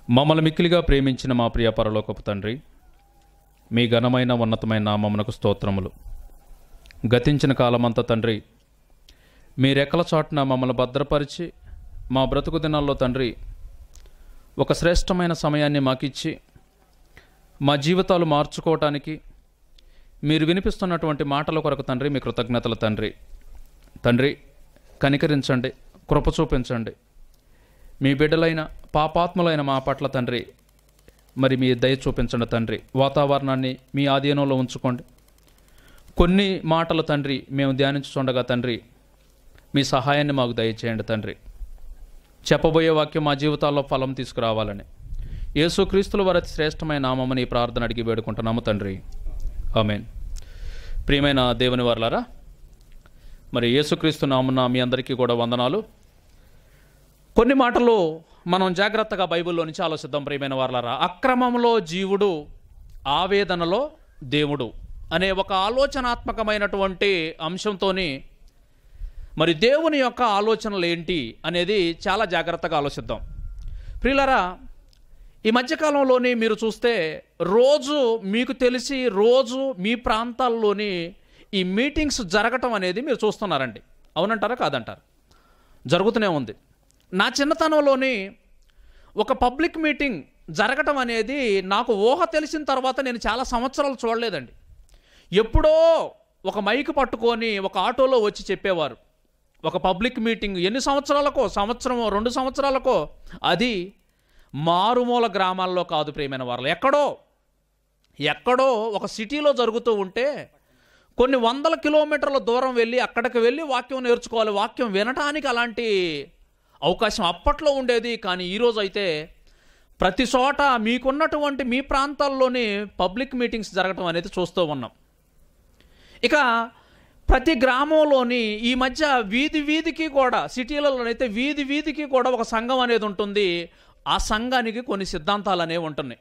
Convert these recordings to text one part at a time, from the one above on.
మమ్మల్ని మిక్కిలిగా ప్రేమించిన మా ప్రియ పరలోకపు తండ్రి మీ ఘనమైన ఉన్నతమైన నామమునకు స్తోత్రములు గతించిన కాలమంతా తండ్రి మీ రెక్కల చాటున మమ్మల్ని భద్రపరిచి మా బ్రతుకు దినాల్లో తండ్రి ఒక శ్రేష్టమైన సమయాన్ని మాకిచ్చి మా జీవితాలు మార్చుకోవటానికి మీరు వినిపిస్తున్నటువంటి మాటల కొరకు తండ్రి మీ కృతజ్ఞతలు తండ్రి తండ్రి కనికరించండి కృప చూపించండి మీ బిడ్డలైన పాపాత్ములైన మా పట్ల తండ్రి మరి మీ దయ చూపించండి తండ్రి వాతావరణాన్ని మీ ఆధీనంలో ఉంచుకోండి కొన్ని మాటలు తండ్రి మేము ధ్యానించుండగా తండ్రి మీ సహాయాన్ని మాకు దయచేయండి తండ్రి చెప్పబోయే వాక్యం మా జీవితాల్లో ఫలం తీసుకురావాలని యేసుక్రీస్తుల వారి అతి శ్రేష్టమైన నామమని ఈ ప్రార్థన అడిగి వేడుకుంటున్నాము తండ్రి ఆమెన్ ప్రియమైన దేవుని వర్లారా మరి యేసుక్రీస్తు నామున మీ అందరికీ కూడా వందనాలు కొన్ని మాటలు మనం జాగ్రత్తగా బైబిల్లో నుంచి ఆలోచిద్దాం ప్రియమైన వార్లారా అక్రమంలో జీవుడు ఆవేదనలో దేవుడు అనే ఒక ఆలోచనాత్మకమైనటువంటి అంశంతోని మరి దేవుని యొక్క ఆలోచనలు ఏంటి అనేది చాలా జాగ్రత్తగా ఆలోచిద్దాం ప్రియులరా ఈ మధ్యకాలంలోని మీరు చూస్తే రోజు మీకు తెలిసి రోజు మీ ప్రాంతాల్లోని ఈ మీటింగ్స్ జరగటం అనేది మీరు చూస్తున్నారండి అవునంటారా కాదంటారా జరుగుతూనే ఉంది నా చిన్నతనంలోని ఒక పబ్లిక్ మీటింగ్ జరగటం అనేది నాకు ఊహ తెలిసిన తర్వాత నేను చాలా సంవత్సరాలు చూడలేదండి ఎప్పుడో ఒక మైక్ పట్టుకొని ఒక ఆటోలో వచ్చి చెప్పేవారు ఒక పబ్లిక్ మీటింగ్ ఎన్ని సంవత్సరాలకో సంవత్సరమో రెండు సంవత్సరాలకో అది మారుమూల గ్రామాల్లో కాదు ప్రియమైన వారు ఎక్కడో ఎక్కడో ఒక సిటీలో జరుగుతూ ఉంటే కొన్ని వందల కిలోమీటర్ల దూరం వెళ్ళి అక్కడికి వెళ్ళి వాక్యం నేర్చుకోవాలి వాక్యం వినటానికి అలాంటి అవకాశం అప్పట్లో ఉండేది కానీ ఈరోజు అయితే ప్రతి చోట మీకున్నటువంటి మీ ప్రాంతాల్లోని పబ్లిక్ మీటింగ్స్ జరగటం అనేది చూస్తూ ఉన్నాం ఇక ప్రతి గ్రామంలోని ఈ మధ్య వీధి వీధికి కూడా సిటీలలోనైతే వీధి వీధికి కూడా ఒక సంఘం అనేది ఉంటుంది ఆ సంఘానికి కొన్ని సిద్ధాంతాలు అనేవి ఉంటున్నాయి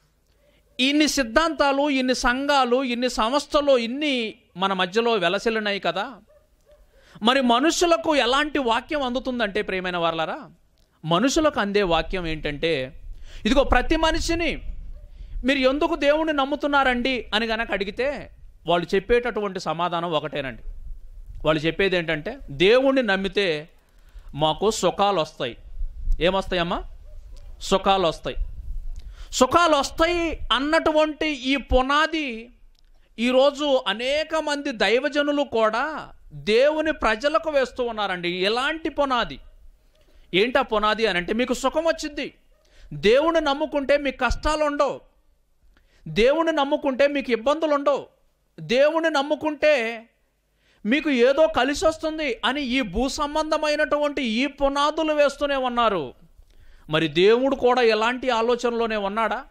ఇన్ని సిద్ధాంతాలు ఇన్ని సంఘాలు ఇన్ని సంస్థలు ఇన్ని మన మధ్యలో వెలసిల్లినాయి కదా మరి మనుషులకు ఎలాంటి వాక్యం అందుతుందంటే ప్రియమైన వాళ్ళరా మనుషులకు అందే వాక్యం ఏంటంటే ఇదిగో ప్రతి మనిషిని మీరు ఎందుకు దేవుణ్ణి నమ్ముతున్నారండి అని గనక అడిగితే వాళ్ళు చెప్పేటటువంటి సమాధానం ఒకటేనండి వాళ్ళు చెప్పేది ఏంటంటే దేవుణ్ణి నమ్మితే మాకు సుఖాలు వస్తాయి ఏమొస్తాయమ్మా సుఖాలు వస్తాయి సుఖాలు వస్తాయి అన్నటువంటి ఈ పునాది ఈరోజు అనేక మంది దైవజనులు కూడా దేవుని ప్రజలకు వేస్తూ ఉన్నారండి ఎలాంటి పునాది ఏంటా పునాది అని అంటే మీకు సుఖం వచ్చింది దేవుని నమ్ముకుంటే మీకు కష్టాలు ఉండవు దేవుని నమ్ముకుంటే మీకు ఇబ్బందులు ఉండవు దేవుని నమ్ముకుంటే మీకు ఏదో కలిసి వస్తుంది అని ఈ భూ సంబంధమైనటువంటి ఈ పునాదులు వేస్తూనే ఉన్నారు మరి దేవుడు కూడా ఎలాంటి ఆలోచనలోనే ఉన్నాడా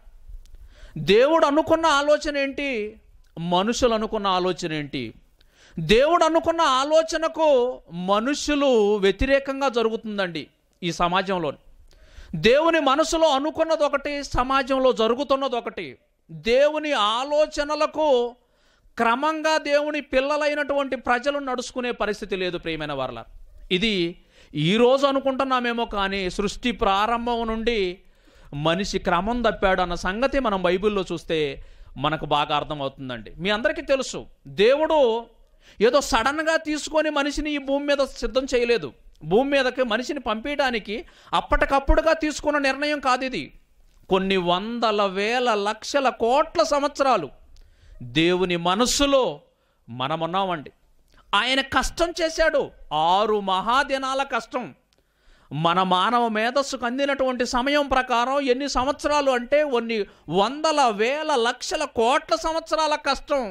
దేవుడు అనుకున్న ఆలోచన ఏంటి మనుషులు అనుకున్న ఆలోచన ఏంటి దేవుడు అనుకున్న ఆలోచనకు మనుషులు వ్యతిరేకంగా జరుగుతుందండి ఈ సమాజంలో దేవుని మనసులో అనుకున్నది ఒకటి సమాజంలో జరుగుతున్నది ఒకటి దేవుని ఆలోచనలకు క్రమంగా దేవుని పిల్లలైనటువంటి ప్రజలు నడుచుకునే పరిస్థితి లేదు ప్రియమైన వారల ఇది ఈరోజు అనుకుంటున్నామేమో కానీ సృష్టి ప్రారంభం నుండి మనిషి క్రమం తప్పాడు అన్న సంగతి మనం బైబిల్లో చూస్తే మనకు బాగా అర్థమవుతుందండి మీ అందరికీ తెలుసు దేవుడు ఏదో సడన్గా తీసుకొని మనిషిని ఈ భూమి మీద సిద్ధం చేయలేదు భూమి మీదకి మనిషిని పంపించడానికి అప్పటికప్పుడుగా తీసుకున్న నిర్ణయం కాదు ఇది కొన్ని వందల వేల లక్షల కోట్ల సంవత్సరాలు దేవుని మనస్సులో మనమున్నామండి ఆయన కష్టం చేశాడు ఆరు మహాదినాల కష్టం మన మానవ మేధస్సుకు అందినటువంటి సమయం ప్రకారం ఎన్ని సంవత్సరాలు అంటే కొన్ని వందల వేల లక్షల కోట్ల సంవత్సరాల కష్టం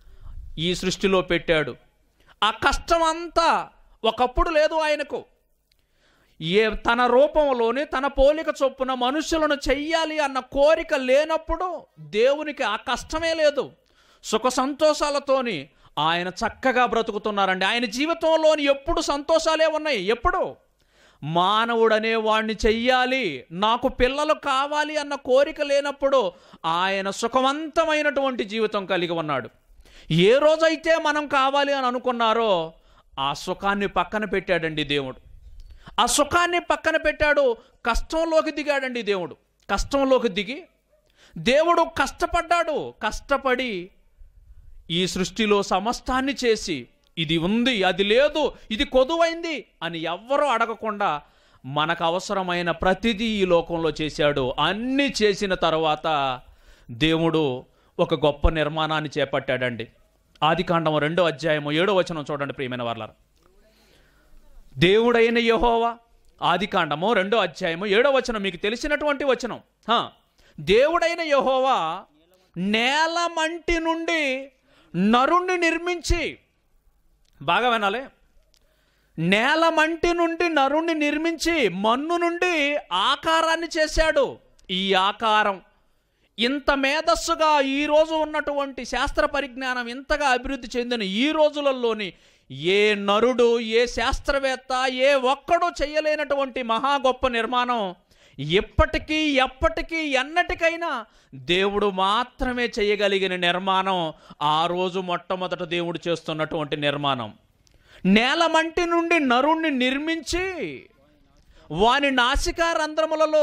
ఈ సృష్టిలో పెట్టాడు ఆ కష్టం అంతా ఒకప్పుడు లేదు ఆయనకు ఏ తన రూపంలోని తన పోలిక చొప్పున మనుషులను చెయ్యాలి అన్న కోరిక లేనప్పుడు దేవునికి ఆ కష్టమే లేదు సుఖ సంతోషాలతోని ఆయన చక్కగా బ్రతుకుతున్నారండి ఆయన జీవితంలోని ఎప్పుడు సంతోషాలే ఉన్నాయి ఎప్పుడు మానవుడనే వాణ్ణి చెయ్యాలి నాకు పిల్లలు కావాలి అన్న కోరిక లేనప్పుడు ఆయన సుఖవంతమైనటువంటి జీవితం కలిగి ఉన్నాడు ఏ రోజైతే మనం కావాలి అని అనుకున్నారో ఆ సుఖాన్ని పక్కన పెట్టాడండి దేవుడు ఆ సుఖాన్ని పక్కన పెట్టాడు కష్టంలోకి దిగాడండి దేవుడు కష్టంలోకి దిగి దేవుడు కష్టపడ్డాడు కష్టపడి ఈ సృష్టిలో సమస్తాన్ని చేసి ఇది ఉంది అది లేదు ఇది కొదువైంది అని ఎవ్వరూ అడగకుండా మనకు అవసరమైన ప్రతిదీ ఈ లోకంలో చేశాడు అన్నీ చేసిన తర్వాత దేవుడు ఒక గొప్ప నిర్మాణాన్ని చేపట్టాడండి ఆదికాండం రెండో అధ్యాయము ఏడో వచనం చూడండి ప్రియమైన వాళ్ళ దేవుడైన యహోవా ఆదికాండము రెండో అధ్యాయము ఏడో వచనం మీకు తెలిసినటువంటి వచనం హా. దేవుడైన యహోవా నేల మంటి నుండి నరుణ్ణి నిర్మించి బాగా వినాలి నేల మంటి నుండి నరుణ్ణి నిర్మించి మన్ను నుండి ఆకారాన్ని చేశాడు ఈ ఆకారం ఇంత మేధస్సుగా ఈ రోజు ఉన్నటువంటి శాస్త్ర పరిజ్ఞానం ఇంతగా అభివృద్ధి చెందిన ఈ రోజులలోని ఏ నరుడు ఏ శాస్త్రవేత్త ఏ ఒక్కడూ చేయలేనటువంటి మహా గొప్ప నిర్మాణం ఎప్పటికీ ఎప్పటికీ ఎన్నటికైనా దేవుడు మాత్రమే చేయగలిగిన నిర్మాణం ఆ రోజు మొట్టమొదట దేవుడు చేస్తున్నటువంటి నిర్మాణం నేలమంటి నుండి నరుణ్ణి నిర్మించి వాని నాసికా రంధ్రములలో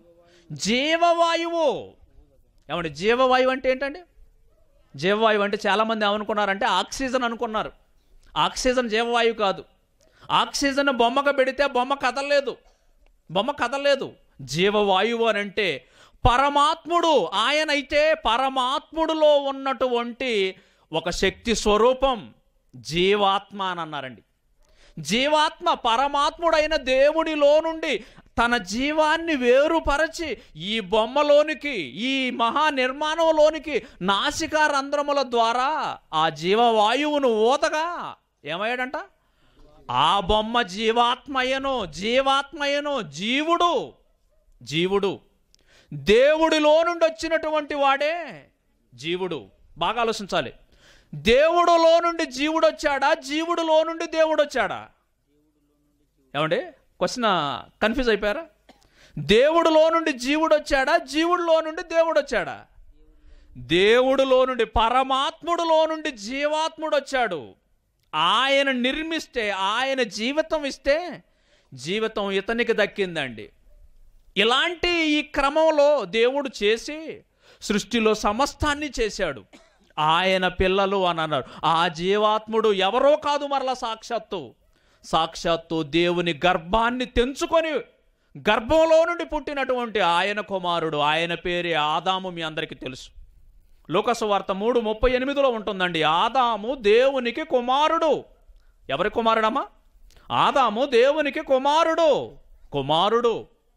జీవవాయువు ఏమండి జీవవాయువు అంటే ఏంటండి జీవవాయువు అంటే చాలామంది ఏమనుకున్నారంటే ఆక్సిజన్ అనుకున్నారు ఆక్సిజన్ జీవవాయువు కాదు ఆక్సిజన్ బొమ్మకు పెడితే బొమ్మ కదలలేదు బొమ్మ కదలలేదు జీవవాయువు అని అంటే పరమాత్ముడు ఆయన అయితే పరమాత్ముడులో ఉన్నటువంటి ఒక శక్తి స్వరూపం జీవాత్మ అని అన్నారండి జీవాత్మ పరమాత్ముడైన దేవుడిలో నుండి తన జీవాన్ని వేరుపరచి ఈ బొమ్మలోనికి ఈ మహా నిర్మాణంలోనికి నాసికా రంధ్రముల ద్వారా ఆ జీవవాయువును ఊతగా ఏమయ్యాడంట ఆ బొమ్మ జీవాత్మయను జీవాత్మయను జీవుడు జీవుడు దేవుడిలో నుండి వచ్చినటువంటి వాడే జీవుడు బాగా ఆలోచించాలి దేవుడులో నుండి జీవుడు వచ్చాడా జీవుడులో నుండి దేవుడు వచ్చాడా ఏమండి క్వశ్చన్ కన్ఫ్యూజ్ అయిపోయారా దేవుడులో నుండి జీవుడు వచ్చాడా జీవుడిలో నుండి దేవుడు వచ్చాడా దేవుడిలో నుండి పరమాత్ముడులో నుండి జీవాత్ముడు వచ్చాడు ఆయన నిర్మిస్తే ఆయన జీవితం ఇస్తే జీవితం ఇతనికి దక్కిందండి ఇలాంటి ఈ క్రమంలో దేవుడు చేసి సృష్టిలో సమస్తాన్ని చేశాడు ఆయన పిల్లలు అని అన్నారు ఆ జీవాత్ముడు ఎవరో కాదు మరలా సాక్షాత్తు సాక్షాత్తు దేవుని గర్భాన్ని తెంచుకొని గర్భంలో నుండి పుట్టినటువంటి ఆయన కుమారుడు ఆయన పేరే ఆదాము మీ అందరికీ తెలుసు లోకసు వార్త మూడు ముప్పై ఎనిమిదిలో ఉంటుందండి ఆదాము దేవునికి కుమారుడు ఎవరి కుమారుడమ్మా ఆదాము దేవునికి కుమారుడు కుమారుడు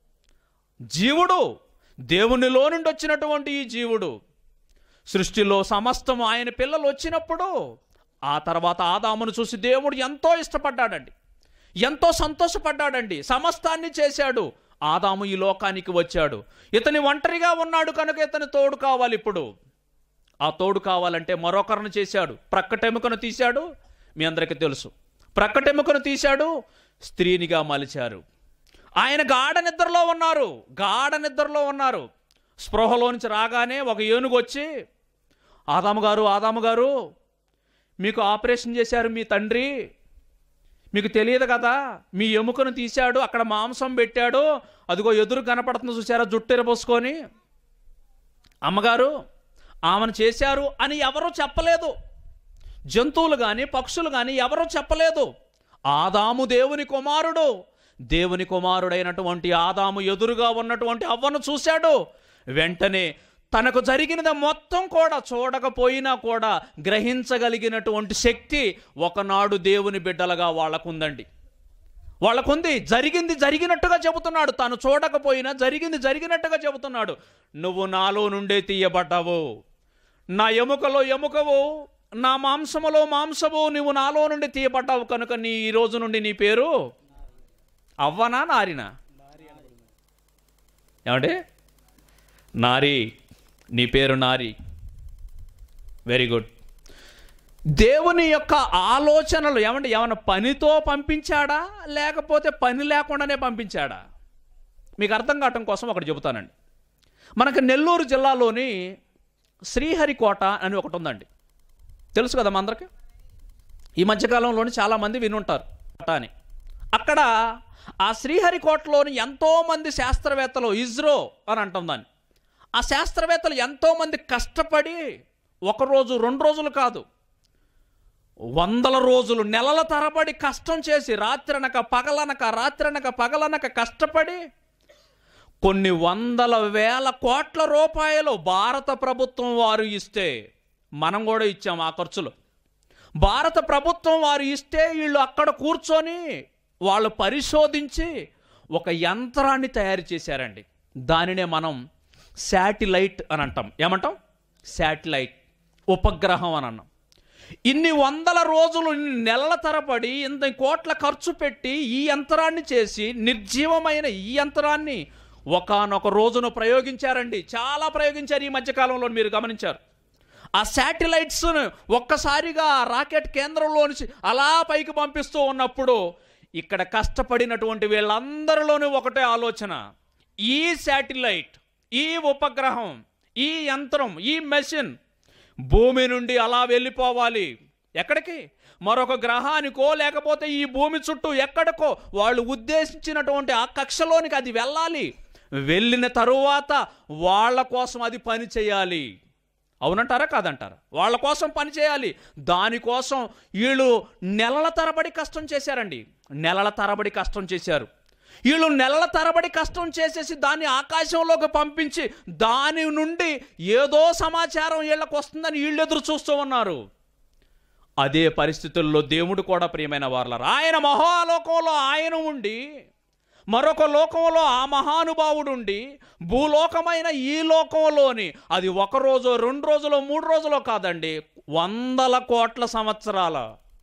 జీవుడు దేవునిలో నుండి వచ్చినటువంటి ఈ జీవుడు సృష్టిలో సమస్తం ఆయన పిల్లలు వచ్చినప్పుడు ఆ తర్వాత ఆదామును చూసి దేవుడు ఎంతో ఇష్టపడ్డాడండి ఎంతో సంతోషపడ్డాడండి సమస్తాన్ని చేశాడు ఆదాము ఈ లోకానికి వచ్చాడు ఇతని ఒంటరిగా ఉన్నాడు కనుక ఇతని తోడు కావాలి ఇప్పుడు ఆ తోడు కావాలంటే మరొకరిని చేశాడు ప్రక్కటెముకను తీశాడు మీ అందరికీ తెలుసు ప్రక్కటెముకను తీశాడు స్త్రీనిగా మలిచారు ఆయన గాఢ నిద్రలో ఉన్నారు గాఢ నిద్రలో ఉన్నారు స్పృహలో నుంచి రాగానే ఒక ఏనుగు వచ్చి ఆదాము గారు ఆదాము గారు మీకు ఆపరేషన్ చేశారు మీ తండ్రి మీకు తెలియదు కదా మీ ఎముకను తీశాడు అక్కడ మాంసం పెట్టాడు అదిగో ఎదురు కనపడుతుంది చూసారా జుట్టు ఎరపోసుకొని అమ్మగారు ఆమెను చేశారు అని ఎవరూ చెప్పలేదు జంతువులు కానీ పక్షులు కానీ ఎవరూ చెప్పలేదు ఆదాము దేవుని కుమారుడు దేవుని కుమారుడైనటువంటి ఆదాము ఎదురుగా ఉన్నటువంటి అవ్వను చూశాడు వెంటనే తనకు జరిగినది మొత్తం కూడా చూడకపోయినా కూడా గ్రహించగలిగినటువంటి శక్తి ఒకనాడు దేవుని బిడ్డలుగా వాళ్ళకుందండి వాళ్ళకుంది జరిగింది జరిగినట్టుగా చెబుతున్నాడు తాను చూడకపోయినా జరిగింది జరిగినట్టుగా చెబుతున్నాడు నువ్వు నాలో నుండే తీయబడ్డావు నా ఎముకలో ఎముకవు నా మాంసములో మాంసము నువ్వు నాలో నుండి తీయబడ్డావు కనుక నీ ఈ రోజు నుండి నీ పేరు అవ్వనా నారినా ఏమంటే నారి నీ పేరు నారి వెరీ గుడ్ దేవుని యొక్క ఆలోచనలు ఏమంటే ఏమైనా పనితో పంపించాడా లేకపోతే పని లేకుండానే పంపించాడా మీకు అర్థం కావటం కోసం ఒకటి చెబుతానండి మనకు నెల్లూరు జిల్లాలోని శ్రీహరికోట అని ఒకటి ఉందండి తెలుసు కదా మా అందరికి ఈ మధ్యకాలంలోని చాలామంది వినుంటారు కోట అని అక్కడ ఆ శ్రీహరికోటలోని ఎంతోమంది శాస్త్రవేత్తలు ఇజ్రో అని అంటాం దాన్ని ఆ శాస్త్రవేత్తలు ఎంతోమంది కష్టపడి ఒక రోజు రెండు రోజులు కాదు వందల రోజులు నెలల తరబడి కష్టం చేసి రాత్రనక పగలనక రాత్రనక పగలనక కష్టపడి కొన్ని వందల వేల కోట్ల రూపాయలు భారత ప్రభుత్వం వారు ఇస్తే మనం కూడా ఇచ్చాం ఆ ఖర్చులు భారత ప్రభుత్వం వారు ఇస్తే వీళ్ళు అక్కడ కూర్చొని వాళ్ళు పరిశోధించి ఒక యంత్రాన్ని తయారు చేశారండి దానినే మనం శాటిలైట్ అని అంటాం ఏమంటాం శాటిలైట్ ఉపగ్రహం అని అన్నాం ఇన్ని వందల రోజులు ఇన్ని నెలల తరబడి ఇంత కోట్ల ఖర్చు పెట్టి ఈ యంత్రాన్ని చేసి నిర్జీవమైన ఈ యంత్రాన్ని ఒకానొక రోజున ప్రయోగించారండి చాలా ప్రయోగించారు ఈ మధ్యకాలంలో మీరు గమనించారు ఆ శాటిలైట్స్ ఒక్కసారిగా ఆ రాకెట్ కేంద్రంలో నుంచి అలా పైకి పంపిస్తూ ఉన్నప్పుడు ఇక్కడ కష్టపడినటువంటి వీళ్ళందరిలోనూ ఒకటే ఆలోచన ఈ శాటిలైట్ ఈ ఉపగ్రహం ఈ యంత్రం ఈ మెషిన్ భూమి నుండి అలా వెళ్ళిపోవాలి ఎక్కడికి మరొక గ్రహానికో లేకపోతే ఈ భూమి చుట్టూ ఎక్కడికో వాళ్ళు ఉద్దేశించినటువంటి ఆ కక్షలోనికి అది వెళ్ళాలి వెళ్ళిన తరువాత వాళ్ళ కోసం అది పని చేయాలి అవునంటారా కాదంటారా వాళ్ళ కోసం పని చేయాలి దానికోసం వీళ్ళు నెలల తరబడి కష్టం చేశారండి నెలల తరబడి కష్టం చేశారు వీళ్ళు నెలల తరబడి కష్టం చేసేసి దాన్ని ఆకాశంలోకి పంపించి దాని నుండి ఏదో సమాచారం వీళ్ళకి వస్తుందని వీళ్ళు ఎదురు చూస్తూ ఉన్నారు అదే పరిస్థితుల్లో దేవుడు కూడా ప్రియమైన వారలారు ఆయన మహాలోకంలో ఆయన ఉండి మరొక లోకంలో ఆ మహానుభావుడు ఉండి భూలోకమైన ఈ లోకంలోని అది ఒక రోజు రెండు రోజులు మూడు రోజులు కాదండి వందల కోట్ల సంవత్సరాల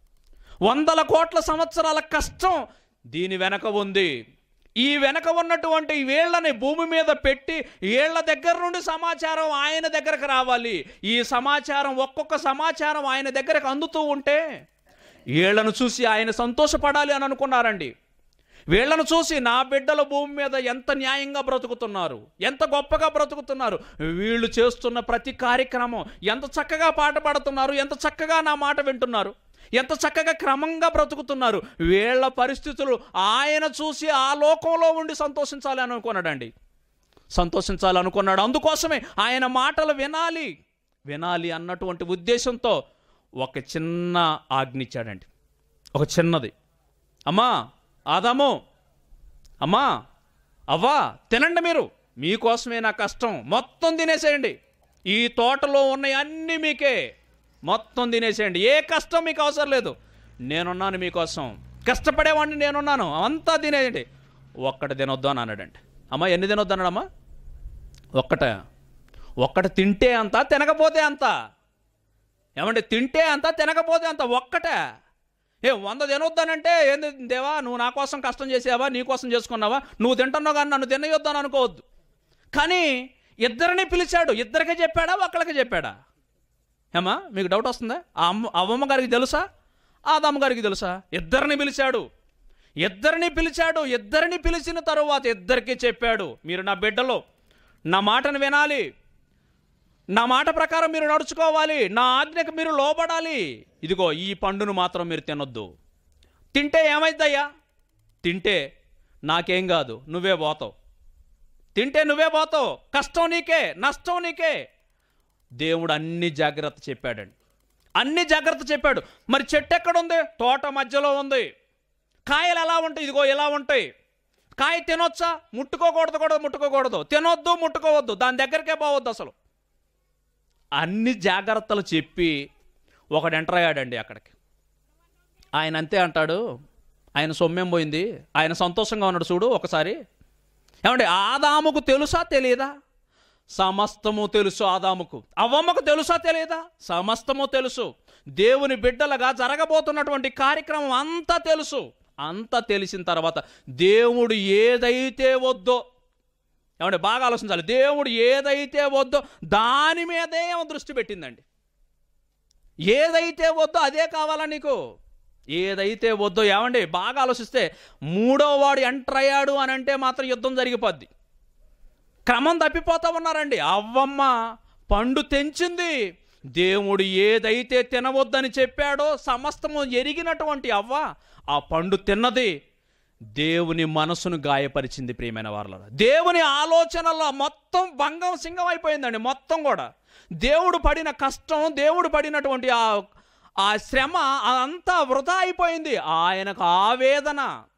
వందల కోట్ల సంవత్సరాల కష్టం దీని వెనక ఉంది ఈ వెనక ఉన్నటువంటి వీళ్ళని భూమి మీద పెట్టి వీళ్ళ దగ్గర నుండి సమాచారం ఆయన దగ్గరకు రావాలి ఈ సమాచారం ఒక్కొక్క సమాచారం ఆయన దగ్గరకు అందుతూ ఉంటే వీళ్ళను చూసి ఆయన సంతోషపడాలి అని అనుకున్నారండి వీళ్ళను చూసి నా బిడ్డల భూమి మీద ఎంత న్యాయంగా బ్రతుకుతున్నారు ఎంత గొప్పగా బ్రతుకుతున్నారు వీళ్ళు చేస్తున్న ప్రతి కార్యక్రమం ఎంత చక్కగా పాట పాడుతున్నారు ఎంత చక్కగా నా మాట వింటున్నారు ఎంత చక్కగా క్రమంగా బ్రతుకుతున్నారు వీళ్ళ పరిస్థితులు ఆయన చూసి ఆ లోకంలో ఉండి సంతోషించాలి అని అనుకున్నాడండి సంతోషించాలి అనుకున్నాడు అందుకోసమే ఆయన మాటలు వినాలి వినాలి అన్నటువంటి ఉద్దేశంతో ఒక చిన్న ఆజ్ఞిచ్చాడండి ఒక చిన్నది అమ్మా ఆదాము అమ్మా అవ్వా తినండి మీరు మీకోసమే నా కష్టం మొత్తం తినేసేయండి ఈ తోటలో ఉన్నాయి అన్నీ మీకే మొత్తం తినేసేయండి ఏ కష్టం మీకు అవసరం లేదు నేనున్నాను మీకోసం కష్టపడేవాడిని నేనున్నాను అంతా తినేయండి ఒక్కటి తినొద్దు అని అన్నాడండి అమ్మా ఎన్ని తినొద్దు అన్నాడమ్మా ఒక్కట ఒక్కటి తింటే అంత తినకపోతే అంత ఏమంటే తింటే అంత తినకపోతే అంత ఒక్కటే ఏ వంద తినొద్దానంటే ఏంది దేవా నువ్వు నా కోసం కష్టం చేసావా నీ కోసం చేసుకున్నావా నువ్వు తింటున్నావు కానీ నన్ను తినయొద్దని అనుకోవద్దు కానీ ఇద్దరిని పిలిచాడు ఇద్దరికే చెప్పాడా ఒక్కళ్ళకి చెప్పాడా ఏమా మీకు డౌట్ వస్తుందా ఆ అమ్మ అవ్వమ్మ గారికి తెలుసా ఆ అదమ్మ గారికి తెలుసా ఇద్దరిని పిలిచాడు ఇద్దరిని పిలిచాడు ఇద్దరిని పిలిచిన తరువాత ఇద్దరికి చెప్పాడు మీరు నా బిడ్డలో నా మాటను వినాలి నా మాట ప్రకారం మీరు నడుచుకోవాలి నా ఆజ్ఞకు మీరు లోబడాలి ఇదిగో ఈ పండును మాత్రం మీరు తినొద్దు తింటే ఏమైద్దయ్యా తింటే నాకేం కాదు నువ్వే పోతావు తింటే నువ్వే పోతావు కష్టం నీకే నష్టం నీకే దేవుడు అన్ని జాగ్రత్త చెప్పాడండి అన్ని జాగ్రత్త చెప్పాడు మరి చెట్టు ఎక్కడ ఉంది తోట మధ్యలో ఉంది కాయలు ఎలా ఉంటాయి ఇదిగో ఇలా ఉంటాయి కాయ తినొచ్చా ముట్టుకోకూడదు కూడా ముట్టుకోకూడదు తినొద్దు ముట్టుకోవద్దు దాని దగ్గరికే పోవద్దు అసలు అన్ని జాగ్రత్తలు చెప్పి ఒకడు ఎంటర్ అయ్యాడండి అక్కడికి ఆయన అంతే అంటాడు ఆయన సొమ్మేం పోయింది ఆయన సంతోషంగా ఉన్నాడు చూడు ఒకసారి ఏమండి ఆదాముకు తెలుసా తెలియదా సమస్తము తెలుసు ఆదాముకు అవ్వమ్మకు తెలుసా తెలియదా సమస్తము తెలుసు దేవుని బిడ్డలుగా జరగబోతున్నటువంటి కార్యక్రమం అంతా తెలుసు అంతా తెలిసిన తర్వాత దేవుడు ఏదైతే వద్దో ఏమంటే బాగా ఆలోచించాలి దేవుడు ఏదైతే వద్దో దాని మీదే ఏమో దృష్టి పెట్టిందండి ఏదైతే వద్దో అదే కావాలా నీకు ఏదైతే వద్దో ఏమండి బాగా ఆలోచిస్తే మూడో వాడు ఎంటర్ అయ్యాడు అని అంటే మాత్రం యుద్ధం జరిగిపోద్ది క్రమం తప్పిపోతా ఉన్నారండి అవ్వమ్మ పండు తెంచింది దేవుడు ఏదైతే తినవద్దని చెప్పాడో సమస్తము ఎరిగినటువంటి అవ్వ ఆ పండు తిన్నది దేవుని మనసును గాయపరిచింది ప్రియమైన వాళ్ళ దేవుని ఆలోచనలో మొత్తం భంగం సింగం అయిపోయిందండి మొత్తం కూడా దేవుడు పడిన కష్టం దేవుడు పడినటువంటి ఆ ఆ శ్రమ అంతా వృధా అయిపోయింది ఆయనకు ఆవేదన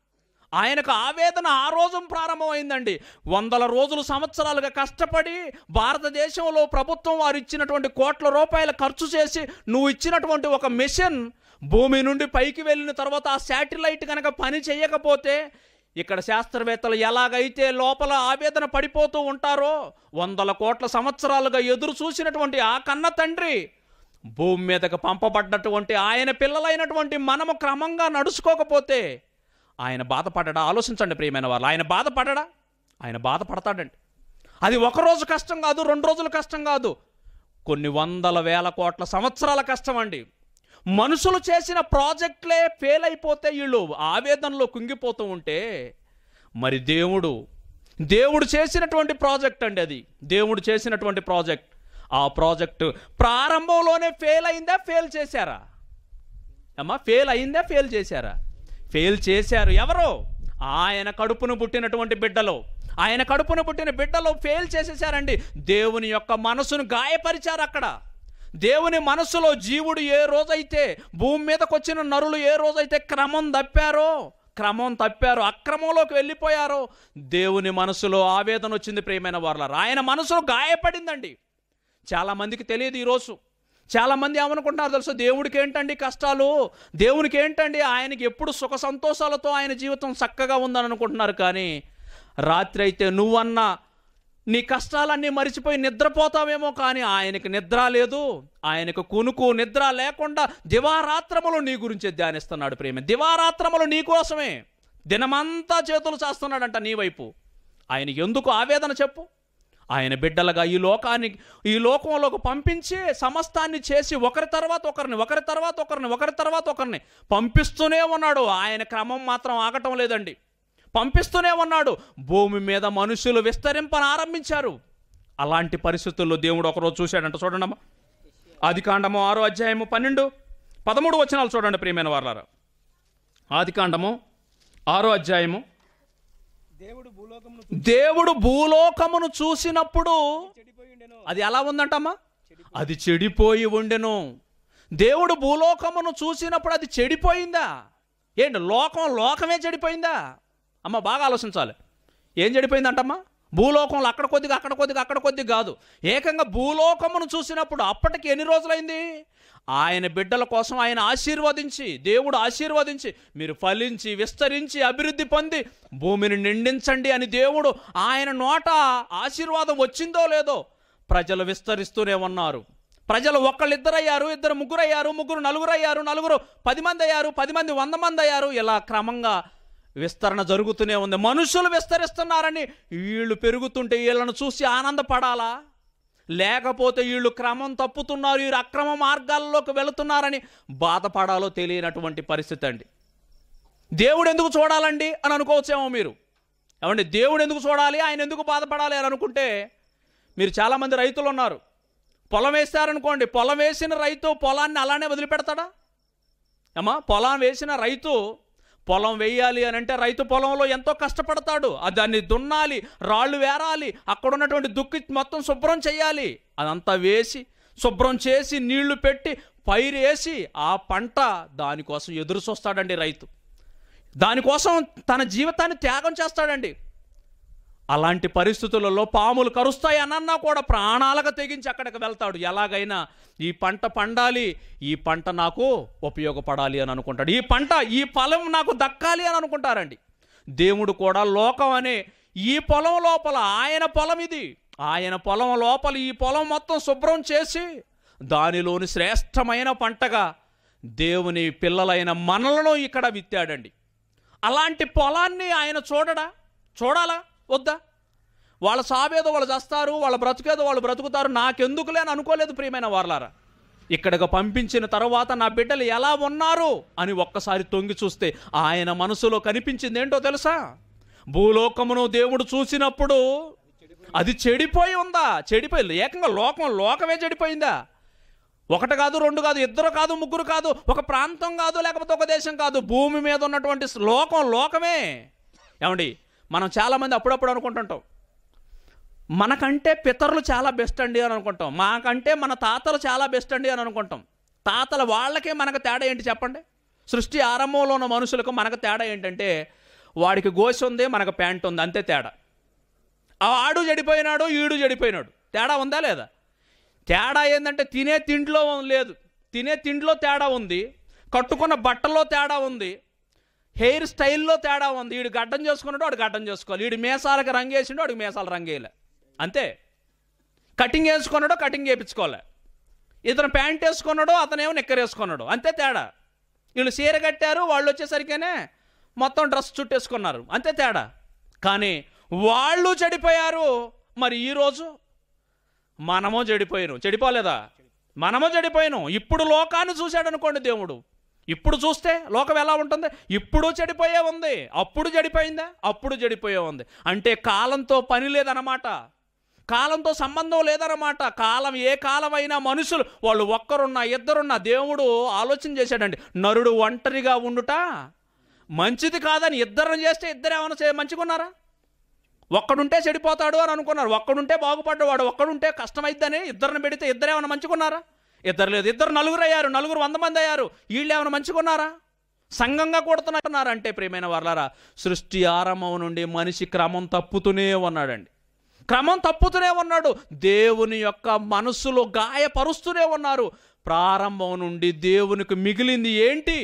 ఆయనకు ఆవేదన ఆ రోజు ప్రారంభమైందండి వందల రోజులు సంవత్సరాలుగా కష్టపడి భారతదేశంలో ప్రభుత్వం వారు ఇచ్చినటువంటి కోట్ల రూపాయలు ఖర్చు చేసి నువ్వు ఇచ్చినటువంటి ఒక మిషన్ భూమి నుండి పైకి వెళ్ళిన తర్వాత ఆ శాటిలైట్ కనుక పని చేయకపోతే ఇక్కడ శాస్త్రవేత్తలు ఎలాగైతే లోపల ఆవేదన పడిపోతూ ఉంటారో వందల కోట్ల సంవత్సరాలుగా ఎదురు చూసినటువంటి ఆ కన్న తండ్రి భూమి మీదకు పంపబడ్డటువంటి ఆయన పిల్లలైనటువంటి మనము క్రమంగా నడుచుకోకపోతే ఆయన బాధపడడా ఆలోచించండి ప్రియమైన వాళ్ళు ఆయన బాధపడడా ఆయన బాధపడతాడండి అది ఒక రోజు కష్టం కాదు రెండు రోజుల కష్టం కాదు కొన్ని వందల వేల కోట్ల సంవత్సరాల కష్టం అండి మనుషులు చేసిన ప్రాజెక్టులే ఫెయిల్ అయిపోతే వీళ్ళు ఆవేదనలో కుంగిపోతూ ఉంటే మరి దేవుడు దేవుడు చేసినటువంటి ప్రాజెక్ట్ అండి అది దేవుడు చేసినటువంటి ప్రాజెక్ట్ ఆ ప్రాజెక్టు ప్రారంభంలోనే ఫెయిల్ అయిందా ఫెయిల్ చేశారా అమ్మా ఫెయిల్ అయిందా ఫెయిల్ చేశారా ఫెయిల్ చేశారు ఎవరు ఆయన కడుపును పుట్టినటువంటి బిడ్డలు ఆయన కడుపును పుట్టిన బిడ్డలు ఫెయిల్ చేసేసారండి దేవుని యొక్క మనసును గాయపరిచారు అక్కడ దేవుని మనసులో జీవుడు ఏ రోజైతే భూమి మీదకి వచ్చిన నరులు ఏ రోజైతే క్రమం తప్పారో క్రమం తప్పారో అక్రమంలోకి వెళ్ళిపోయారో దేవుని మనసులో ఆవేదన వచ్చింది ప్రియమైన వారులారా ఆయన మనసులో గాయపడిందండి చాలామందికి తెలియదు ఈరోజు చాలామంది ఏమనుకుంటున్నారు తెలుసు దేవుడికి ఏంటండి కష్టాలు దేవునికి ఏంటండి ఆయనకి ఎప్పుడు సుఖ సంతోషాలతో ఆయన జీవితం చక్కగా ఉందని అనుకుంటున్నారు కానీ రాత్రి అయితే నువ్వన్నా నీ కష్టాలన్నీ మరిచిపోయి నిద్రపోతావేమో కానీ ఆయనకి నిద్ర లేదు ఆయనకు కునుకు నిద్ర లేకుండా దివారాత్రములు నీ గురించే ధ్యానిస్తున్నాడు ప్రేమ దివారాత్రములు నీ కోసమే దినమంతా చేతులు చేస్తున్నాడంట నీ వైపు ఆయన ఎందుకు ఆవేదన చెప్పు ఆయన బిడ్డలుగా ఈ లోకానికి ఈ లోకంలోకి పంపించి సమస్తాన్ని చేసి ఒకరి తర్వాత ఒకరిని ఒకరి తర్వాత ఒకరిని ఒకరి తర్వాత ఒకరిని పంపిస్తూనే ఉన్నాడు ఆయన క్రమం మాత్రం ఆగటం లేదండి పంపిస్తూనే ఉన్నాడు భూమి మీద మనుషులు విస్తరింపని ఆరంభించారు అలాంటి పరిస్థితుల్లో దేవుడు ఒకరోజు చూశాడంట చూడండమ్మా ఆది కాండము ఆరో అధ్యాయము పన్నెండు పదమూడు వచనాలు చూడండి ప్రియమైన వార్లారా ఆది కాండము ఆరో అధ్యాయము దేవుడు భూలోకమును దేవుడు భూలోకమును చూసినప్పుడు చెడిపోయి ఉండెను అది ఎలా ఉందంటమ్మా అది చెడిపోయి ఉండెను దేవుడు భూలోకమును చూసినప్పుడు అది చెడిపోయిందా ఏంటి లోకం లోకమే చెడిపోయిందా అమ్మ బాగా ఆలోచించాలి ఏం చెడిపోయిందంటమ్మా భూలోకంలో అక్కడ కొద్దిగా అక్కడ కొద్దిగా అక్కడ కొద్దిగా కాదు ఏకంగా భూలోకమును చూసినప్పుడు అప్పటికి ఎన్ని రోజులైంది ఆయన బిడ్డల కోసం ఆయన ఆశీర్వదించి దేవుడు ఆశీర్వదించి మీరు ఫలించి విస్తరించి అభివృద్ధి పొంది భూమిని నిండించండి అని దేవుడు ఆయన నోట ఆశీర్వాదం వచ్చిందో లేదో ప్రజలు విస్తరిస్తూనే ఉన్నారు ప్రజలు ఒకళ్ళిద్దరు అయ్యారు ఇద్దరు ముగ్గురు అయ్యారు ముగ్గురు నలుగురు అయ్యారు నలుగురు పది మంది అయ్యారు పది మంది వంద మంది అయ్యారు ఇలా క్రమంగా విస్తరణ జరుగుతూనే ఉంది మనుషులు విస్తరిస్తున్నారని వీళ్ళు పెరుగుతుంటే వీళ్ళను చూసి ఆనందపడాలా లేకపోతే వీళ్ళు క్రమం తప్పుతున్నారు వీళ్ళు అక్రమ మార్గాల్లోకి వెళుతున్నారని బాధపడాలో తెలియనటువంటి పరిస్థితి అండి దేవుడు ఎందుకు చూడాలండి అని అనుకోవచ్చేమో మీరు ఏమండి దేవుడు ఎందుకు చూడాలి ఆయన ఎందుకు బాధపడాలి అని అనుకుంటే మీరు చాలామంది రైతులు ఉన్నారు పొలం వేస్తారనుకోండి పొలం వేసిన రైతు పొలాన్ని అలానే వదిలిపెడతాడా అమ్మా పొలం వేసిన రైతు పొలం వేయాలి అని అంటే రైతు పొలంలో ఎంతో కష్టపడతాడు ఆ దాన్ని దున్నాలి రాళ్ళు వేరాలి అక్కడ ఉన్నటువంటి దుక్కి మొత్తం శుభ్రం చేయాలి అదంతా వేసి శుభ్రం చేసి నీళ్లు పెట్టి పైరు వేసి ఆ పంట దానికోసం ఎదురు చూస్తాడండి రైతు దానికోసం తన జీవితాన్ని త్యాగం చేస్తాడండి అలాంటి పరిస్థితులలో పాములు కరుస్తాయి అనన్నా కూడా ప్రాణాలకు తెగించి అక్కడికి వెళ్తాడు ఎలాగైనా ఈ పంట పండాలి ఈ పంట నాకు ఉపయోగపడాలి అని అనుకుంటాడు ఈ పంట ఈ ఫలం నాకు దక్కాలి అని అనుకుంటారండి దేవుడు కూడా లోకం అనే ఈ పొలం లోపల ఆయన పొలం ఇది ఆయన పొలం లోపల ఈ పొలం మొత్తం శుభ్రం చేసి దానిలోని శ్రేష్టమైన పంటగా దేవుని పిల్లలైన మనలను ఇక్కడ విత్తాడండి అలాంటి పొలాన్ని ఆయన చూడడా చూడాలా వద్దా వాళ్ళ సావేదో వాళ్ళు చేస్తారు వాళ్ళ బ్రతుకేదో వాళ్ళు బ్రతుకుతారు నాకెందుకులే అని అనుకోలేదు ప్రియమైన వార్లారా ఇక్కడికి పంపించిన తర్వాత నా బిడ్డలు ఎలా ఉన్నారు అని ఒక్కసారి తొంగి చూస్తే ఆయన మనసులో కనిపించింది ఏంటో తెలుసా భూలోకమును దేవుడు చూసినప్పుడు అది చెడిపోయి ఉందా చెడిపోయి ఏకంగా లోకం లోకమే చెడిపోయిందా ఒకటి కాదు రెండు కాదు ఇద్దరు కాదు ముగ్గురు కాదు ఒక ప్రాంతం కాదు లేకపోతే ఒక దేశం కాదు భూమి మీద ఉన్నటువంటి లోకం లోకమే ఏమండి మనం చాలామంది అప్పుడప్పుడు అనుకుంటుంటాం మనకంటే పితరులు చాలా బెస్ట్ అండి అని అనుకుంటాం మాకంటే మన తాతలు చాలా బెస్ట్ అండి అని అనుకుంటాం తాతల వాళ్ళకే మనకు తేడా ఏంటి చెప్పండి సృష్టి ఆరంభంలో ఉన్న మనుషులకు మనకు తేడా ఏంటంటే వాడికి గోసి ఉంది మనకు ప్యాంట్ ఉంది అంతే తేడా ఆ ఆడు చెడిపోయినాడు ఈడు చెడిపోయినాడు తేడా ఉందా లేదా తేడా ఏంటంటే తినే తిండిలో లేదు తినే తిండిలో తేడా ఉంది కట్టుకున్న బట్టల్లో తేడా ఉంది హెయిర్ స్టైల్లో తేడా ఉంది వీడు గడ్డం చేసుకున్నాడు వాడు గడ్డం చేసుకోవాలి వీడు మేసాలకు రంగేసిండు వాడికి మేసాలు రంగేయలే అంతే కటింగ్ వేసుకున్నాడో కటింగ్ వేయించుకోలే ఇతను ప్యాంట్ వేసుకున్నాడు అతనేమో నిక్కర్ వేసుకున్నాడు అంతే తేడా వీళ్ళు చీర కట్టారు వాళ్ళు వచ్చేసరికేనే మొత్తం డ్రెస్ చుట్టేసుకున్నారు అంతే తేడా కానీ వాళ్ళు చెడిపోయారు మరి ఈరోజు మనము చెడిపోయాను చెడిపోలేదా మనము చెడిపోయాను ఇప్పుడు లోకాన్ని చూశాడు అనుకోండి దేవుడు ఇప్పుడు చూస్తే లోకం ఎలా ఉంటుంది ఇప్పుడు చెడిపోయే ఉంది అప్పుడు చెడిపోయిందా అప్పుడు చెడిపోయే ఉంది అంటే కాలంతో పని లేదన్నమాట కాలంతో సంబంధం లేదన్నమాట కాలం ఏ కాలమైనా మనుషులు వాళ్ళు ఒక్కరున్నా ఇద్దరున్నా దేవుడు ఆలోచన చేశాడండి నరుడు ఒంటరిగా ఉండుట మంచిది కాదని ఇద్దరిని చేస్తే ఇద్దరు ఏమైనా చే- మంచిగున్నారా ఒక్కడుంటే చెడిపోతాడు అని అనుకున్నారు ఒక్కడుంటే బాగుపడ్డవాడు ఒక్కడుంటే కష్టమైద్దని ఇద్దరిని పెడితే ఇద్దరు ఏమైనా మంచుకున్నారా ఇద్దరు లేదు ఇద్దరు నలుగురు అయ్యారు నలుగురు వంద మంది అయ్యారు వీళ్ళు ఏమైనా మంచుకున్నారా సంఘంగా కొడుతున్నారు అంటే ప్రియమైన వర్లారా సృష్టి ఆరంభం నుండి మనిషి క్రమం తప్పుతూనే ఉన్నాడండి క్రమం తప్పుతూనే ఉన్నాడు దేవుని యొక్క మనసులో గాయపరుస్తూనే ఉన్నారు ప్రారంభం నుండి దేవునికి మిగిలింది ఏంటి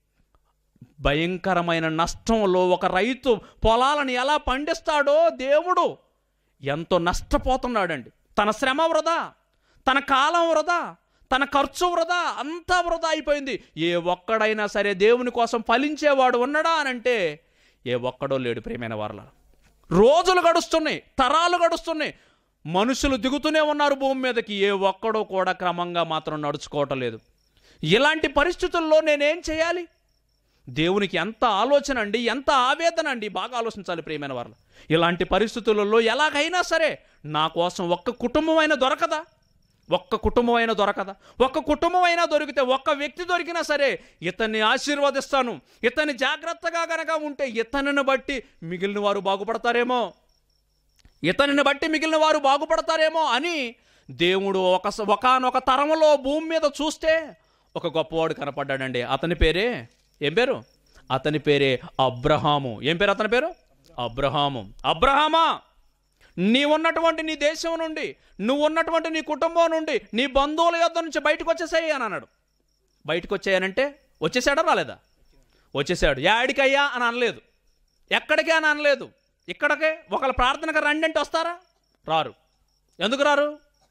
భయంకరమైన నష్టంలో ఒక రైతు పొలాలను ఎలా పండిస్తాడో దేవుడు ఎంతో నష్టపోతున్నాడండి తన శ్రమ వృధా తన కాలం వృధా తన ఖర్చు వృధా అంతా వృధా అయిపోయింది ఏ ఒక్కడైనా సరే దేవుని కోసం ఫలించేవాడు ఉన్నాడా అని అంటే ఏ ఒక్కడో లేడు ప్రియమైన వారల రోజులు గడుస్తున్నాయి తరాలు గడుస్తున్నాయి మనుషులు దిగుతూనే ఉన్నారు భూమి మీదకి ఏ ఒక్కడో కూడా క్రమంగా మాత్రం నడుచుకోవటం లేదు ఇలాంటి పరిస్థితుల్లో నేనేం చేయాలి దేవునికి ఎంత ఆలోచన అండి ఎంత ఆవేదన అండి బాగా ఆలోచించాలి ప్రియమైన వారు ఇలాంటి పరిస్థితులలో ఎలాగైనా సరే నా కోసం ఒక్క కుటుంబం అయినా దొరకదా ఒక్క కుటుంబం అయినా దొరకదా ఒక్క కుటుంబం అయినా దొరికితే ఒక్క వ్యక్తి దొరికినా సరే ఇతన్ని ఆశీర్వదిస్తాను ఇతన్ని జాగ్రత్తగా గనక ఉంటే ఇతనిని బట్టి మిగిలిన వారు బాగుపడతారేమో ఇతనిని బట్టి మిగిలిన వారు బాగుపడతారేమో అని దేవుడు ఒక ఒకనొక తరములో భూమి మీద చూస్తే ఒక గొప్పవాడు కనపడ్డాడండి అతని పేరే ఏం పేరు అతని పేరే అబ్రహాము ఏం పేరు అతని పేరు అబ్రహాము అబ్రహామా నీ ఉన్నటువంటి నీ దేశం నుండి నువ్వు ఉన్నటువంటి నీ కుటుంబం నుండి నీ బంధువుల యొద్ద నుంచి బయటకు వచ్చేసాయి అని అన్నాడు బయటకు వచ్చాయనంటే వచ్చేసాడా రాలేదా వచ్చేసాడు యాడికయ్యా అని అనలేదు ఎక్కడికే అని అనలేదు ఇక్కడికే ఒకళ్ళ ప్రార్థనకు రండి అంటే వస్తారా రారు ఎందుకు రారు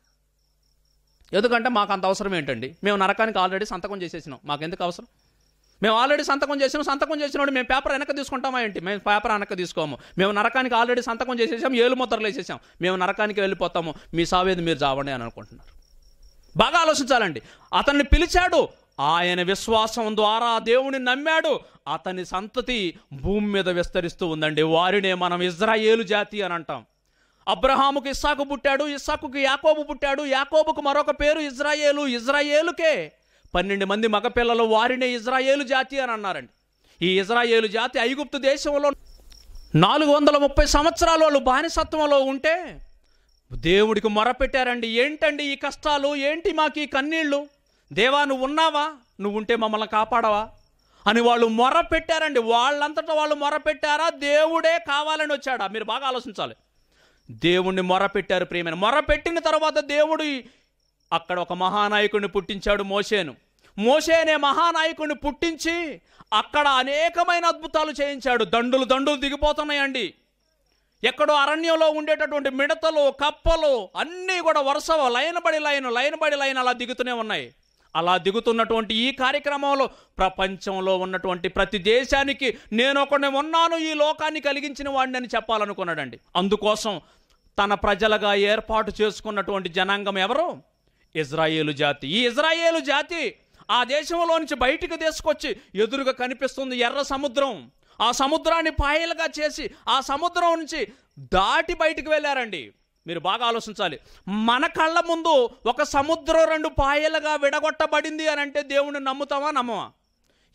ఎందుకంటే మాకు అంత అవసరం ఏంటండి మేము నరకానికి ఆల్రెడీ సంతకం చేసేసినాం మాకు ఎందుకు అవసరం మేము ఆల్రెడీ సంతకం చేసినాం సంతకం చేసినోడు మేము పేపర్ వెనక్కి తీసుకుంటామా ఏంటి మేము పేపర్ వెనక్కి తీసుకోము మేము నరకానికి ఆల్రెడీ సంతకం చేసేసాం ఏలు ముద్రలు వేసేసాం మేము నరకానికి వెళ్ళిపోతాము మీ సావేది మీరు చావండి అని అనుకుంటున్నారు బాగా ఆలోచించాలండి అతన్ని పిలిచాడు ఆయన విశ్వాసం ద్వారా దేవుని నమ్మాడు అతని సంతతి భూమి మీద విస్తరిస్తూ ఉందండి వారినే మనం ఇజ్రాయేలు జాతి అని అంటాం అబ్రహాముకి ఇస్సాకు పుట్టాడు ఇస్సాకుకి యాకోబు పుట్టాడు యాకోబుకు మరొక పేరు ఇజ్రాయేలు ఇజ్రాయేలుకే పన్నెండు మంది మగపిల్లలు వారినే ఇజ్రాయేలు జాతి అని అన్నారండి ఈ ఇజ్రాయేలు జాతి ఐగుప్తు దేశంలో నాలుగు వందల ముప్పై సంవత్సరాలు వాళ్ళు బానిసత్వంలో ఉంటే దేవుడికి మొరపెట్టారండి ఏంటండి ఈ కష్టాలు ఏంటి మాకు ఈ కన్నీళ్ళు దేవా నువ్వు ఉన్నావా నువ్వు ఉంటే మమ్మల్ని కాపాడవా అని వాళ్ళు మొర పెట్టారండి వాళ్ళంతటా వాళ్ళు మొర పెట్టారా దేవుడే కావాలని వచ్చాడా మీరు బాగా ఆలోచించాలి దేవుణ్ణి మొర పెట్టారు ప్రియమైన మొర పెట్టిన తర్వాత దేవుడు అక్కడ ఒక మహానాయకుడిని పుట్టించాడు మోషేను మోషే అనే మహానాయకుడిని పుట్టించి అక్కడ అనేకమైన అద్భుతాలు చేయించాడు దండులు దండులు దిగిపోతున్నాయండి ఎక్కడో అరణ్యంలో ఉండేటటువంటి మిడతలు కప్పలు అన్నీ కూడా వరుస లైన్ బడి లైన్ లైన్ బడి లైన్ అలా దిగుతూనే ఉన్నాయి అలా దిగుతున్నటువంటి ఈ కార్యక్రమంలో ప్రపంచంలో ఉన్నటువంటి ప్రతి దేశానికి నేను ఒకడిని ఉన్నాను ఈ లోకాన్ని కలిగించిన వాడిని అని చెప్పాలనుకున్నాడండి అందుకోసం తన ప్రజలుగా ఏర్పాటు చేసుకున్నటువంటి జనాంగం ఎవరు ఇజ్రాయేలు జాతి ఈ ఇజ్రాయేలు జాతి ఆ దేశంలో నుంచి బయటికి తీసుకొచ్చి ఎదురుగా కనిపిస్తుంది ఎర్ర సముద్రం ఆ సముద్రాన్ని పాయలుగా చేసి ఆ సముద్రం నుంచి దాటి బయటికి వెళ్ళారండి మీరు బాగా ఆలోచించాలి మన కళ్ళ ముందు ఒక సముద్రం రెండు పాయలుగా విడగొట్టబడింది అని అంటే దేవుణ్ణి నమ్ముతామా నమ్మవా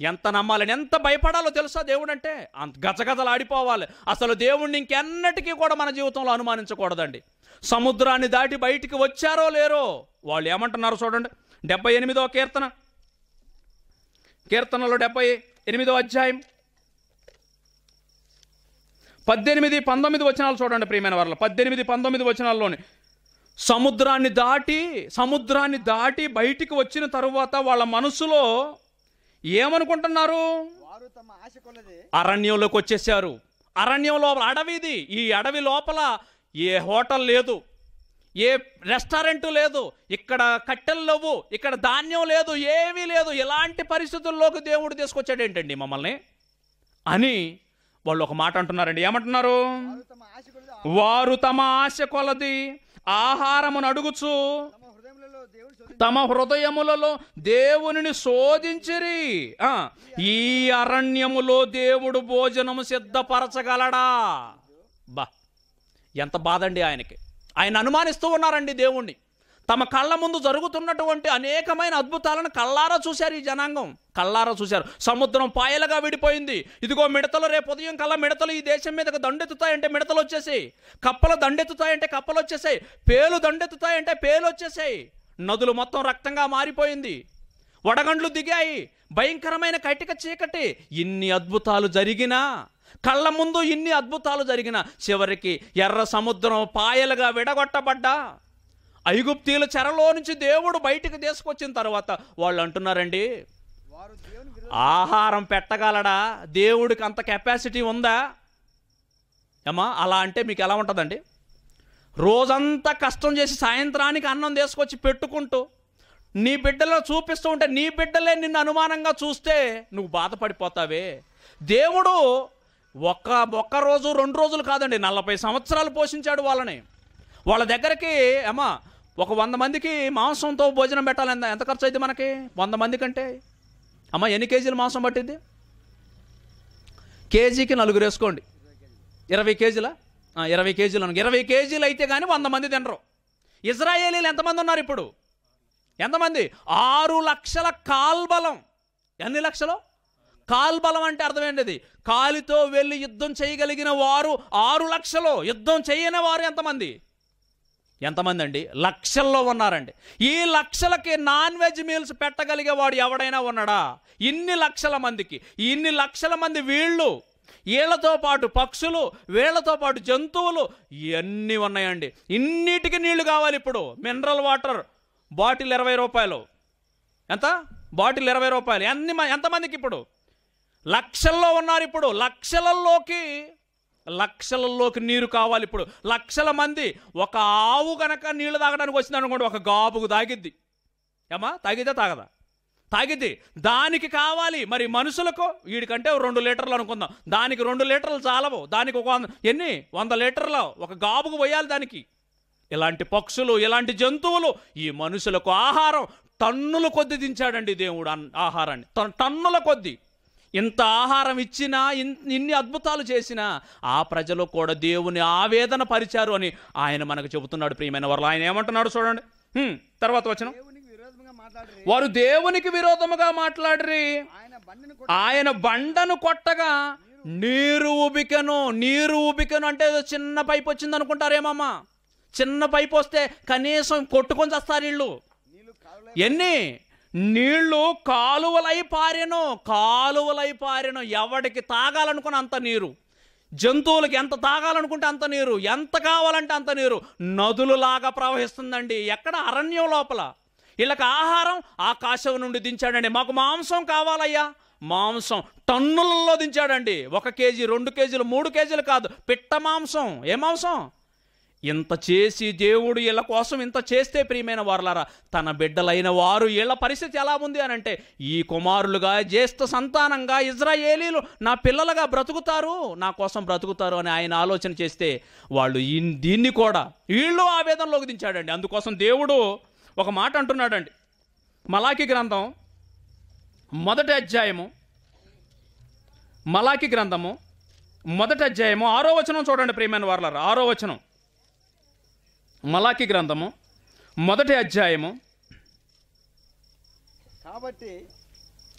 ఎంత నమ్మాలని ఎంత భయపడాలో తెలుసా దేవుడు అంటే అంత గజగజలు ఆడిపోవాలి అసలు దేవుణ్ణి ఇంకెన్నటికీ కూడా మన జీవితంలో అనుమానించకూడదండి సముద్రాన్ని దాటి బయటికి వచ్చారో లేరో వాళ్ళు ఏమంటున్నారు చూడండి డెబ్బై ఎనిమిదో కీర్తన కీర్తనలో డెబ్బై ఎనిమిదో అధ్యాయం పద్దెనిమిది పంతొమ్మిది వచనాలు చూడండి ప్రియమైన వాళ్ళ పద్దెనిమిది పంతొమ్మిది వచనాల్లోని సముద్రాన్ని దాటి సముద్రాన్ని దాటి బయటికి వచ్చిన తరువాత వాళ్ళ మనసులో ఏమనుకుంటున్నారు వారు తమ ఆశ కొలది అరణ్యంలోకి వచ్చేసారు అరణ్యం లోపల అడవిది ఈ అడవి లోపల ఏ హోటల్ లేదు ఏ రెస్టారెంట్ లేదు ఇక్కడ కట్టెలు లేవు ఇక్కడ ధాన్యం లేదు ఏమీ లేదు ఇలాంటి పరిస్థితుల్లోకి దేవుడు తీసుకొచ్చాడు ఏంటండి మమ్మల్ని అని వాళ్ళు ఒక మాట అంటున్నారండి ఏమంటున్నారు వారు తమ ఆశ కొలది వారు తమ ఆశ కొలది ఆహారమును అడుగుచు తమ హృదయములలో దేవుడు శోధి తమ హృదయములలో దేవునిని శోధించిరి ఆ, ఈ అరణ్యములో దేవుడు భోజనము సిద్ధపరచగలడా బా ఎంత బాధండి ఆయనకి ఆయన అనుమానిస్తూ ఉన్నారండి దేవుణ్ణి తమ కళ్ళ ముందు జరుగుతున్నటువంటి అనేకమైన అద్భుతాలను కళ్ళారా చూశారు ఈ జనాంగం కళ్ళారా చూశారు సముద్రం పాయలుగా విడిపోయింది ఇదిగో మిడతలు రేపు ఉదయం కల్లా మిడతలు ఈ దేశం మీదకి దండెత్తుతాయంటే మిడతలు వచ్చేసాయి కప్పలు దండెత్తుతాయంటే కప్పలు వచ్చేసాయి పేలు దండెత్తుతాయంటే పేలు వచ్చేసాయి నదులు మొత్తం రక్తంగా మారిపోయింది వడగండ్లు దిగాయి భయంకరమైన కటిక చీకటి ఇన్ని అద్భుతాలు జరిగినా కళ్ళ ముందు ఇన్ని అద్భుతాలు జరిగిన చివరికి ఎర్ర సముద్రం పాయలుగా విడగొట్టబడ్డా ఐగుప్తీల చెరలో నుంచి దేవుడు బయటికి తీసుకొచ్చిన తర్వాత వాళ్ళు అంటున్నారండి వారు దేవుని విరోధ ఆహారం పెట్టగలడా దేవుడికి అంత కెపాసిటీ ఉందా ఏమా అలా అంటే మీకు ఎలా ఉంటుందండి రోజంతా కష్టం చేసి సాయంత్రానికి అన్నం తీసుకొచ్చి పెట్టుకుంటూ నీ బిడ్డలో చూపిస్తూ ఉంటే నీ బిడ్డలే నిన్ను అనుమానంగా చూస్తే నువ్వు బాధపడిపోతావే దేవుడు ఒక్క ఒక్క రోజు రెండు రోజులు కాదండి నలభై సంవత్సరాలు పోషించాడు వాళ్ళని వాళ్ళ దగ్గరికి అమ్మా ఒక వంద మందికి మాంసంతో భోజనం పెట్టాలి ఎంత ఎంత ఖర్చు అయితే మనకి వంద మంది కంటే అమ్మ ఎన్ని కేజీలు మాంసం పట్టింది కేజీకి నలుగురు వేసుకోండి ఇరవై కేజీల ఇరవై కేజీలు అనుకో. ఇరవై కేజీలు అయితే కానీ వంద మంది తినరు ఇజ్రాయేలీలు ఎంతమంది ఉన్నారు ఇప్పుడు ఎంతమంది ఆరు లక్షల కాల్బలం ఎన్ని లక్షలు కాల్బలం అంటే అర్థమైనది కాలితో వెళ్ళి యుద్ధం చేయగలిగిన వారు ఆరు లక్షలు యుద్ధం చేయని వారు ఎంతమంది ఎంతమంది అండి లక్షల్లో ఉన్నారండి ఈ లక్షలకి నాన్ వెజ్ మీల్స్ పెట్టగలిగే వాడు ఎవడైనా ఉన్నాడా ఇన్ని లక్షల మందికి ఇన్ని లక్షల మంది వీళ్ళు వీళ్ళతో పాటు పక్షులు వీళ్ళతో పాటు జంతువులు ఇవన్నీ ఉన్నాయండి ఇన్నిటికి నీళ్లు కావాలి ఇప్పుడు మినరల్ వాటర్ బాటిల్ ఇరవై రూపాయలు ఎంత బాటిల్ ఇరవై రూపాయలు ఎన్ని మ- ఎంతమందికి ఇప్పుడు లక్షల్లో ఉన్నారు ఇప్పుడు లక్షలలోకి లక్షలలోకి నీరు కావాలి ఇప్పుడు లక్షల మంది ఒక ఆవు గనక నీళ్లు తాగడానికి వచ్చింది అనుకోండి ఒక గాబుకు తాగిద్ది ఏమా తాగిద్దా తాగదా తాగిద్ది దానికి కావాలి మరి మనుషులకు వీడికంటే రెండు లీటర్లు అనుకుందాం దానికి రెండు లీటర్లు చాలవు దానికి ఒక వంద ఎన్ని వంద లీటర్లు ఒక గాబుకు పోయాలి దానికి ఇలాంటి పక్షులు ఇలాంటి జంతువులు ఈ మనుషులకు ఆహారం టన్నుల కొద్ది దించాడండి దేవుడు అన్- ఆహారాన్ని టన్- టన్నుల కొద్ది ఇంత ఆహారం ఇచ్చినా ఇన్- ఇన్ని అద్భుతాలు చేసినా ఆ ప్రజలు కూడా దేవుని ఆవేదన పరిచారు అని ఆయన మనకు చెబుతున్నాడు ప్రియమైన వారు ఆయన ఏమంటున్నాడు చూడండి హ్మ్, తర్వాత వచ్చిన దేవునికి విరోధంగా మాట్లాడి వారు దేవునికి విరోధముగా మాట్లాడరి ఆయన బండిని ఆయన బండను కొట్టగా నీరు ఉబికెను నీరు ఉబికెను అంటే ఏదో చిన్న పైపు వచ్చింది అనుకుంటారేమమ్మా చిన్న పైపు వస్తే కనీసం కొట్టుకొని చేస్తారు వీళ్ళు నీళ్లు కాలువలై ఎన్ని నీళ్లు కాలువలై పారెను కాలువలై పారెను ఎవడికి తాగాలనుకున్న అంత నీరు జంతువులకి ఎంత తాగాలనుకుంటే అంత నీరు ఎంత కావాలంటే అంత నీరు నదులులాగా ప్రవహిస్తుందండి ఎక్కడ అరణ్యం లోపల వీళ్ళకి ఆహారం ఆకాశం నుండి దించాడండి మాకు మాంసం కావాలయ్యా మాంసం టన్నులలో దించాడండి ఒక కేజీ రెండు కేజీలు మూడు కేజీలు కాదు పిట్ట మాంసం ఏ మాంసం ఇంత చేసి దేవుడు వీళ్ళ కోసం ఇంత చేస్తే ప్రియమైన వారలారా తన బిడ్డలైన వారు వీళ్ళ పరిస్థితి ఎలా ఉంది అని అంటే ఈ కుమారులుగా జ్యేష్ఠ సంతానంగా ఇజ్రాయేలీలు నా పిల్లలుగా బ్రతుకుతారు నా కోసం బ్రతుకుతారు అని ఆయన ఆలోచన చేస్తే వాళ్ళు ఈ- దీన్ని కూడా వీళ్ళు ఆవేదనలోకి దించాడండి అందుకోసం దేవుడు ఒక మాట అంటున్నాడండి మలాకి గ్రంథం మొదటి అధ్యాయము మలాకి గ్రంథము మొదటి అధ్యాయము ఆరో వచనం చూడండి ప్రియమైన వారలారా ఆరో వచనం మలాకి గ్రంథము మొదటి అధ్యాయము కాబట్టి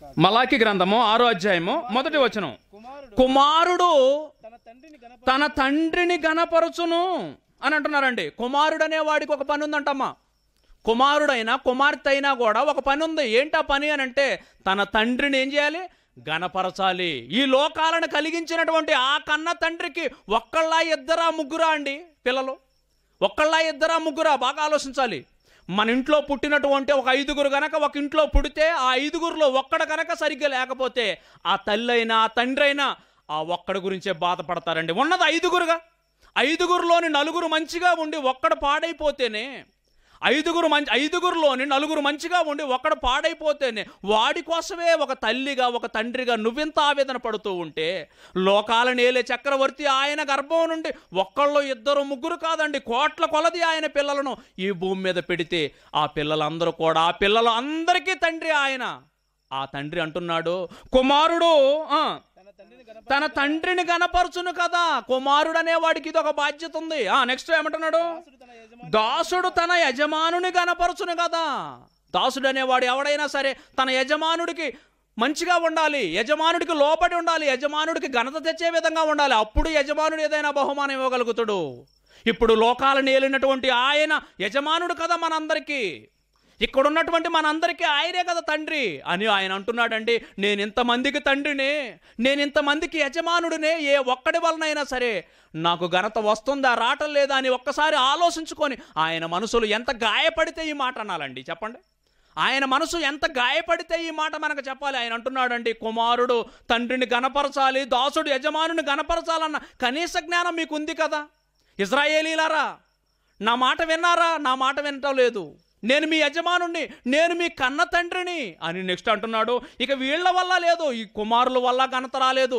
కాదు మలాకి గ్రంథము ఆరో అధ్యాయము మొదటి వచనం కుమారుడు కుమారుడు తన తండ్రిని గణప తన తండ్రిని గనపరచును అని అంటున్నారండి కుమారుడు అనే వాడికి ఒక పని ఉందంటమ్మా కుమారుడైనా కుమార్తె అయినా కూడా ఒక పని ఉంది ఏంటా పని అని అంటే తన తండ్రిని ఏం చేయాలి గనపరచాలి ఈ లోకాలను కలిగించినటువంటి ఆ కన్న తండ్రికి ఒక్కళ్ళ ఇద్దరా ముగ్గురా అండి పిల్లలు ఒక్కళ్ళ ఇద్దరా ముగ్గురా బాగా ఆలోచించాలి మన ఇంట్లో పుట్టినటువంటి ఒక ఐదుగురు గనక ఒక ఇంట్లో పుడితే ఆ ఐదుగురులో ఒక్కడ గనక సరిగ్గా లేకపోతే ఆ తల్లి అయినా ఆ తండ్రి అయినా ఆ ఒక్కడి గురించే బాధపడతారండి ఉన్నది ఐదుగురుగా ఐదుగురులోని నలుగురు మంచిగా ఉండి ఒక్కడు పాడైపోతేనే ఐదుగురు మంచి ఐదుగురులోని నలుగురు మంచిగా ఉండి ఒక్కడు పాడైపోతేనే వాడి కోసమే ఒక తల్లిగా ఒక తండ్రిగా నువ్వెంత ఆవేదన పడుతూ ఉంటే లోకాల నేలే చక్రవర్తి ఆయన గర్భం నుండి ఒక్కళ్ళు ఇద్దరు ముగ్గురు కాదండి కోట్ల కొలది ఆయన పిల్లలను ఈ భూమి మీద పెడితే ఆ పిల్లలందరూ కూడా ఆ పిల్లలు అందరికీ తండ్రి ఆయన ఆ తండ్రి అంటున్నాడు కుమారుడు ఆ, తన తండ్రిని గణప తన తండ్రిని గనపరచును కదా కుమారుడు అనే వాడికి ఇది ఒక బాధ్యత ఉంది ఆ నెక్స్ట్ ఏమంటున్నాడు తన యజమాని దాసుడు తన యజమానుని గనపరచును కదా దాసుడు అనేవాడు ఎవడైనా సరే తన యజమానుడికి మంచిగా ఉండాలి యజమానుడికి లోపడి ఉండాలి యజమానుడికి ఘనత తెచ్చే విధంగా ఉండాలి అప్పుడు యజమానుడు ఏదైనా బహుమానం ఇవ్వగలుగుతాడు ఇప్పుడు లోకాలను ఏలినటువంటి ఆయన యజమానుడు కదా మనందరికీ ఇక్కడ ఉన్నటువంటి మనందరికీ ఆయనే కదా తండ్రి అని ఆయన అంటున్నాడండి నేను ఇంతమందికి తండ్రినే నేను ఇంతమందికి యజమానుడినే ఏ ఒక్కడి వలనైనా సరే నాకు ఘనత వస్తుందా రావటం లేదా అని ఒక్కసారి ఆలోచించుకొని ఆయన మనసులు ఎంత గాయపడితే ఈ మాట అనాలండి చెప్పండి ఆయన మనసు ఎంత గాయపడితే ఈ మాట మనకు చెప్పాలి ఆయన అంటున్నాడండి కుమారుడు తండ్రిని గనపరచాలి దాసుడు యజమానుని గనపరచాలన్న కనీస జ్ఞానం మీకు ఉంది కదా ఇజ్రాయేలీలారా నా మాట విన్నారా నా మాట వినటం లేదు నేను మీ యజమానుణ్ణి నేను మీ కన్న తండ్రిని అని నెక్స్ట్ అంటున్నాడు ఇక వీళ్ళ వల్ల లేదు ఈ కుమారుల వల్ల ఘనత రాలేదు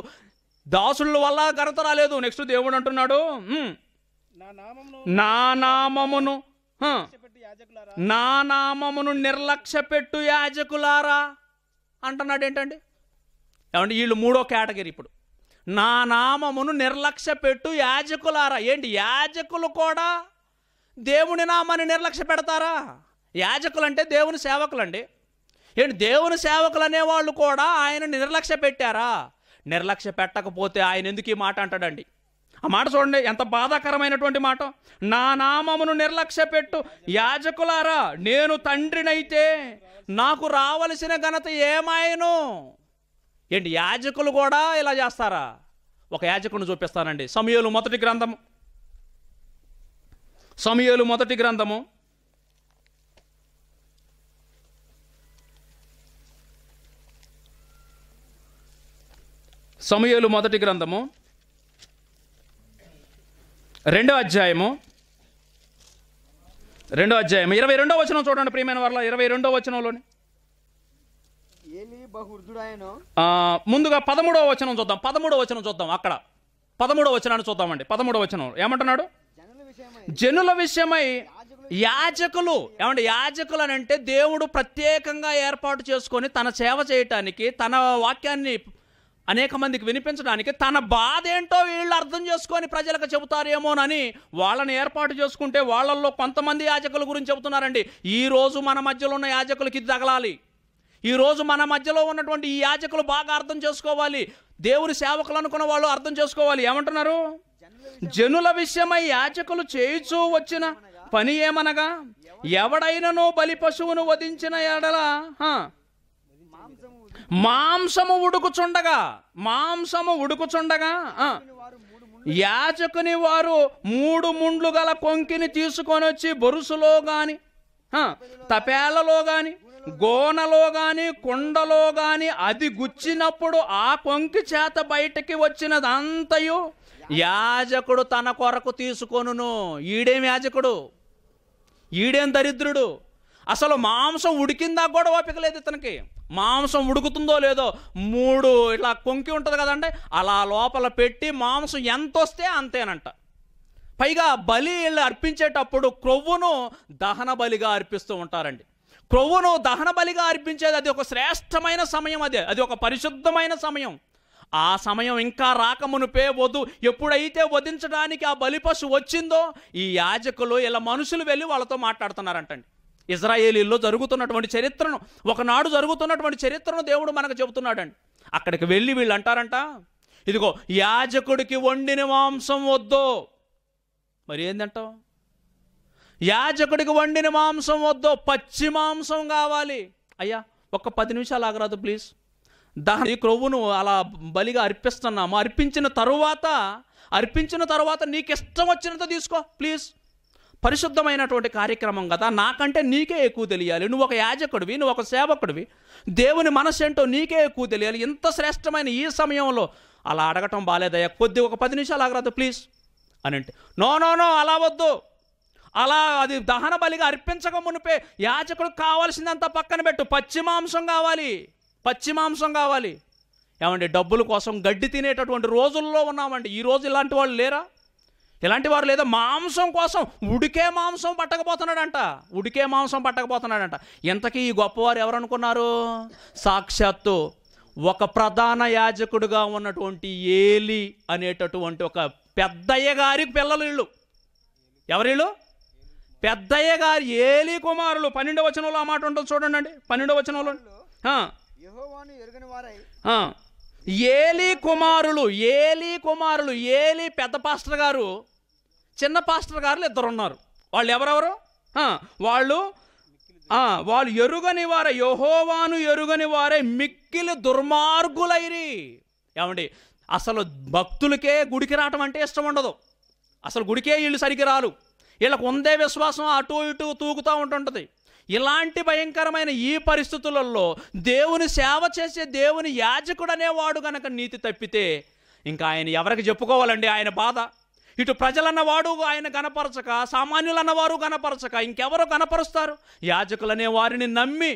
దాసుల వల్ల ఘనత రాలేదు నెక్స్ట్ దేవుడు అంటున్నాడు "ఉమ్, నా నామమును నా నామమును హ, పెట్టి యాజకులారా నా నామమును నిర్లక్ష్య పెట్టు యాజకులారా అంటున్నాడు ఏంటండి ఏమంటే వీళ్ళు మూడో కేటగిరీ ఇప్పుడు నా నామమును నిర్లక్ష్య పెట్టు యాజకులారా ఏంటి యాజకులు కూడా దేవుని నామాన్ని నిర్లక్ష్య పెడతారా యాజకులు అంటే దేవుని సేవకులండి ఏంటి దేవుని సేవకులు అనేవాళ్ళు కూడా ఆయన నిర్లక్ష్య పెట్టారా నిర్లక్ష్య పెట్టకపోతే ఆయన ఎందుకు ఈ మాట అంటాడండి ఆ మాట చూడండి ఎంత బాధాకరమైనటువంటి మాట నా నామమును నిర్లక్ష్య పెట్టు యాజకులారా నేను తండ్రినైతే నాకు రావలసిన ఘనత ఏమాయను ఏంటి యాజకులు కూడా ఇలా చేస్తారా ఒక యాజకుడిని చూపిస్తానండి సమయలు మొదటి గ్రంథము సమయలు మొదటి గ్రంథము సమయలు మొదటి గ్రంథము రెండో అధ్యాయము రెండో అధ్యాయం ఇరవై రెండో వచనం చూడండి ప్రియమైన వాళ్ళ ఇరవై రెండో వచనంలోని ఏలి బహువృద్ధుడాయను ఆ, ముందుగా పదమూడవ వచనం చూద్దాం పదమూడవ వచనం చూద్దాం అక్కడ పదమూడవ వచనాన్ని చూద్దామండి పదమూడవ వచనం ఏమంటున్నాడు జనుల విషయమై జనుల విషయమై యాజకులు ఏమంటే యాజకులు అని అంటే దేవుడు ప్రత్యేకంగా ఏర్పాటు చేసుకొని తన సేవ చేయటానికి తన వాక్యాన్ని అనేక మందికి వినిపించడానికి తన బాధ ఏంటో వీళ్ళు అర్థం చేసుకొని ప్రజలకు చెబుతారేమోనని వాళ్ళని ఏర్పాటు చేసుకుంటే వాళ్ళల్లో కొంతమంది యాజకుల గురించి చెబుతున్నారండి ఈ రోజు మన మధ్యలో ఉన్న యాజకులకి ఇది తగలాలి ఈ రోజు మన మధ్యలో ఉన్నటువంటి ఈ యాజకులు బాగా అర్థం చేసుకోవాలి దేవుని సేవకులు అనుకున్న వాళ్ళు అర్థం చేసుకోవాలి ఏమంటున్నారు జనుల విషయమై యాజకులు చేయుచూ వచ్చిన పని ఏమనగా ఎవడైనను బలి పశువును వధించిన ఎడల హ, మాంసము మాంసము ఉడుకుచుండగా మాంసము ఉడుకుచుండగా ఆ, వారు మూడు ముండ్లు యాజకుని వారు మూడు ముండ్లు గల కొంకిని తీసుకొని వచ్చి బొరుసులో గాని ఆ, తపేలలో గాని గోనలో గాని కుండలో గాని అది గుచ్చినప్పుడు ఆ కొంకి చేత బయటకి వచ్చినదంతయు యాజకుడు తన కొరకు తీసుకొనును ఈడేం యాజకుడు ఈడేం దరిద్రుడు అసలు మాంసం ఉడికిందా కూడా ఓపిక లేదు ఇతనికి మాంసం ఉడుకుతుందో లేదో మూడు ఇట్లా కొంకి ఉంటుంది కదండి అలా లోపల పెట్టి మాంసం ఎంత వస్తే అంతేనంట పైగా బలి వీళ్ళు అర్పించేటప్పుడు క్రొవ్వును దహన బలిగా అర్పిస్తూ ఉంటారండి క్రొవ్వును దహన బలిగా అర్పించేది అది ఒక శ్రేష్టమైన సమయం అదే అది ఒక పరిశుద్ధమైన సమయం ఆ సమయం ఇంకా రాకమునుపే వధు ఎప్పుడైతే వధించడానికి ఆ బలి పశు వచ్చిందో ఈ యాజకులు ఇలా మనుషులు వెళ్ళి వాళ్ళతో మాట్లాడుతున్నారంటండి ఇజ్రాయేలీల్లో జరుగుతున్నటువంటి చరిత్రను ఒకనాడు జరుగుతున్నటువంటి చరిత్రను దేవుడు మనకు చెబుతున్నాడండి అక్కడికి వెళ్ళి వీళ్ళు అంటారంట ఇదిగో యాజకుడికి వండిన మాంసం వద్దు మరి ఏందంటావు యాజకుడికి వండిన మాంసం వద్దు పచ్చి మాంసం కావాలి అయ్యా ఒక్క పది నిమిషాలు ఆగరాదు ప్లీజ్ దహన ఈ క్రొవ్వును అలా బలిగా అర్పిస్తున్నాము అర్పించిన తరువాత అర్పించిన తరువాత నీకు ఇష్టం వచ్చినంత తీసుకో ప్లీజ్ పరిశుద్ధమైనటువంటి కార్యక్రమం కదా నాకంటే నీకే ఎక్కువ తెలియాలి నువ్వు ఒక యాజకుడివి నువ్వు ఒక సేవకుడివి దేవుని మనసు ఏంటో నీకే ఎక్కువ తెలియాలి ఇంత శ్రేష్టమైన ఈ సమయంలో అలా అడగటం బాలేదయ్యా కొద్ది ఒక పది నిమిషాలు ఆగరాదు ప్లీజ్ అని అంటే నో నో నో అలా వద్దు అలా అది దహన బలిగా అర్పించక మునిపే యాజకుడికి కావాల్సిందంతా పక్కన పెట్టు పచ్చి మాంసం కావాలి పచ్చి మాంసం కావాలి ఏమండి డబ్బుల కోసం గడ్డి తినేటటువంటి రోజుల్లో ఉన్నామండి ఈ రోజు ఇలాంటి వాళ్ళు లేరా ఇలాంటి వారు లేదా మాంసం కోసం ఉడికే మాంసం పట్టకపోతున్నాడంట ఉడికే మాంసం పట్టకపోతున్నాడంట ఇంతకీ ఈ గొప్పవారు ఎవరు అనుకున్నారు సాక్షాత్తు ఒక ప్రధాన యాజకుడుగా ఉన్నటువంటి ఏలి అనేటటువంటి ఒక పెద్దయ్య గారి పిల్లలు వీళ్ళు ఎవరిళ్ళు పెద్దయ్య గారి ఏలి కుమారులు పన్నెండవ వచనంలో ఆ మాట ఉంటుంది చూడండి అండి పన్నెండవ వచనంలో ఆ, యెహోవాను ఎరుగని వారై ఆ. ఏలి కుమారులు ఏలి కుమారులు ఏలి పెద్ద పాస్టర్ గారు చిన్న పాస్టర్ గారు ఇద్దరు ఉన్నారు వాళ్ళు ఎవరెవరు ఆ, వాళ్ళు ఆ, వాళ్ళు ఎరుగని వారే యహోవాను ఎరుగని వారే మిక్కిలి దుర్మార్గులైరి ఏమండి అసలు భక్తులకే గుడికి రావటం అంటే ఇష్టం ఉండదు అసలు గుడికే వీళ్ళు సరిగ్గా రారు వీళ్ళకు ఉందే విశ్వాసం అటు ఇటు తూగుతూ ఉంటుంటుంది ఇలాంటి భయంకరమైన ఈ పరిస్థితులలో దేవుని సేవ చేసే దేవుని యాజకుడు అనేవాడు గనక నీతి తప్పితే ఇంకా ఆయన ఎవరికి చెప్పుకోవాలండి ఆయన బాధ ఇటు ప్రజలన్నవాడు ఆయన గనపరచక సామాన్యులన్నవారు గనపరచక ఇంకెవరు గనపరుస్తారు యాజకులనే వారిని నమ్మి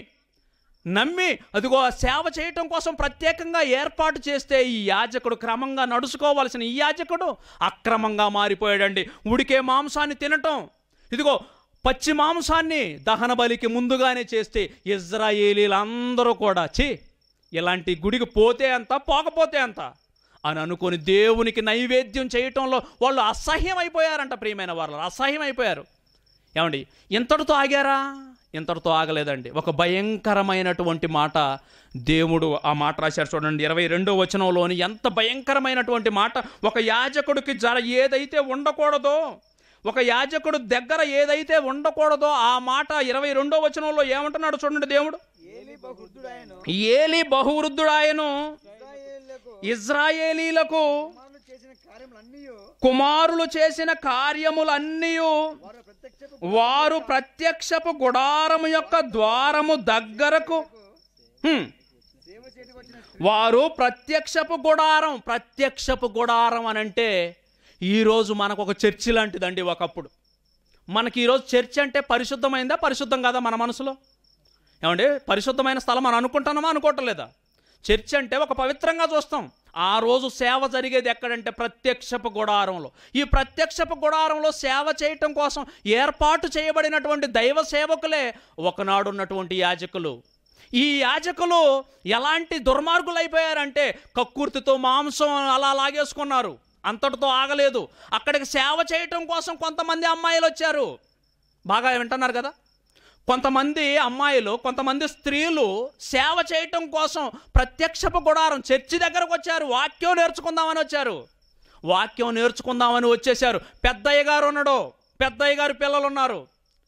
నమ్మి అదిగో ఆ సేవ చేయటం కోసం ప్రత్యేకంగా ఏర్పాటు చేస్తే ఈ యాజకుడు క్రమంగా నడుచుకోవాల్సిన ఈ యాజకుడు అక్రమంగా మారిపోయాడండి ఉడికే మాంసాన్ని తినటం ఇదిగో పచ్చి మాంసాన్ని దహన బలికి ముందుగానే చేస్తే ఇజ్రాయేలీలందరూ కూడా చి ఇలాంటి గుడికి పోతే అంత పోకపోతే అంత అని అనుకొని దేవునికి నైవేద్యం చేయటంలో వాళ్ళు అసహ్యం అయిపోయారంట ప్రియమైన వాళ్ళు అసహ్యం అయిపోయారు ఏమండి ఇంతటితో ఆగారా ఇంతటితో ఆగలేదండి ఒక భయంకరమైనటువంటి మాట దేవుడు ఆ మాట రాశారు చూడండి ఇరవై రెండో వచనంలోని ఎంత భయంకరమైనటువంటి మాట ఒక యాజకుడికి జర ఏదైతే ఉండకూడదో ఒక యాజకుడు దగ్గర ఏదైతే ఉండకూడదో ఆ మాట ఇరవై రెండో వచనంలో ఏమంటున్నాడు చూడండి దేవుడు ఏలి బహువృద్ధుడాయను ఏలి బహువృద్ధుడాయను ఇశ్రాయేలులకు ఇజ్రాయేలీలకు కుమారులు చేసిన కార్యములన్నీ కుమారులు చేసిన కార్యములన్నీ వారు ప్రత్యక్ష వారు ప్రత్యక్షపు గుడారము యొక్క ద్వారము దగ్గరకు హ్మ్. సేవ చేయడానికి వచ్చిన వారు ప్రత్యక్షపు గుడారం ప్రత్యక్షపు గుడారం అని అంటే ఈరోజు మనకు ఒక చర్చి లాంటిదండి ఒకప్పుడు మనకి ఈరోజు చర్చ్ అంటే పరిశుద్ధమైందా పరిశుద్ధం కాదా మన మనసులో ఏమండి పరిశుద్ధమైన స్థలం అని అనుకుంటున్నామా అనుకోవట్లేదా చర్చ్ అంటే ఒక పవిత్రంగా చూస్తాం ఆ రోజు సేవ జరిగేది ఎక్కడంటే ప్రత్యక్షపు గుడారంలో ఈ ప్రత్యక్షపు గుడారంలో సేవ చేయటం కోసం ఏర్పాటు చేయబడినటువంటి దైవ సేవకులే ఒకనాడు ఉన్నటువంటి యాజకులు ఈ యాజకులు ఎలాంటి దుర్మార్గులు అయిపోయారంటే కక్కుర్తితో మాంసం అలా లాగేసుకున్నారు అంతటితో ఆగలేదు అక్కడికి సేవ చేయటం కోసం కొంతమంది అమ్మాయిలు వచ్చారు బాగా వింటున్నారు కదా కొంతమంది అమ్మాయిలు కొంతమంది స్త్రీలు సేవ చేయటం కోసం ప్రత్యక్షపు గుడారం చర్చి దగ్గరకు వచ్చారు వాక్యం నేర్చుకుందామని వచ్చారు వాక్యం నేర్చుకుందామని వచ్చేసారు పెద్దయ్య గారు ఉన్నాడు పెద్దయ్య గారి పిల్లలు ఉన్నారు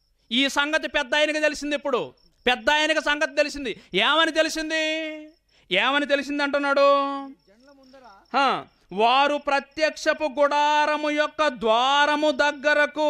ఈ సంగతి పెద్ద ఆయనకి తెలిసింది ఇప్పుడు పెద్ద ఆయనకి సంగతి తెలిసింది ఏమని తెలిసింది ఏమని తెలిసింది అంటున్నాడు జన్ల ముందర హా, వారు ప్రత్యక్షపు గుడారము యొక్క ద్వారము దగ్గరకు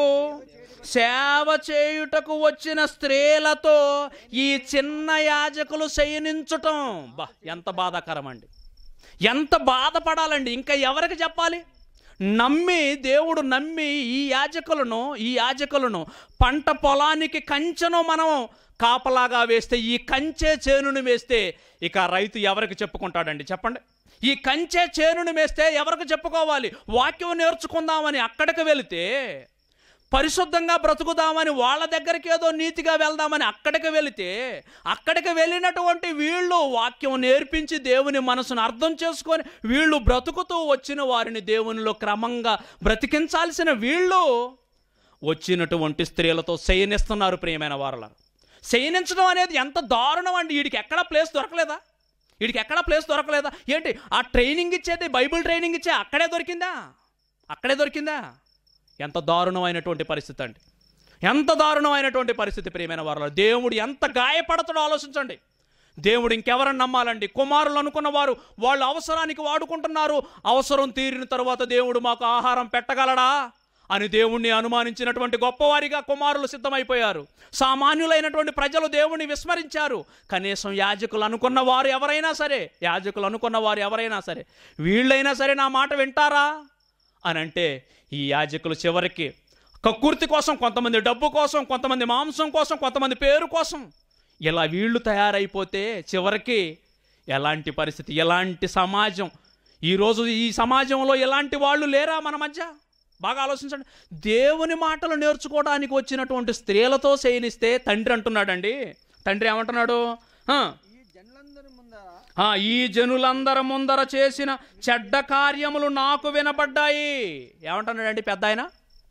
సేవ చేయుటకు వచ్చిన స్త్రీలతో ఈ చిన్న యాజకులు శయనించటం బా ఎంత బాధాకరం అండి ఎంత బాధపడాలండి ఇంకా ఎవరికి చెప్పాలి నమ్మి దేవుడు నమ్మి ఈ యాజకులను ఈ యాజకులను పంట పొలానికి కంచెను మనం కాపలాగా వేస్తే ఈ కంచె చేనును వేస్తే ఇక రైతు ఎవరికి చెప్పుకుంటాడండి చెప్పండి ఈ కంచె చేనును వేస్తే ఎవరికి చెప్పుకోవాలి వాక్యం నేర్చుకుందామని అక్కడికి వెళితే పరిశుద్ధంగా బ్రతుకుదామని వాళ్ళ దగ్గరికి ఏదో నీతిగా వెళ్దామని అక్కడికి వెళితే అక్కడికి వెళ్ళినటువంటి వీళ్ళు వాక్యం నేర్పించి దేవుని మనసును అర్థం చేసుకొని వీళ్ళు బ్రతుకుతూ వచ్చిన వారిని దేవునిలో క్రమంగా బ్రతికించాల్సిన వీళ్ళు వచ్చినటువంటి స్త్రీలతో శయనిస్తున్నారు ప్రియమైన వారల శయనించడం అనేది ఎంత దారుణం అండి వీడికి ఎక్కడా ప్లేస్ దొరకలేదా వీడికి ఎక్కడా ప్లేస్ దొరకలేదా ఏంటి ఆ ట్రైనింగ్ ఇచ్చేది బైబిల్ ట్రైనింగ్ ఇచ్చే అక్కడే దొరికిందా అక్కడే దొరికిందా ఎంత దారుణమైనటువంటి పరిస్థితి అండి ఎంత దారుణమైనటువంటి పరిస్థితి ప్రియమైన వారిలో దేవుడు ఎంత గాయపడతాడో ఆలోచించండి దేవుడు ఇంకెవరని నమ్మాలండి కుమారులు అనుకున్న వారు వాళ్ళు అవసరానికి వాడుకుంటున్నారు అవసరం తీరిన తర్వాత దేవుడు మాకు ఆహారం పెట్టగలడా అని దేవుణ్ణి అనుమానించినటువంటి గొప్పవారిగా కుమారులు సిద్ధమైపోయారు సామాన్యులైనటువంటి ప్రజలు దేవుణ్ణి విస్మరించారు కనీసం యాజకులు అనుకున్న వారు ఎవరైనా సరే యాజకులు అనుకున్న వారు ఎవరైనా సరే వీళ్ళైనా సరే నా మాట వింటారా అని అంటే ఈ యాజకులు చివరికి కక్కుర్తి కోసం కొంతమంది డబ్బు కోసం కొంతమంది మాంసం కోసం కొంతమంది పేరు కోసం ఇలా వీళ్ళు తయారైపోతే చివరికి ఎలాంటి పరిస్థితి ఎలాంటి సమాజం ఈరోజు ఈ సమాజంలో ఎలాంటి వాళ్ళు లేరా మన మధ్య బాగా ఆలోచించండి దేవుని మాటలు నేర్చుకోవడానికి వచ్చినటువంటి స్త్రీలతో శయనిస్తే తండ్రి అంటున్నాడండి తండ్రి ఏమంటున్నాడు "ఆ, ఈ జనులందరి ముందర ఆ, ఈ జనులందరి ముందర చేసిన చెడ్డ కార్యములు నాకు వినపడ్డాయి ఏమంటున్నాడండి పెద్ద ఆయన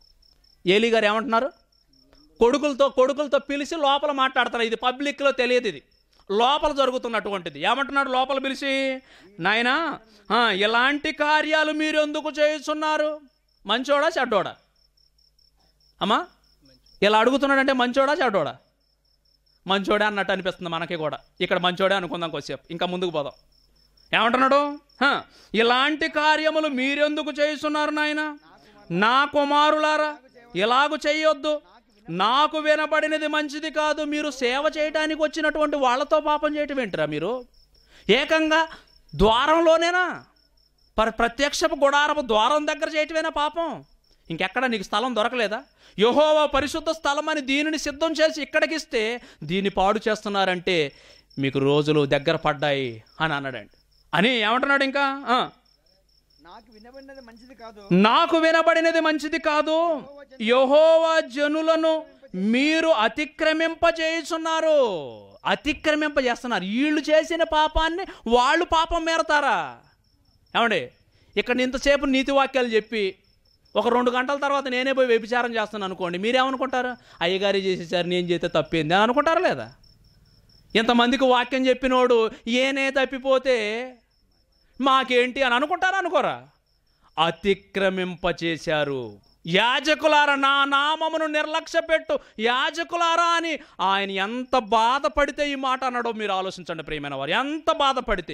ఏలి గారు ఏమంటున్నారు కొడుకులతో కొడుకులతో పిలిచి లోపల మాట్లాడతారు ఇది పబ్లిక్లో తెలియదు ఇది లోపల జరుగుతున్నటువంటిది ఏమంటున్నాడు లోపల పిలిచి నాయనా ఆ, ఇలాంటి కార్యాలు మీరు ఎందుకు చేస్తున్నారు మంచోడా చెడ్డోడా అమ్మా ఇలా అడుగుతున్నాడంటే మంచోడా చెడ్డోడా మంచోడే అన్నట్టు అనిపిస్తుంది మనకి కూడా ఇక్కడ మంచోడే అనుకుందాం కొద్దిసేపు ఇంకా ముందుకు పోదాం ఏమంటున్నాడు హ, ఇలాంటి కార్యములు మీరెందుకు చేస్తున్నారు నాయన నా కుమారులారా ఇలాగు చేయొద్దు నాకు వినబడినది మంచిది కాదు మీరు సేవ చేయడానికి వచ్చినటువంటి వాళ్ళతో పాపం చేయటం ఏంటిరా మీరు ఏకంగా ద్వారంలోనేనా పర ప్రత్యక్షపు గుడారపు ద్వారం దగ్గర చేయటమేనా పాపం ఇంకెక్కడ నీకు స్థలం దొరకలేదా యహోవా పరిశుద్ధ స్థలం అని దీనిని సిద్ధం చేసి ఇక్కడికిస్తే దీన్ని పాడు చేస్తున్నారంటే మీకు రోజులు దగ్గర పడ్డాయి అని అన్నాడండి అని ఏమంటున్నాడు ఇంకా ఆ, నాకు వినబడినది మంచిది కాదు నాకు వినబడినది మంచిది కాదు యహోవా జనులను మీరు అతిక్రమింపజేయుచున్నారు అతిక్రమింపజేస్తున్నారు వీళ్ళు చేసిన పాపాన్ని వాళ్ళు పాపం మేరతారా ఏమండి ఇక్కడ ఇంతసేపు నీతి వాక్యాలు చెప్పి ఒక రెండు గంటల తర్వాత నేనే పోయి వ్యభిచారం చేస్తాను అనుకోండి మీరేమనుకుంటారు అయ్యగారి చేసేసారు నేను చేస్తే తప్పింది అని అనుకుంటారా లేదా ఇంతమందికి వాక్యం చెప్పినోడు ఏనే తప్పిపోతే మాకేంటి అని అనుకుంటారా అనుకోరా అతిక్రమింపచేశారు యాజకులారా నా నామమును నిర్లక్ష్య పెట్టు యాజకులారా అని ఆయన ఎంత బాధపడితే ఈ మాట అన్నాడో మీరు ఆలోచించండి ప్రియమైన వారు ఎంత బాధపడితే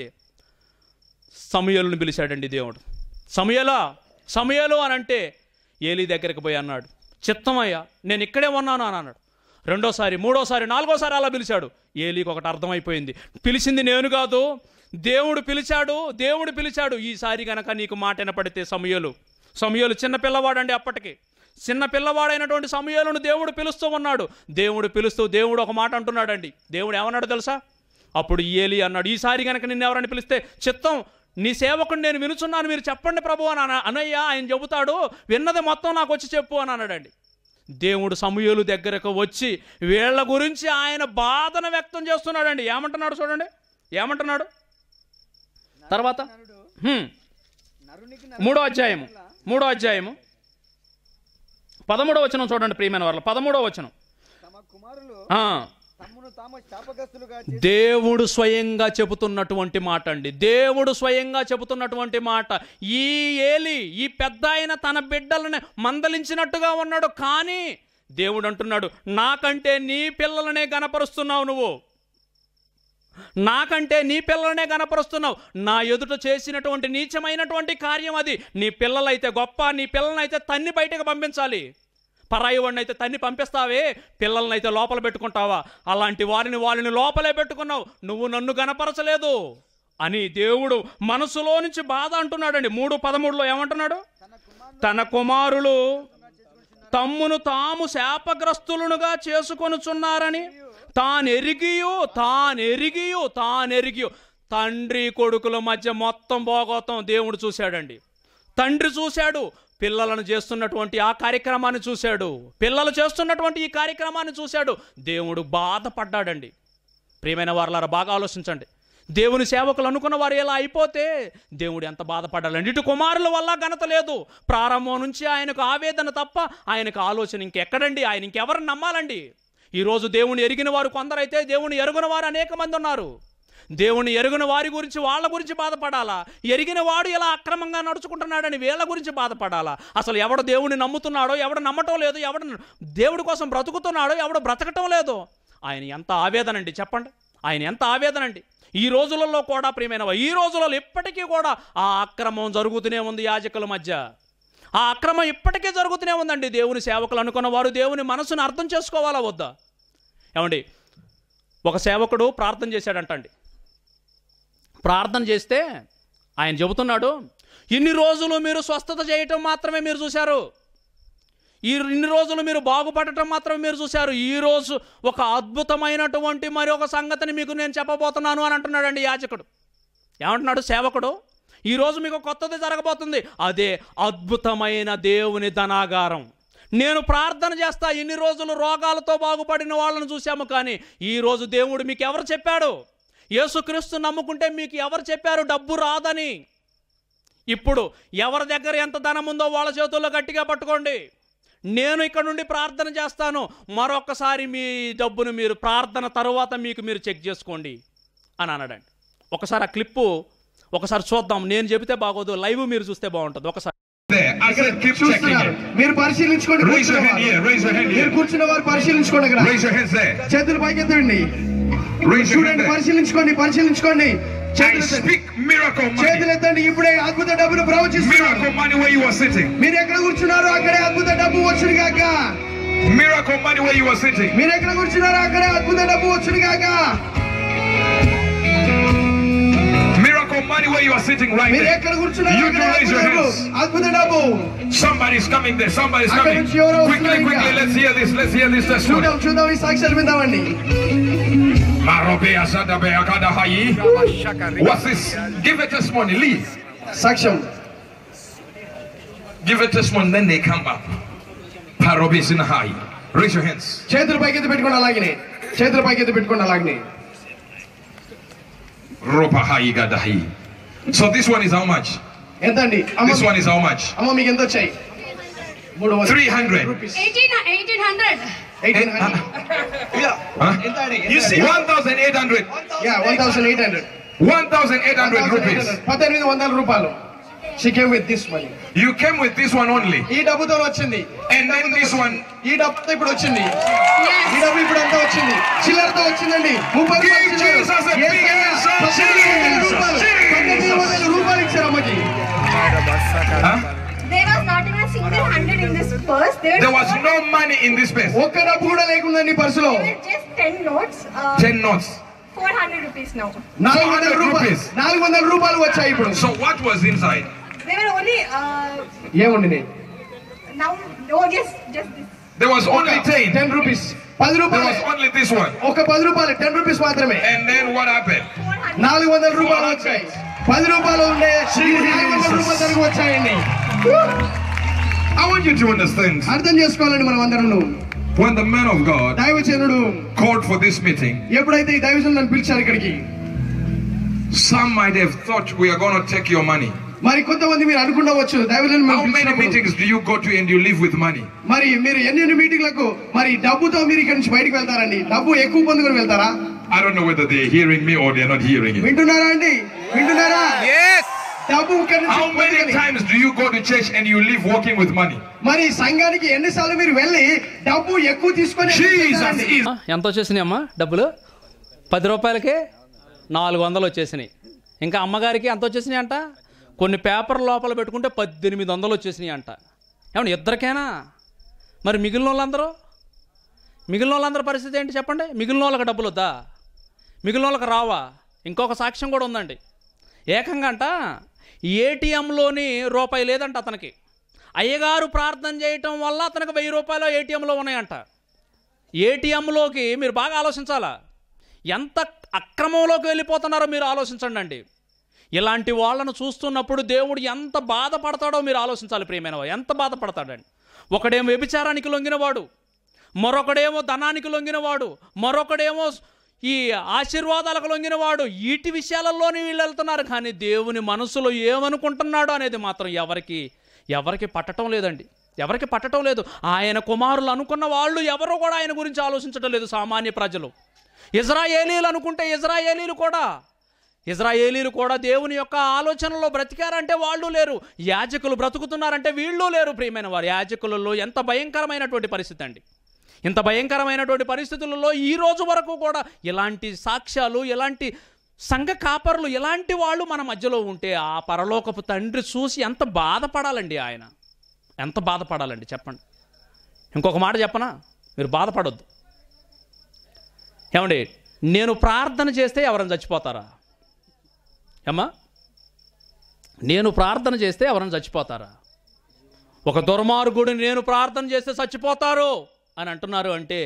సమయలను పిలిచాడండి దేవుడు సమయలా సమయలు అని అంటే ఏలి దగ్గరికి పోయి అన్నాడు చిత్తమయ్యా నేను ఇక్కడే ఉన్నాను అని అన్నాడు రెండోసారి మూడోసారి నాలుగోసారి అలా పిలిచాడు ఏలీకి ఒకటి అర్థమైపోయింది పిలిచింది నేను కాదు దేవుడు పిలిచాడు దేవుడు పిలిచాడు ఈసారి గనక నీకు మాట వినపడితే సమయలు సమయలు చిన్న పిల్లవాడండి అప్పటికి చిన్న పిల్లవాడైనటువంటి సమయాలను దేవుడు పిలుస్తూ ఉన్నాడు దేవుడు పిలుస్తూ దేవుడు ఒక మాట అంటున్నాడండి దేవుడు ఏమన్నాడు తెలుసా అప్పుడు ఏలి అన్నాడు ఈసారి గనక నిన్ను ఎవరైనా పిలిస్తే చిత్తం నీ సేవకుని నేను వినుచున్నాను మీరు చెప్పండి ప్రభు అని అన- అనయ్య ఆయన చెబుతాడు విన్నది మొత్తం నాకు వచ్చి చెప్పు అని అన్నాడండి దేవుడు సమూహలు దగ్గరకు వచ్చి వీళ్ళ గురించి ఆయన బాధను వ్యక్తం చేస్తున్నాడండి ఏమంటున్నాడు చూడండి ఏమంటున్నాడు తర్వాత నరుడు హ్మ్. నరునికి మూడో అధ్యాయము మూడో అధ్యాయము పదమూడో వచనం చూడండి ప్రియమైన వాళ్ళ పదమూడో వచనం తమ కుమారులు ఆ, తమ్మును తాము శాపగ్రస్తులుగా చేసి దేవుడు స్వయంగా చెబుతున్నటువంటి మాట అండి దేవుడు స్వయంగా చెబుతున్నటువంటి మాట ఈ ఏలి ఈ పెద్ద ఆయన తన బిడ్డలను మందలించినట్టుగా ఉన్నాడు కానీ దేవుడు అంటున్నాడు నాకంటే నీ పిల్లలనే గనపరుస్తున్నావు నువ్వు నాకంటే నీ పిల్లలనే గనపరుస్తున్నావు నా ఎదుట చేసినటువంటి నీచమైనటువంటి కార్యం అది నీ పిల్లలైతే గొప్ప నీ పిల్లలనైతే తన్ని బయటకు పంపించాలి పరాయి వాడిని అయితే తన్ని పంపిస్తావే పిల్లల్ని అయితే లోపల పెట్టుకుంటావా అలాంటి వారిని వాళ్ళని లోపలే పెట్టుకున్నావు నువ్వు నన్ను గనపరచలేదు అని దేవుడు మనసులో నుంచి బాధ అంటున్నాడండి మూడు పదమూడులో ఏమంటున్నాడు తన కుమారులు తన కుమారులు తమ్మును తాము శాపగ్రస్తులునుగా చేసుకొనుచున్నారని తానెరిగియు తానెరిగియు తానెరిగియు తండ్రి కొడుకుల మధ్య మొత్తం భోగోతం దేవుడు చూశాడండి తండ్రి చూశాడు పిల్లలను చేస్తున్నటువంటి ఆ కార్యక్రమాన్ని చూశాడు పిల్లలు చేస్తున్నటువంటి ఈ కార్యక్రమాన్ని చూశాడు దేవుడు బాధపడ్డాడండి ప్రియమైన వారులారా బాగా ఆలోచించండి దేవుని సేవకులు అనుకున్న వారు ఎలా అయిపోతే దేవుడు ఎంత బాధపడాలండి ఇటు కుమారుల వల్ల ఘనత లేదు ప్రారంభం నుంచి ఆయనకు ఆవేదన తప్ప ఆయనకు ఆలోచన ఇంకెక్కడండి ఆయన ఇంకెవరిని నమ్మాలండి ఈరోజు దేవుని ఎరిగిన వారు కొందరైతే దేవుని ఎరుగున వారు అనేక మంది ఉన్నారు దేవుని ఎరుగున వారి గురించి వాళ్ళ గురించి బాధపడాలా ఎరిగిన వాడు ఇలా అక్రమంగా నడుచుకుంటున్నాడని వీళ్ళ గురించి బాధపడాలా అసలు ఎవడు దేవుని నమ్ముతున్నాడో ఎవడు నమ్మటం లేదు ఎవడు దేవుడి కోసం బ్రతుకుతున్నాడో ఎవడు బ్రతకటం లేదు ఆయన ఎంత ఆవేదన అండి చెప్పండి ఆయన ఎంత ఆవేదన అండి ఈ రోజులలో కూడా ప్రియమైన వా- ఈ రోజులలో ఇప్పటికీ కూడా ఆ అక్రమం జరుగుతూనే ఉంది యాజకుల మధ్య ఆ అక్రమం ఇప్పటికీ జరుగుతూనే ఉందండి దేవుని సేవకులు అనుకున్న వారు దేవుని మనసును అర్థం చేసుకోవాలా వద్దా ఏమండి ఒక సేవకుడు ప్రార్థన చేశాడంటండి ప్రార్థన చేస్తే ఆయన చెబుతున్నాడు ఇన్ని రోజులు మీరు స్వస్థత చేయటం మాత్రమే మీరు చూశారు ఈ ఇన్ని రోజులు మీరు బాగుపడటం మాత్రమే మీరు చూశారు ఈ రోజు ఒక అద్భుతమైనటువంటి మరి ఒక సంగతిని మీకు నేను చెప్పబోతున్నాను అని అంటున్నాడండి యాజకుడు ఏమంటున్నాడు సేవకుడు ఈరోజు మీకు కొత్తది జరగబోతుంది అదే అద్భుతమైన దేవుని ధనాగారం నేను ప్రార్థన చేస్తా ఇన్ని రోజులు రోగాలతో బాగుపడిన వాళ్ళని చూశాము కానీ ఈరోజు దేవుడు మీకు ఎవరు చెప్పాడు యేసుక్రీస్తు నమ్ముకుంటే మీకు ఎవరు చెప్పారు డబ్బు రాదని ఇప్పుడు ఎవరి దగ్గర ఎంత ధనం ఉందో వాళ్ళ చేతుల్లో గట్టిగా పట్టుకోండి నేను ఇక్కడ నుండి ప్రార్థన చేస్తాను మరొకసారి మీ డబ్బును మీరు ప్రార్థన తరువాత మీకు మీరు చెక్ చేసుకోండి అని అన్నాడండి ఒకసారి ఆ క్లిప్పు ఒకసారి చూద్దాం నేను చెబితే బాగోదు లైవ్ మీరు చూస్తే బాగుంటుంది ఒకసారి there. I said, keep checking చూస్తున్నారు it. మీరు పరిశీలించుకోండి Raise your కూర్చున్న hand వారు. here. Raise your hand మీరు here. కూర్చున్న వారు పరిశీలించుకోండి అక్కడ Raise your hands there. చేతులు పైకెత్తండి Raise your hand చూడండి there. పరిశీలించుకోండి పరిశీలించుకోండి I చేతులు ఎత్తండి. speak miracle చేతులు money. ఎత్తండి ఇప్పుడే అద్భుత డబ్బును ప్రవచిస్తున్నారు Miracle money where you are sitting. మీరు ఎక్కడ కూర్చున్నారో అక్కడే అద్భుత డబ్బు వచ్చును గాక Miracle money where you are sitting. మీరు ఎక్కడ కూర్చున్నారో అక్కడే అద్భుత డబ్బు వచ్చును గాక Miracle money where you are sitting right మీరు there. ఎక్కడ కూర్చున్నారో You అక్కడే can raise అద్భుత your డబ్బు hands. అద్భుత డబ్బు Somebody's coming there. Somebody's I coming. can see your own Quickly, flying quickly. car. Let's hear this. Let's hear this testimony. చూద్దాం చూద్దాం ఈ సాక్ష్యాలు విందామండి Marobe Azadabe Akada Hayi. What's this? Give a testimony. Leave. సాక్ష్యం Give a testimony. Then they come up. Parobe Sinahai. Raise your hands. చేతులు పైకెత్తి పెట్టుకోండి అలాగనే చేతులు పైకెత్తి పెట్టుకోండి అలాగనే Ropa Hayi Gadahi. So this one is how much? ఎంత అండి అమ్మ This one is how much? అమ్మ మీకు ఎంత వచ్చాయి మూడు వందలు 300. రూపీస్ 18, 1800. Eighteen Huh? ఎంత అండి You see, 1,800. Yeah one thousand eight hundred 1,800 rupees. పద్దెనిమిది వందల రూపాయలు she came with this money You came with this one only. ఈ డబ్బుతో వచ్చింది And then this one. ఈ డబ్బుతో ఇప్పుడు వచ్చింది ఈ డబ్బు ఇప్పుడు అంతా వచ్చింది చిల్లరతో వచ్చిందండి ముప్పై రూపాయలు Give చిల్లర. Jesus a big Yesayya, answer. పద్దెనిమిది వందల Jesus. రూపాయలు పద్దెనిమిది వందల రూపాయలు ఇచ్చారు అమ్మకి Huh? There was not even a single hundred in this purse. There, There was no money in this place. ఒక్క డబ్బు కూడా లేకుందండి పర్సులో There were just 10 notes. Uh, 10 notes. 400 rupees now. నాలుగు వందల 400 రూపాయలు rupees. నాలుగు వందల రూపాయలు వచ్చాయి ఇప్పుడు So what was inside? They were only, uh, ఏముంది నేను now, oh yes, just this. There was only 10. Ten rupees పది There రూపాయలు was only this one. ఒక పది రూపాయలు టెన్ రూపీస్ మాత్రమే And then what happened? 400. నాలుగు వందల రూపాయలు వచ్చాయి పది రూపాయలు ఉండే నాలుగు వందల రూపాయలు ధరకు వచ్చాయండి I want you to understand. అర్థం చేసుకోవాలండి మనం అందరం When the man of God దైవచనుడు called for this meeting, ఎప్పుడైతే ఈ దైవజనుడు నన్ను పిలిచారు ఇక్కడికి some might have thought we are going to take your money. మరి కొంతమంది మీరు అనుకుండవచ్చు దైవజనుడు How మనం many పిలిచినప్పుడు, meetings do you go to and you leave with money? మరి మీరు ఎన్ని ఎన్ని మీటింగ్లకు మరి డబ్బుతో మీరు ఇక్కడ నుంచి బయటకు వెళ్తారండి డబ్బు ఎక్కువ పొందుకొని వెళ్తారా I don't know whether they're hearing me or they're not hearing it. వింటున్నారా అండి వింటున్నారా డబ్బు ఇక్కడ నుంచి How many పొందుకొని- times do you go to church and you leave walking with money? మరి సంఘానికి ఎన్నిసార్లు మీరు వెళ్ళి డబ్బు ఎక్కువ తీసుకొని Jesus వెళ్తారండి? is ఆ, ఎంత వచ్చేసినాయి అమ్మా డబ్బులు పది రూపాయలకే నాలుగు వందలు వచ్చేసినాయి ఇంకా అమ్మగారికి ఎంత వచ్చేసినాయి అంట కొన్ని పేపర్ లోపల పెట్టుకుంటే పద్దెనిమిది వందలు వచ్చేసినాయి అంట ఏమన్నా ఇద్దరికేనా మరి మిగిలిన వాళ్ళందరూ మిగిలిన వాళ్ళందరి పరిస్థితి ఏంటి చెప్పండి మిగిలిన వాళ్ళకి డబ్బులు వద్దా మిగిలిన వాళ్ళకి రావా ఇంకొక సాక్ష్యం కూడా ఉందండి ఏకంగా అంట ఏటీఎంలోని రూపాయి లేదంట అతనికి అయ్యగారు ప్రార్థన చేయటం వల్ల అతనికి వెయ్యి రూపాయలు ఏటీఎంలో ఉన్నాయంట ఏటీఎంలోకి మీరు బాగా ఆలోచించాలా ఎంత అక్రమంలోకి వెళ్ళిపోతున్నారో మీరు ఆలోచించండి అండి ఇలాంటి వాళ్ళను చూస్తున్నప్పుడు దేవుడు ఎంత బాధపడతాడో మీరు ఆలోచించాలి ప్రియమైన వారు. ఎంత బాధపడతాడండి ఒకడేమో వ్యభిచారానికి లొంగినవాడు మరొకడేమో ధనానికి లొంగినవాడు మరొకడేమో ఈ ఆశీర్వాదాలకు లొంగినవాడు వీటి విషయాలలోనే వీళ్ళు వెళ్తున్నారు కానీ దేవుని మనసులో ఏమనుకుంటున్నాడో అనేది మాత్రం ఎవరికి ఎవరికి పట్టడం లేదండి ఎవరికి పట్టడం లేదు ఆయన కుమారులు అనుకున్న వాళ్ళు ఎవరు కూడా ఆయన గురించి ఆలోచించడం లేదు సామాన్య ప్రజలు ఇజ్రాయేలీలు అనుకుంటే ఇజ్రాయేలీలు కూడా ఇజ్రాయేలీలు కూడా దేవుని యొక్క ఆలోచనలో బ్రతికారంటే వాళ్ళు లేరు యాజకులు బ్రతుకుతున్నారంటే వీళ్ళు లేరు ప్రియమైన వారు యాజకులలో ఎంత భయంకరమైనటువంటి పరిస్థితి అండి ఇంత భయంకరమైనటువంటి పరిస్థితులలో ఈ రోజు వరకు కూడా ఇలాంటి సాక్ష్యాలు ఇలాంటి సంఘ కాపరులు ఇలాంటి వాళ్ళు మన మధ్యలో ఉంటే ఆ పరలోకపు తండ్రి చూసి ఎంత బాధపడాలండి ఆయన ఎంత బాధపడాలండి చెప్పండి ఇంకొక మాట చెప్పనా మీరు బాధపడొద్దు ఏమండి నేను ప్రార్థన చేస్తే ఎవరైనా చచ్చిపోతారా ఏమ్మా నేను ప్రార్థన చేస్తే ఎవరైనా చచ్చిపోతారా ఒక దుర్మార్గుడిని నేను ప్రార్థన చేస్తే చచ్చిపోతారు అని అంటున్నారు అంటే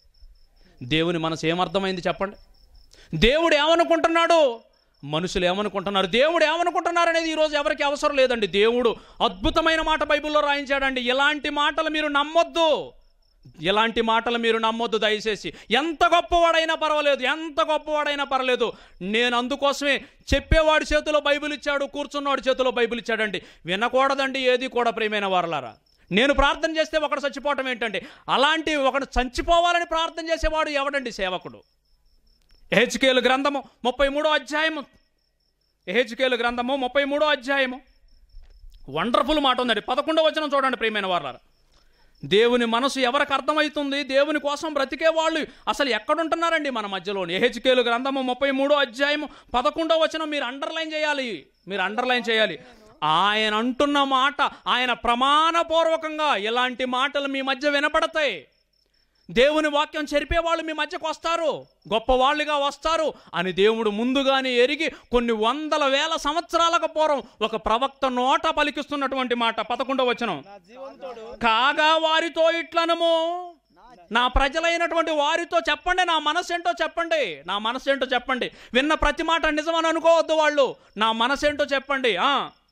దేవుని మనసు ఏమర్థమైంది చెప్పండి దేవుడు ఏమనుకుంటున్నాడు మనుషులు ఏమనుకుంటున్నారు దేవుడు ఏమనుకుంటున్నారు అనేది ఈరోజు ఎవరికి అవసరం లేదండి దేవుడు అద్భుతమైన మాట బైబిల్లో రాయించాడండి ఇలాంటి మాటలు మీరు నమ్మొద్దు ఇలాంటి మాటలు మీరు నమ్మొద్దు దయచేసి ఎంత గొప్పవాడైనా పర్వాలేదు ఎంత గొప్పవాడైనా పర్వాలేదు నేను అందుకోసమే చెప్పేవాడి చేతిలో బైబిల్ ఇచ్చాడు కూర్చున్నవాడి చేతిలో బైబిల్ ఇచ్చాడండి వినకూడదండి ఏది కూడా ప్రియమైన వారలారా నేను ప్రార్థన చేస్తే ఒకడు చచ్చిపోవటం ఏంటంటే అలాంటి ఒకడు చచ్చిపోవాలని ప్రార్థన చేసేవాడు ఎవడండి సేవకుడు ఎహెచ్కేలు గ్రంథము ముప్పై మూడో అధ్యాయము ఎహెచ్కేలు గ్రంథము ముప్పై మూడో అధ్యాయము వండర్ఫుల్ మాట ఉందండి పదకొండో వచనం చూడండి ప్రియమైన వారు దేవుని మనసు ఎవరికి అర్థమవుతుంది దేవుని కోసం బ్రతికే వాళ్ళు అసలు ఎక్కడుంటున్నారండి మన మధ్యలో ఎహెచ్కేలు గ్రంథము ముప్పై మూడో అధ్యాయము పదకొండో వచనం మీరు అండర్లైన్ చేయాలి మీరు అండర్లైన్ చేయాలి ఆయన అంటున్న మాట ఆయన ప్రమాణపూర్వకంగా ఇలాంటి మాటలు మీ మధ్య వినపడతాయి దేవుని వాక్యం చెరిపే వాళ్ళు మీ మధ్యకు వస్తారు గొప్పవాళ్ళుగా వస్తారు అని దేవుడు ముందుగానే ఎరిగి కొన్ని వందల వేల సంవత్సరాలకు పూర్వం ఒక ప్రవక్త నోట పలికిస్తున్నటువంటి మాట పదకొండవ వచనం నా జీవంతోడు కాగా వారితో ఇట్లనము నా ప్రజలైనటువంటి వారితో చెప్పండి నా మనసు ఏంటో చెప్పండి నా మనసు ఏంటో చెప్పండి విన్న ప్రతి మాట నిజమని అనుకోవద్దు వాళ్ళు నా మనసు ఏంటో చెప్పండి ఆ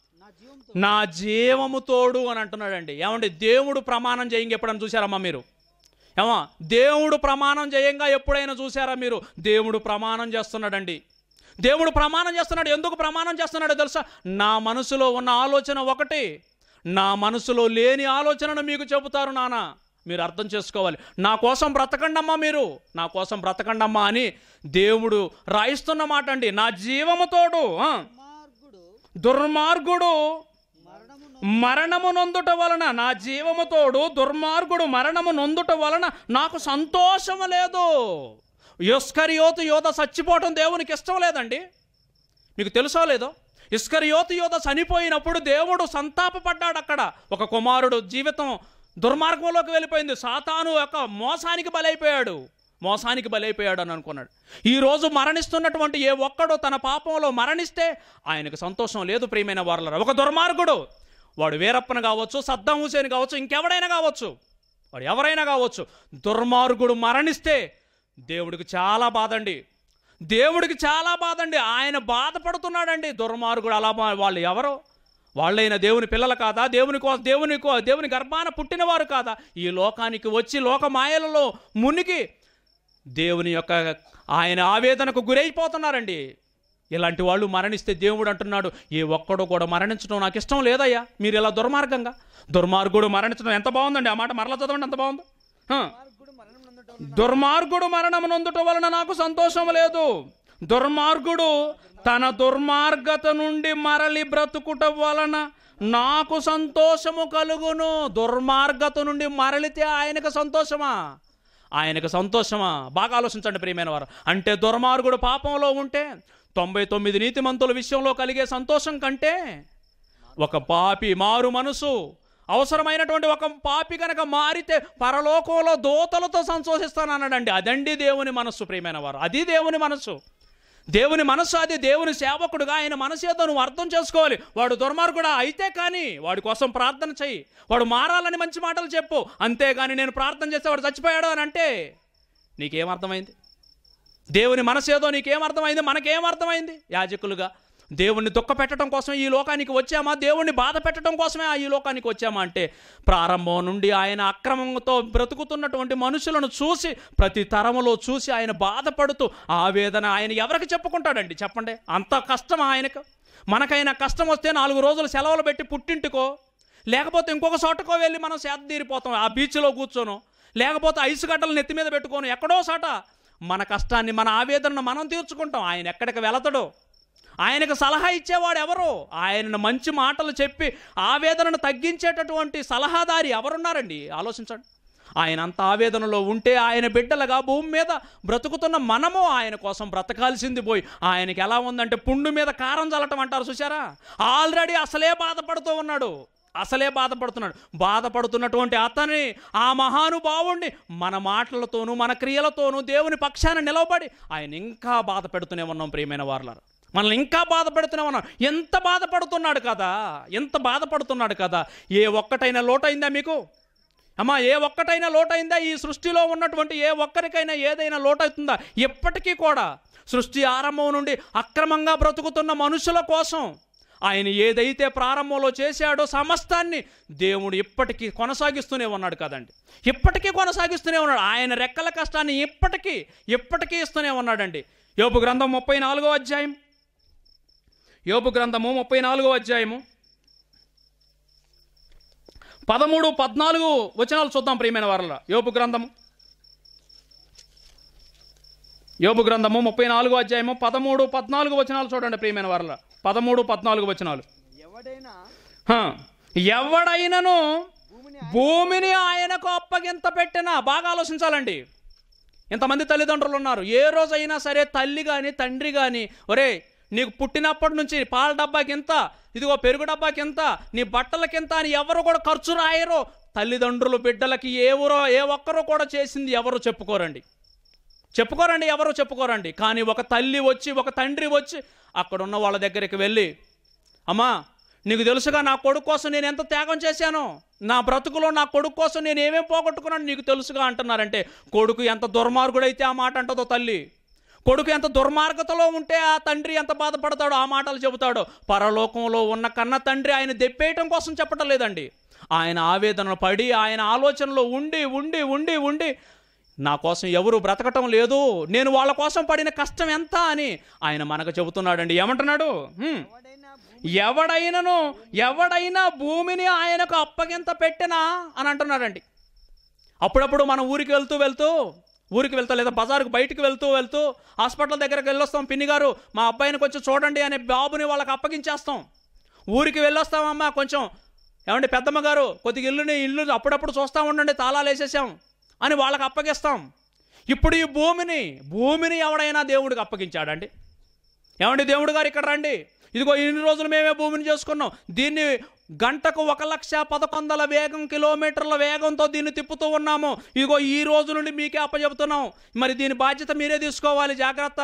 నా జీవము తోడు అని అంటున్నాడండి ఏమండి దేవుడు ప్రమాణం చేయంగా ఎప్పుడైనా చూసారమ్మా మీరు ఏమా దేవుడు ప్రమాణం చేయంగా ఎప్పుడైనా చూసారా మీరు దేవుడు ప్రమాణం చేస్తున్నాడండి దేవుడు ప్రమాణం చేస్తున్నాడు ఎందుకు ప్రమాణం చేస్తున్నాడో తెలుసా నా మనసులో ఉన్న ఆలోచన ఒకటి నా మనసులో లేని ఆలోచనను మీకు చెబుతారు నాన్న మీరు అర్థం చేసుకోవాలి నా కోసం బ్రతకండమ్మా మీరు నా కోసం బ్రతకండమ్మా అని దేవుడు రాయిస్తున్న మాట అండి నా జీవము తోడు ఆ. దుర్మార్గుడు మరణము నొందుట వలన నా జీవము తోడు దుర్మార్గుడు మరణము నొందుట వలన నాకు సంతోషము లేదు ఇస్కరియోతు యోధ చచ్చిపోవటం దేవునికి ఇష్టం లేదండి మీకు తెలుసో లేదో ఇస్కరియోతు యోధ చనిపోయినప్పుడు దేవుడు సంతాపపడ్డాడు అక్కడ ఒక కుమారుడు జీవితం దుర్మార్గంలోకి వెళ్ళిపోయింది సాతాను యొక్క మోసానికి బలైపోయాడు మోసానికి బలైపోయాడు అని అనుకున్నాడు ఈ రోజు మరణిస్తున్నటువంటి ఏ ఒక్కడు తన పాపంలో మరణిస్తే ఆయనకు సంతోషం లేదు ప్రియమైన వారలరా ఒక దుర్మార్గుడు వాడు వీరప్పన కావచ్చు సద్దాం హుసేన్ కావచ్చు ఇంకెవడైనా కావచ్చు వాడు ఎవరైనా కావచ్చు దుర్మార్గుడు మరణిస్తే దేవుడికి చాలా బాధండి దేవుడికి చాలా బాధండి ఆయన బాధపడుతున్నాడండి దుర్మార్గుడు అలా మా- వాళ్ళు ఎవరో వాళ్ళైన దేవుని పిల్లలు కాదా దేవుని కో దేవుని కో దేవుని గర్భాన పుట్టినవారు కాదా ఈ లోకానికి వచ్చి లోక మాయలలో మునిగి దేవుని యొక్క ఆయన ఆవేదనకు గురైపోతున్నారండి ఇలాంటి వాళ్ళు మరణిస్తే దేవుడు అంటున్నాడు ఏ ఒక్కడు కూడా మరణించడం నాకు ఇష్టం లేదయ్యా మీరు ఇలా దుర్మార్గంగా దుర్మార్గుడు మరణించడం ఎంత బాగుందండి ఆ మాట మరలా చదవండి ఎంత బాగుందో హ. దుర్మార్గుడు మరణం నొందుట వలన నాకు సంతోషం లేదు దుర్మార్గుడు తన దుర్మార్గత నుండి మరలి బ్రతుకుట వలన నాకు సంతోషము కలుగును దుర్మార్గత నుండి మరలితే ఆయనకు సంతోషమా ఆయనకు సంతోషమా బాగా ఆలోచించండి ప్రియమైన వారు అంటే దుర్మార్గుడు పాపంలో ఉంటే తొంభై తొమ్మిది నీతిమంతుల విషయంలో కలిగే సంతోషం కంటే ఒక పాపి మారు మనసు అవసరమైనటువంటి ఒక పాపి కనుక మారితే పరలోకంలో దోతలతో సంతోషిస్తానన్నాడండి అదండి దేవుని మనస్సు ప్రియమైన వారు అది దేవుని మనస్సు దేవుని మనస్సు అది దేవుని సేవకుడుగా ఆయన మనసు ఏదో నువ్వు అర్థం చేసుకోవాలి వాడు దుర్మార్గుడా అయితే కానీ వాడి కోసం ప్రార్థన చెయ్యి వాడు మారాలని మంచి మాటలు చెప్పు అంతేగాని నేను ప్రార్థన చేస్తే వాడు చచ్చిపోయాడు అని అంటే నీకేం అర్థమైంది దేవుని మనసు ఏదో నీకేం అర్థమైంది మనకేం అర్థమైంది యాజకులుగా దేవుణ్ణి దుఃఖ పెట్టడం కోసం ఈ లోకానికి వచ్చామా దేవుణ్ణి బాధ పెట్టడం కోసమే ఆ ఈ లోకానికి వచ్చామా అంటే ప్రారంభం నుండి ఆయన అక్రమంతో బ్రతుకుతున్నటువంటి మనుషులను చూసి ప్రతి తరములో చూసి ఆయన బాధపడుతూ ఆవేదన ఆయన ఎవరికి చెప్పుకుంటాడండి చెప్పండి అంత కష్టం ఆయనకు మనకైనా కష్టం వస్తే నాలుగు రోజులు సెలవులు పెట్టి పుట్టింటికో లేకపోతే ఇంకొక చోటకో వెళ్ళి మనం సేద తీరిపోతాం ఆ బీచ్లో కూర్చోను లేకపోతే ఐసు గడ్డలు నెత్తి మీద పెట్టుకోను ఎక్కడో చోట మన కష్టాన్ని మన ఆవేదనను మనం తీర్చుకుంటాం ఆయన ఎక్కడికి వెళతాడో ఆయనకు సలహా ఇచ్చేవాడు ఎవరు ఆయన మంచి మాటలు చెప్పి ఆవేదనను తగ్గించేటటువంటి సలహాదారి ఎవరున్నారండి ఆలోచించండి ఆయన అంత ఆవేదనలో ఉంటే ఆయన బిడ్డలుగా భూమి మీద బ్రతుకుతున్న మనము ఆయన కోసం బ్రతకాల్సింది పోయి ఆయనకి ఎలా ఉందంటే పుండు మీద కారం చల్లటం అంటారు చూసారా ఆల్రెడీ అసలే బాధపడుతూ ఉన్నాడు అసలే బాధపడుతున్నాడు బాధపడుతున్నటువంటి అతని ఆ మహానుభావుణ్ణి మన మాటలతోనూ మన క్రియలతోనూ దేవుని పక్షాన నిలవబడి ఆయన ఇంకా బాధ పెడుతూనే ఉన్నాం ప్రియమైన వారులారు మనల్ని ఇంకా బాధ పెడుతూనే ఉన్నాం ఎంత బాధపడుతున్నాడు కదా ఎంత బాధపడుతున్నాడు కదా ఏ ఒక్కటైనా లోటైందా మీకు అమ్మా ఏ ఒక్కటైనా లోటైందా ఈ సృష్టిలో ఉన్నటువంటి ఏ ఒక్కరికైనా ఏదైనా లోటవుతుందా ఎప్పటికీ కూడా సృష్టి ఆరంభం నుండి అక్రమంగా బ్రతుకుతున్న మనుషుల కోసం ఆయన ఏదైతే ప్రారంభంలో చేశాడో సమస్తాన్ని దేవుడు ఇప్పటికీ కొనసాగిస్తూనే ఉన్నాడు కదండి ఇప్పటికీ కొనసాగిస్తూనే ఉన్నాడు ఆయన రెక్కల కష్టాన్ని ఇప్పటికీ ఇప్పటికీ ఇస్తూనే ఉన్నాడండి యోపు గ్రంథం ముప్పై నాలుగో అధ్యాయం యోపు గ్రంథము ముప్పై నాలుగో అధ్యాయము పదమూడు పద్నాలుగు వచనాలు చూద్దాం ప్రియమైన వారల యోపు గ్రంథము యోబు గ్రంథము ముప్పై నాలుగో అధ్యాయము పదమూడు పద్నాలుగు వచనాలు చూడండి ప్రియమైన వారల పదమూడు పద్నాలుగు వచనాలు ఎవడైనా హ. ఎవడైనను భూమిని ఆయనకు అప్పగింత పెట్టినా బాగా ఆలోచించాలండి ఇంతమంది తల్లిదండ్రులు ఉన్నారు ఏ రోజైనా సరే తల్లి కానీ తండ్రి కానీ ఒరే నీకు పుట్టినప్పటి నుంచి పాల డబ్బాకి ఎంత ఇదిగో పెరుగు డబ్బాకి ఎంత నీ బట్టలకి ఎంత అని ఎవరు కూడా ఖర్చు రాయరు తల్లిదండ్రులు బిడ్డలకి ఏ ఊరో ఏ ఒక్కరూ కూడా చేసింది ఎవరు చెప్పుకోరండి చెప్పుకోరండి ఎవరు చెప్పుకోరండి కానీ ఒక తల్లి వచ్చి ఒక తండ్రి వచ్చి అక్కడ ఉన్న వాళ్ళ దగ్గరికి వెళ్ళి అమ్మా నీకు తెలుసుగా నా కొడుకు కోసం నేను ఎంత త్యాగం చేశానో నా బ్రతుకులో నా కొడుకు కోసం నేను ఏమేం పోగొట్టుకున్నాను నీకు తెలుసుగా అంటున్నారంటే కొడుకు ఎంత దుర్మార్గుడైతే ఆ మాట అంటుందో తల్లి కొడుకు ఎంత దుర్మార్గతలో ఉంటే ఆ తండ్రి ఎంత బాధపడతాడో ఆ మాటలు చెబుతాడో పరలోకంలో ఉన్న కన్న తండ్రి ఆయన దెప్పేయటం కోసం చెప్పటం లేదండి ఆయన ఆవేదన పడి ఆయన ఆలోచనలో ఉండి ఉండి ఉండి ఉండి నా కోసం ఎవరు బ్రతకటం లేదు నేను వాళ్ళ కోసం పడిన కష్టం ఎంత అని ఆయన మనకు చెబుతున్నాడండి ఏమంటున్నాడు హ్మ్. ఎవడైనను ఎవడైనా భూమిని ఆయనకు అప్పగింత పెట్టినా అని అంటున్నాడండి అప్పుడప్పుడు మనం ఊరికి వెళ్తూ వెళ్తూ ఊరికి వెళ్తా లేదా బజారుకు బయటికి వెళ్తూ వెళ్తూ హాస్పిటల్ దగ్గరకు వెళ్ళొస్తాం పిన్ని గారు మా అబ్బాయిని కొంచెం చూడండి అనే బాబుని వాళ్ళకి అప్పగించేస్తాం ఊరికి వెళ్ళొస్తామమ్మా కొంచెం ఏమండి పెద్దమ్మ గారు కొద్దిగా ఇల్లుని ఇల్లు అప్పుడప్పుడు చూస్తూ ఉండండి తాళాలు వేసేసాం అని వాళ్ళకి అప్పగిస్తాం ఇప్పుడు ఈ భూమిని భూమిని ఎవడైనా దేవుడికి అప్పగించాడండి ఏమండి దేవుడు గారు ఇక్కడ రండి ఇదిగో ఇన్ని రోజులు మేమే భూమిని చేసుకున్నాం దీన్ని గంటకు ఒక లక్ష పదకొందల వేగం కిలోమీటర్ల వేగంతో దీన్ని తిప్పుతూ ఉన్నాము ఇదిగో ఈ రోజు నుండి మీకే అప్పచెబుతున్నాం మరి దీని బాధ్యత మీరే తీసుకోవాలి జాగ్రత్త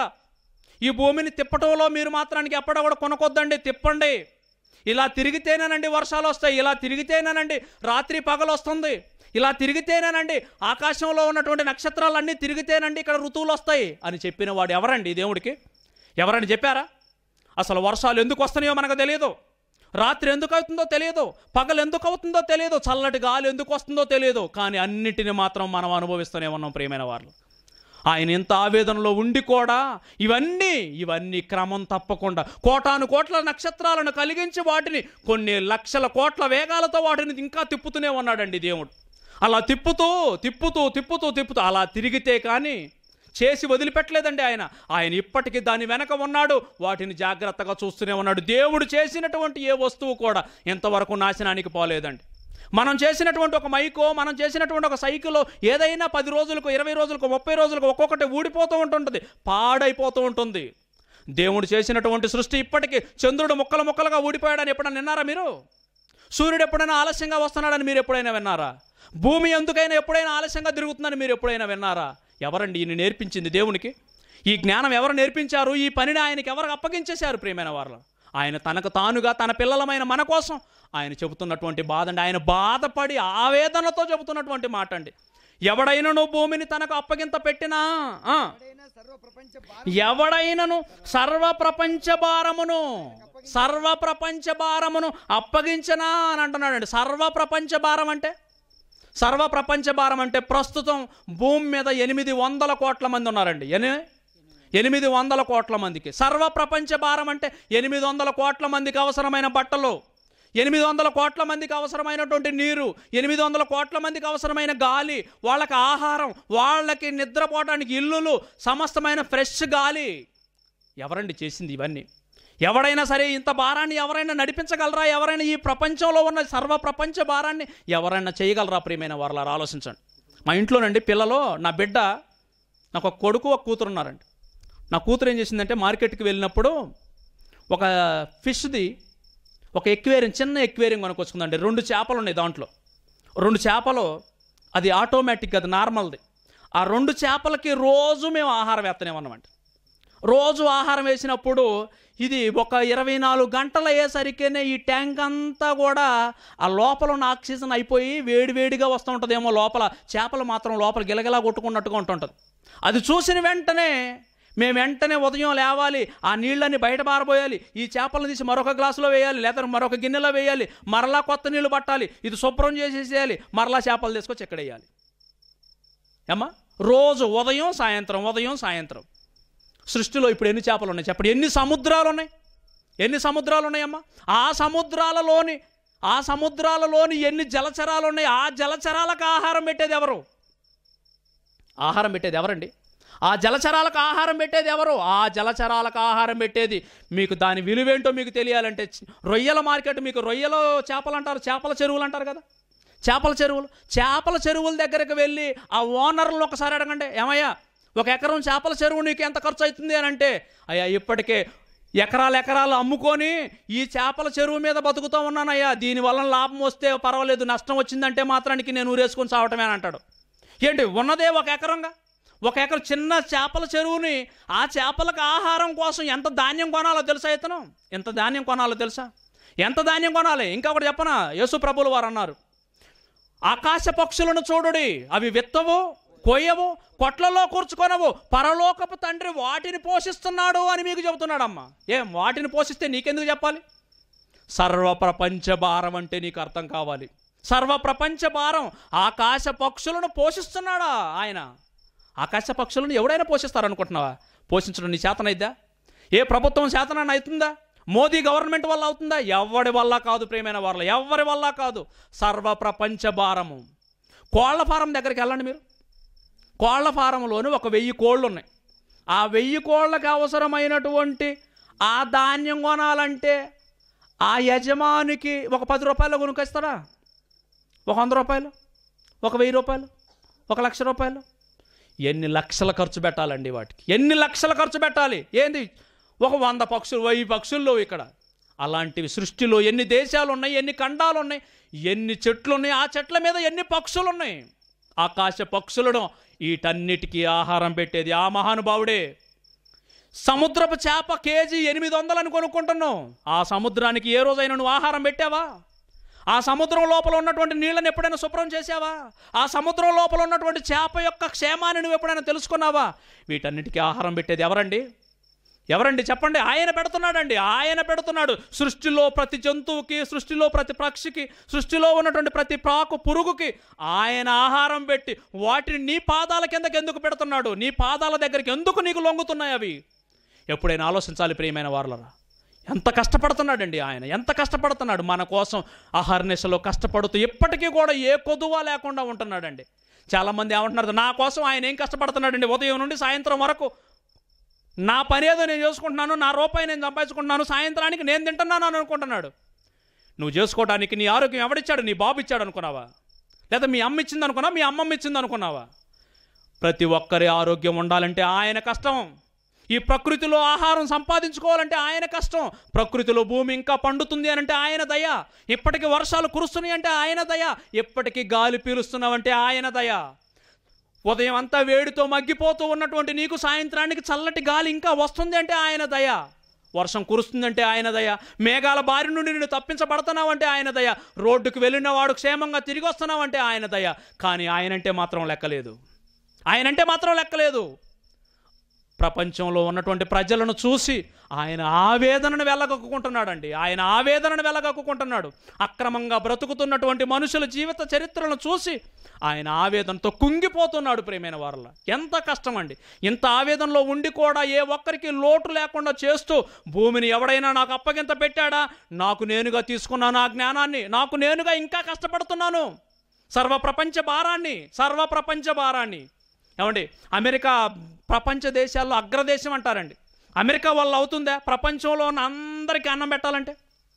ఈ భూమిని తిప్పటంలో మీరు మాత్రానికి ఎప్పుడ కూడా కొనకొద్దండి తిప్పండి ఇలా తిరిగితేనేనండి వర్షాలు వస్తాయి ఇలా తిరిగితేనేనండి రాత్రి పగలు వస్తుంది ఇలా తిరిగితేనేనండి ఆకాశంలో ఉన్నటువంటి నక్షత్రాలన్నీ తిరిగితేనండి ఇక్కడ ఋతువులు వస్తాయి అని చెప్పిన వాడు ఎవరండి దేవుడికి ఎవరని చెప్పారా అసలు వర్షాలు ఎందుకు వస్తున్నాయో మనకు తెలియదు రాత్రి ఎందుకు అవుతుందో తెలియదు పగలు ఎందుకు అవుతుందో తెలియదు చల్లటి గాలి ఎందుకు వస్తుందో తెలియదు కానీ అన్నిటిని మాత్రం మనం అనుభవిస్తూనే ఉన్నాం ప్రియమైన వాళ్ళు ఆయన ఎంత ఆవేదనలో ఉండి కూడా ఇవన్నీ ఇవన్నీ క్రమం తప్పకుండా కోటాను కోట్ల నక్షత్రాలను కలిగించి వాటిని కొన్ని లక్షల కోట్ల వేగాలతో వాటిని ఇంకా తిప్పుతూనే ఉన్నాడండి దేవుడు అలా తిప్పుతూ తిప్పుతూ తిప్పుతూ తిప్పుతూ అలా తిరిగితే కానీ చేసి వదిలిపెట్టలేదండి ఆయన ఆయన ఇప్పటికీ దాని వెనక ఉన్నాడు వాటిని జాగ్రత్తగా చూస్తూనే ఉన్నాడు దేవుడు చేసినటువంటి ఏ వస్తువు కూడా ఇంతవరకు నాశనానికి పోలేదండి మనం చేసినటువంటి ఒక మైకో మనం చేసినటువంటి ఒక సైకిలో ఏదైనా పది రోజులకు ఇరవై రోజులకు ముప్పై రోజులకు ఒక్కొక్కటి ఊడిపోతూ ఉంటుంటుంది పాడైపోతూ ఉంటుంది దేవుడు చేసినటువంటి సృష్టి ఇప్పటికీ చంద్రుడు ముక్కలు ముక్కలుగా ఊడిపోయాడని ఎప్పుడైనా విన్నారా మీరు సూర్యుడు ఎప్పుడైనా ఆలస్యంగా వస్తున్నాడని మీరు ఎప్పుడైనా విన్నారా భూమి ఎందుకైనా ఎప్పుడైనా ఆలస్యంగా తిరుగుతుందని మీరు ఎప్పుడైనా విన్నారా ఎవరండి ఈయన నేర్పించింది దేవునికి ఈ జ్ఞానం ఎవరు నేర్పించారు ఈ పనిని ఆయనకి ఎవరు అప్పగించేశారు ప్రియమైన వారు ఆయన తనకు తానుగా తన పిల్లలమైన మన కోసం ఆయన చెబుతున్నటువంటి బాధ అండి ఆయన బాధపడి ఆవేదనతో చెబుతున్నటువంటి మాట అండి ఎవడైనను భూమిని తనకు అప్పగింత పెట్టినా ఆ, ఎవడైనా సర్వ ప్రపంచ ఎవడైనను సర్వ ప్రపంచ భారమును సర్వ ప్రపంచ భారమును అప్పగించనా అని అంటున్నాడండి సర్వ ప్రపంచ భారం అంటే సర్వ ప్రపంచ భారం అంటే ప్రస్తుతం భూమి మీద ఎనిమిది వందల కోట్ల మంది ఉన్నారండి ఎని ఎనిమిది వందల కోట్ల మందికి సర్వ ప్రపంచ భారం అంటే ఎనిమిది వందల కోట్ల మందికి అవసరమైన బట్టలు ఎనిమిది వందల కోట్ల మందికి అవసరమైనటువంటి నీరు ఎనిమిది వందల కోట్ల మందికి అవసరమైన గాలి వాళ్ళకి ఆహారం వాళ్ళకి నిద్రపోవడానికి ఇల్లులు సమస్తమైన ఫ్రెష్ గాలి ఎవరండి చేసింది ఇవన్నీ ఎవడైనా సరే ఇంత భారాన్ని ఎవరైనా నడిపించగలరా ఎవరైనా ఈ ప్రపంచంలో ఉన్న సర్వ ప్రపంచ భారాన్ని ఎవరైనా చేయగలరా ప్రియమైన వారు ఆలోచించండి మా ఇంట్లోనండి పిల్లలు నా బిడ్డ నాకు ఒక కొడుకు ఒక కూతురు ఉన్నారండి నా కూతురు ఏం చేసిందంటే మార్కెట్కి వెళ్ళినప్పుడు ఒక ఫిష్ది ఒక ఎక్వేరియం చిన్న ఎక్వేరియం కొనుక్కొచ్చుకుందండి రెండు చేపలు ఉన్నాయి దాంట్లో రెండు చేపలు అది ఆటోమేటిక్ అది నార్మల్ది ఆ రెండు చేపలకి రోజు మేము ఆహారం వేస్తనేమన్నమాట రోజు ఆహారం వేసినప్పుడు ఇది ఒక ఇరవై నాలుగు గంటలు అయ్యేసరికేనే ఈ ట్యాంక్ అంతా కూడా ఆ లోపల ఉన్న ఆక్సిజన్ అయిపోయి వేడి వేడిగా వస్తూ ఉంటుందేమో లోపల చేపలు మాత్రం లోపల గిలగిలా కొట్టుకున్నట్టుగా ఉంటుంటుంది అది చూసిన వెంటనే మేము వెంటనే ఉదయం లేవాలి ఆ నీళ్ళని బయట పారబోయాలి ఈ చేపలను తీసి మరొక గ్లాసులో వేయాలి లేదా మరొక గిన్నెలో వేయాలి మరలా కొత్త నీళ్లు పట్టాలి ఇది శుభ్రం చేసేసేయాలి మరలా చేపలు తీసుకొచ్చి ఎక్కడ వేయాలి ఏమ్మా రోజు ఉదయం సాయంత్రం ఉదయం సాయంత్రం సృష్టిలో ఇప్పుడు ఎన్ని చేపలు ఉన్నాయి చెప్పండి ఎన్ని సముద్రాలు ఉన్నాయి ఎన్ని సముద్రాలు ఉన్నాయమ్మా ఆ సముద్రాలలోని ఆ సముద్రాలలోని ఎన్ని జలచరాలు ఉన్నాయి ఆ జలచరాలకు ఆహారం పెట్టేది ఎవరు ఆహారం పెట్టేది ఎవరండి ఆ జలచరాలకు ఆహారం పెట్టేది ఎవరు ఆ జలచరాలకు ఆహారం పెట్టేది మీకు దాని విలువేంటో మీకు తెలియాలంటే చి- రొయ్యల మార్కెట్ మీకు రొయ్యల చేపలు అంటారు చేపల చెరువులు అంటారు కదా చేపల చెరువులు చేపల చెరువుల దగ్గరికి వెళ్ళి ఆ ఓనర్లను ఒకసారి అడగండి ఏమయ్యా ఒక ఎకరం చేపల చెరువు నీకు ఎంత ఖర్చు అవుతుంది అని అంటే అయ్యా ఇప్పటికే ఎకరాలు ఎకరాలు అమ్ముకొని ఈ చేపల చెరువు మీద బతుకుతూ ఉన్నానయ్యా దీనివల్ల లాభం వస్తే పర్వాలేదు నష్టం వచ్చిందంటే మాత్రానికి నేను ఊరేసుకొని చావటమే అని అంటాడు ఏంటి ఉన్నదే ఒక ఎకరంగా ఒక ఎకరం చిన్న చేపల చెరువుని ఆ చేపలకు ఆహారం కోసం ఎంత ధాన్యం కొనాలో తెలుసా ఇతను ఎంత ధాన్యం కొనాలో తెలుసా ఎంత ధాన్యం కొనాలి ఇంకా ఒకటి చెప్పనా యేసు ప్రభులు వారు అన్నారు ఆకాశ పక్షులను చూడుడి అవి విత్తవు కొయ్యవు కొట్లలో కూర్చుకొనవు పరలోకపు తండ్రి వాటిని పోషిస్తున్నాడు అని మీకు చెబుతున్నాడమ్మా ఏం వాటిని పోషిస్తే నీకెందుకు చెప్పాలి సర్వ ప్రపంచ భారం అంటే నీకు అర్థం కావాలి సర్వ ప్రపంచ భారం ఆకాశ పక్షులను పోషిస్తున్నాడా ఆయన ఆకాశ పక్షులను ఎవడైనా పోషిస్తారనుకుంటున్నావా పోషించడం నీ చేతనైద్దా ఏ ప్రభుత్వం చేతనైనా అవుతుందా మోదీ గవర్నమెంట్ వల్ల అవుతుందా ఎవరి వల్ల కాదు ప్రియమైన వాళ్ళ ఎవరి వల్ల కాదు సర్వ ప్రపంచ భారము కోళ్ల ఫారం దగ్గరికి వెళ్ళండి మీరు కోళ్ల ఫారంలోని ఒక వెయ్యి కోళ్ళు ఉన్నాయి ఆ వెయ్యి కోళ్ళకి అవసరమైనటువంటి ఆ ధాన్యం కొనాలంటే ఆ యజమానికి ఒక పది రూపాయలు కొనుక్కొస్తారా ఒక వంద రూపాయలు ఒక వెయ్యి రూపాయలు ఒక లక్ష రూపాయలు ఎన్ని లక్షల ఖర్చు పెట్టాలండి వాటికి ఎన్ని లక్షల ఖర్చు పెట్టాలి ఏంది ఒక వంద పక్షులు వెయ్యి పక్షుల్లో ఇక్కడ అలాంటివి సృష్టిలో ఎన్ని దేశాలు ఉన్నాయి ఎన్ని ఖండాలు ఉన్నాయి ఎన్ని చెట్లు ఉన్నాయి ఆ చెట్ల మీద ఎన్ని పక్షులు ఉన్నాయి ఆకాశ పక్షులను వీటన్నిటికీ ఆహారం పెట్టేది ఆ మహానుభావుడే సముద్రపు చేప కేజీ ఎనిమిది వందలని కొనుక్కుంటున్నావు ఆ సముద్రానికి ఏ రోజైనా నువ్వు ఆహారం పెట్టావా ఆ సముద్రం లోపల ఉన్నటువంటి నీళ్ళని ఎప్పుడైనా శుభ్రం చేసావా ఆ సముద్రం లోపల ఉన్నటువంటి చేప యొక్క క్షేమాన్ని నువ్వు ఎప్పుడైనా తెలుసుకున్నావా వీటన్నిటికీ ఆహారం పెట్టేది ఎవరండి ఎవరండి చెప్పండి ఆయన పెడుతున్నాడండి ఆయన పెడుతున్నాడు సృష్టిలో ప్రతి జంతువుకి సృష్టిలో ప్రతి పక్షికి సృష్టిలో ఉన్నటువంటి ప్రతి ప్రాకు పురుగుకి ఆయన ఆహారం పెట్టి వాటిని నీ పాదాల కిందకి ఎందుకు పెడుతున్నాడు నీ పాదాల దగ్గరికి ఎందుకు నీకు లొంగుతున్నాయి అవి ఎప్పుడైనా ఆలోచించాలి ప్రియమైన వారులరా ఎంత కష్టపడుతున్నాడండి ఆయన ఎంత కష్టపడుతున్నాడు మన కోసం అహర్నిశలో కష్టపడుతూ ఇప్పటికీ కూడా ఏ కొదువ లేకుండా ఉంటున్నాడండి చాలామంది ఏమంటున్నారు నా కోసం ఆయన ఏం కష్టపడుతున్నాడండి ఉదయం నుండి సాయంత్రం వరకు నా పని ఏదో నేను చేసుకుంటున్నాను నా రూపాయి నేను సంపాదించుకుంటున్నాను సాయంత్రానికి నేను తింటున్నాను అని అనుకుంటున్నాడు నువ్వు చేసుకోవడానికి నీ ఆరోగ్యం ఎవడిచ్చాడు నీ బాబు ఇచ్చాడు అనుకున్నావా లేదా మీ అమ్మ ఇచ్చింది అనుకున్నా మీ అమ్మమ్మ ఇచ్చింది అనుకున్నావా ప్రతి ఒక్కరి ఆరోగ్యం ఉండాలంటే ఆయన కష్టం ఈ ప్రకృతిలో ఆహారం సంపాదించుకోవాలంటే ఆయన కష్టం ప్రకృతిలో భూమి ఇంకా పండుతుంది అని అంటే ఆయన దయ ఇప్పటికి వర్షాలు కురుస్తున్నాయి అంటే ఆయన దయ ఇప్పటికి గాలి పీలుస్తున్నావంటే ఆయన దయ ఉదయం అంతా వేడితో మగ్గిపోతూ ఉన్నటువంటి నీకు సాయంత్రానికి చల్లటి గాలి ఇంకా వస్తుంది అంటే ఆయన దయ వర్షం కురుస్తుందంటే ఆయన దయ మేఘాల బారి నుండి నేను తప్పించబడుతున్నావంటే ఆయన దయ రోడ్డుకు వెళ్ళిన వాడు క్షేమంగా తిరిగి వస్తున్నావంటే ఆయన దయ కానీ ఆయనంటే మాత్రం లెక్కలేదు ఆయనంటే మాత్రం లెక్కలేదు ప్రపంచంలో ఉన్నటువంటి ప్రజలను చూసి ఆయన ఆవేదనను వెళ్ళగక్కుంటున్నాడండి ఆయన ఆవేదనను వెళ్ళగక్కుంటున్నాడు అక్రమంగా బ్రతుకుతున్నటువంటి మనుషుల జీవిత చరిత్రలను చూసి ఆయన ఆవేదనతో కుంగిపోతున్నాడు ప్రేమైన వారల ఎంత కష్టం అండి ఇంత ఆవేదనలో ఉండి కూడా ఏ ఒక్కరికి లోటు లేకుండా చేస్తూ భూమిని ఎవడైనా నాకు అప్పగింత పెట్టాడా నాకు నేనుగా తీసుకున్నాను ఆ జ్ఞానాన్ని నాకు నేనుగా ఇంకా కష్టపడుతున్నాను సర్వ ప్రపంచ భారాన్ని సర్వ ప్రపంచ భారాన్ని ఏమండి అమెరికా ప్రపంచ దేశాల్లో అగ్రదేశం అంటారండి అమెరికా వల్ల అవుతుందా ప్రపంచంలో ఉన్న అందరికీ అన్నం పెట్టాలంటే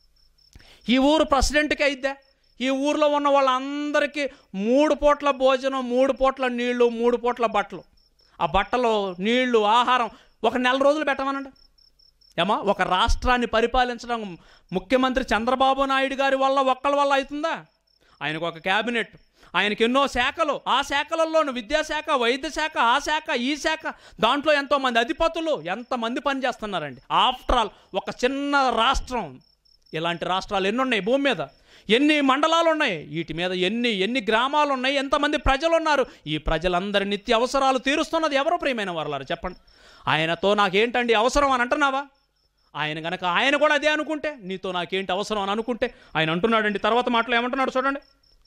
ఈ ఊరు ప్రెసిడెంట్కి అయిద్దా ఈ ఊర్లో ఉన్న వాళ్ళందరికీ మూడు పూట్ల భోజనం మూడు పూట్ల నీళ్లు మూడు పూట్ల బట్టలు ఆ బట్టలు నీళ్లు ఆహారం ఒక నెల రోజులు పెట్టమనండి ఏమా ఒక రాష్ట్రాన్ని పరిపాలించడం ముఖ్యమంత్రి చంద్రబాబు నాయుడు గారి వల్ల ఒక్కళ్ళ వల్ల అవుతుందా ఆయనకు ఒక క్యాబినెట్ ఆయనకి ఎన్నో శాఖలు ఆ శాఖలలోను విద్యాశాఖ వైద్య శాఖ ఆ శాఖ ఈ శాఖ దాంట్లో ఎంతోమంది అధిపతులు ఎంతమంది పనిచేస్తున్నారండి ఆఫ్టర్ ఆల్ ఒక చిన్న రాష్ట్రం ఇలాంటి రాష్ట్రాలు ఎన్ని ఉన్నాయి భూమి మీద ఎన్ని మండలాలు ఉన్నాయి వీటి మీద ఎన్ని ఎన్ని గ్రామాలు ఉన్నాయి ఎంతమంది ప్రజలు ఉన్నారు ఈ ప్రజలందరి నిత్య అవసరాలు తీరుస్తున్నది ఎవరో ప్రియమైన వారు చెప్పండి ఆయనతో నాకేంటండి అవసరం అని అంటున్నావా ఆయన గనక ఆయన కూడా అదే అనుకుంటే నీతో నాకేంటి అవసరం అని అనుకుంటే ఆయన అంటున్నాడండి తర్వాత మాటలో ఏమంటున్నాడు చూడండి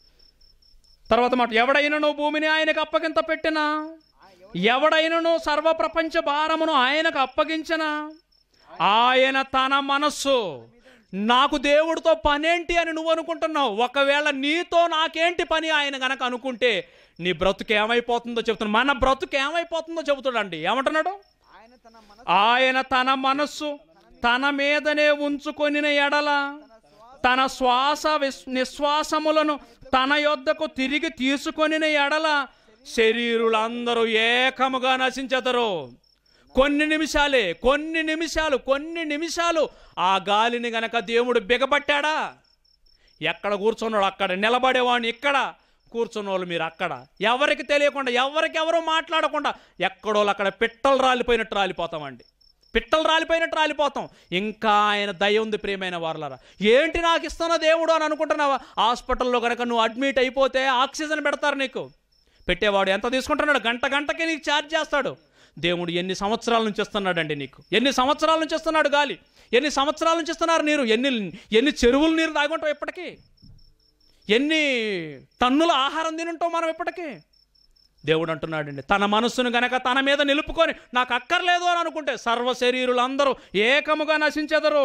తర్వాత మాట ఎవడైనను భూమిని ఆయనకు అప్పగింత పెట్టినా ఎవడైనను సర్వప్రపంచ భారమును ఆయనకు అప్పగించనా ఆయన తన మనస్సు నాకు దేవుడితో పనేంటి అని నువ్వు అనుకుంటున్నావు ఒకవేళ నీతో నాకేంటి పని ఆయన గనక అనుకుంటే నీ బ్రతుకు ఏమైపోతుందో చెబుతున్నాడు మన బ్రతుకు ఏమైపోతుందో చెబుతాడండి ఏమంటున్నాడు ఆయన తన మన ఆయన తన మనస్సు తన మీదనే ఉంచుకొనిన ఎడల తన శ్వాస విస్- నిశ్వాసములను తన యొద్దకు తిరిగి తీసుకొనిన ఎడల శరీరులందరూ ఏకముగా నశించెదరు కొన్ని నిమిషాలే కొన్ని నిమిషాలు కొన్ని నిమిషాలు ఆ గాలిని గనక దేవుడు బిగబట్టాడా ఎక్కడ కూర్చున్నాడు అక్కడ నిలబడేవాడిని ఇక్కడ కూర్చున్నోళ్ళు మీరు అక్కడ ఎవరికి తెలియకుండా ఎవరికి ఎవరు మాట్లాడకుండా ఎక్కడో అక్కడ పిట్టలు రాలిపోయినట్టు రాలిపోతామండి పిట్టలు రాలిపోయినట్టు రాలిపోతాం ఇంకా ఆయన దయ ఉంది ప్రియమైన వారలరా ఏంటి నాకు ఇస్తున్న దేవుడు అని అనుకుంటున్నావా హాస్పిటల్లో కనుక నువ్వు అడ్మిట్ అయిపోతే ఆక్సిజన్ పెడతారు నీకు పెట్టేవాడు ఎంత తీసుకుంటున్నాడు గంట గంటకి నీకు ఛార్జ్ చేస్తాడు దేవుడు ఎన్ని సంవత్సరాల నుంచి ఇస్తున్నాడండి నీకు ఎన్ని సంవత్సరాల నుంచి ఇస్తున్నాడు గాలి ఎన్ని సంవత్సరాల నుంచి ఇస్తున్నారు నీరు ఎన్ని ఎన్ని చెరువులు నీరు తాగుంటావు ఇప్పటికీ ఎన్ని టన్నుల ఆహారం తినుంటాం మనం ఇప్పటికీ దేవుడు అంటున్నాడండి తన మనస్సును గనక తన మీద నిలుపుకొని నాకు అక్కర్లేదు అని అనుకుంటే సర్వ శరీరులందరూ ఏకముగా నశించెదరు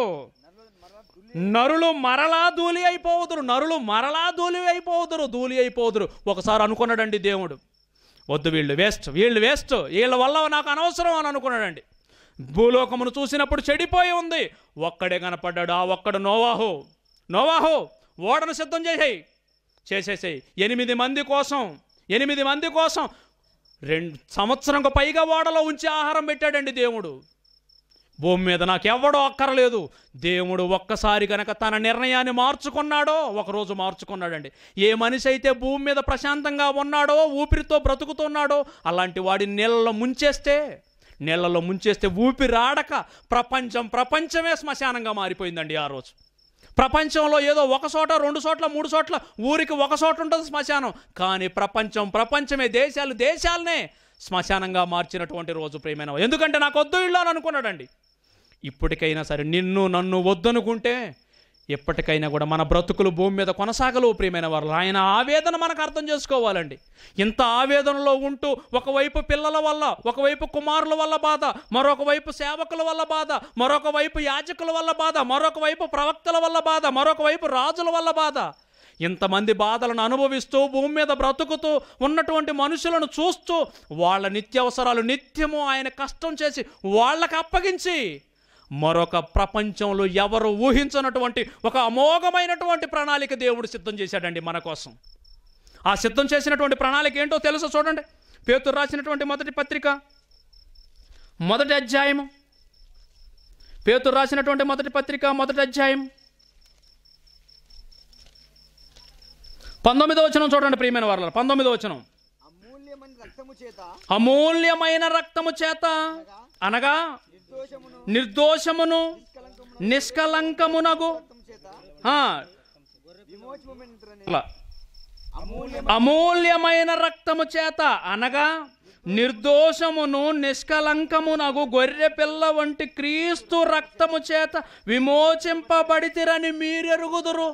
నరులు మరలా ధూళి అయిపోవుదురు నరులు మరలా ధూళి అయిపోవుదురు ధూళి అయిపోదురు ఒకసారి అనుకున్నాడండి దేవుడు వద్దు వీళ్ళు వేస్ట్ వీళ్ళు వేస్ట్ వీళ్ళ వల్ల నాకు అనవసరం అని అనుకున్నాడండి భూలోకమును చూసినప్పుడు చెడిపోయి ఉంది ఒక్కడే కనపడ్డాడు ఆ ఒక్కడు నోవాహు నోవాహు ఓడను సిద్ధం చేసేయి చేసేసేయి ఎనిమిది మంది కోసం ఎనిమిది మంది కోసం రెండు సంవత్సరంకు పైగా ఓడలో ఉంచి ఆహారం పెట్టాడండి దేవుడు భూమి మీద నాకు ఎవడో అక్కరలేదు దేవుడు ఒక్కసారి కనుక తన నిర్ణయాన్ని మార్చుకున్నాడో ఒకరోజు మార్చుకున్నాడండి ఏ మనిషి అయితే భూమి మీద ప్రశాంతంగా ఉన్నాడో ఊపిరితో బ్రతుకుతున్నాడో అలాంటి వాడిని నీళ్ళలో ముంచేస్తే నీళ్ళలో ముంచేస్తే ఊపిరాడక ప్రపంచం ప్రపంచమే శ్మశానంగా మారిపోయిందండి ఆ రోజు ప్రపంచంలో ఏదో ఒక చోట రెండు చోట్ల మూడు చోట్ల ఊరికి ఒక చోట ఉంటుంది శ్మశానం కానీ ప్రపంచం ప్రపంచమే దేశాలు దేశాలనే శ్మశానంగా మార్చినటువంటి రోజు ప్రేమైన వారు. ఎందుకంటే నాకు వద్దు ఇల్లు అని అనుకున్నాడండి ఇప్పటికైనా సరే నిన్ను నన్ను వద్దనుకుంటే ఎప్పటికైనా కూడా మన బ్రతుకులు భూమి మీద కొనసాగలవు ప్రియమైన వారు ఆయన ఆవేదన మనకు అర్థం చేసుకోవాలండి ఇంత ఆవేదనలో ఉంటూ ఒకవైపు పిల్లల వల్ల ఒకవైపు కుమారుల వల్ల బాధ మరొక వైపు సేవకుల వల్ల బాధ మరొక వైపు యాజకుల వల్ల బాధ మరొక వైపు ప్రవక్తల వల్ల బాధ మరొక వైపు రాజుల వల్ల బాధ ఇంతమంది బాధలను అనుభవిస్తూ భూమి మీద బ్రతుకుతూ ఉన్నటువంటి మనుషులను చూస్తూ వాళ్ళ నిత్యావసరాలు నిత్యము ఆయన కష్టం చేసి వాళ్ళకి అప్పగించి మరొక ప్రపంచంలో ఎవరు ఊహించనటువంటి ఒక అమోఘమైనటువంటి ప్రణాళిక దేవుడు సిద్ధం చేశాడండి మన కోసం ఆ సిద్ధం చేసినటువంటి ప్రణాళిక ఏంటో తెలుసో చూడండి పేతురు రాసినటువంటి మొదటి పత్రిక మొదటి అధ్యాయము పేతురు రాసినటువంటి మొదటి పత్రిక మొదటి అధ్యాయం పంతొమ్మిదో వచనం చూడండి ప్రియమైన వారు పంతొమ్మిదో వచనం అమూల్యమైన రక్తము చేత అమూల్యమైన రక్తము చేత అనగా నిర్దోషమును నిర్దోషమును నిష్కలంకమునగు రక్తము చేత ఆ, విమోచనమైన అలా. అమూల్యమైన రక్తము చేత అనగా నిర్దోషమును నిష్కలంకమునగు గొర్రె పిల్ల వంటి క్రీస్తు రక్తము చేత విమోచింపబడితిరని మీరెరుగుదురు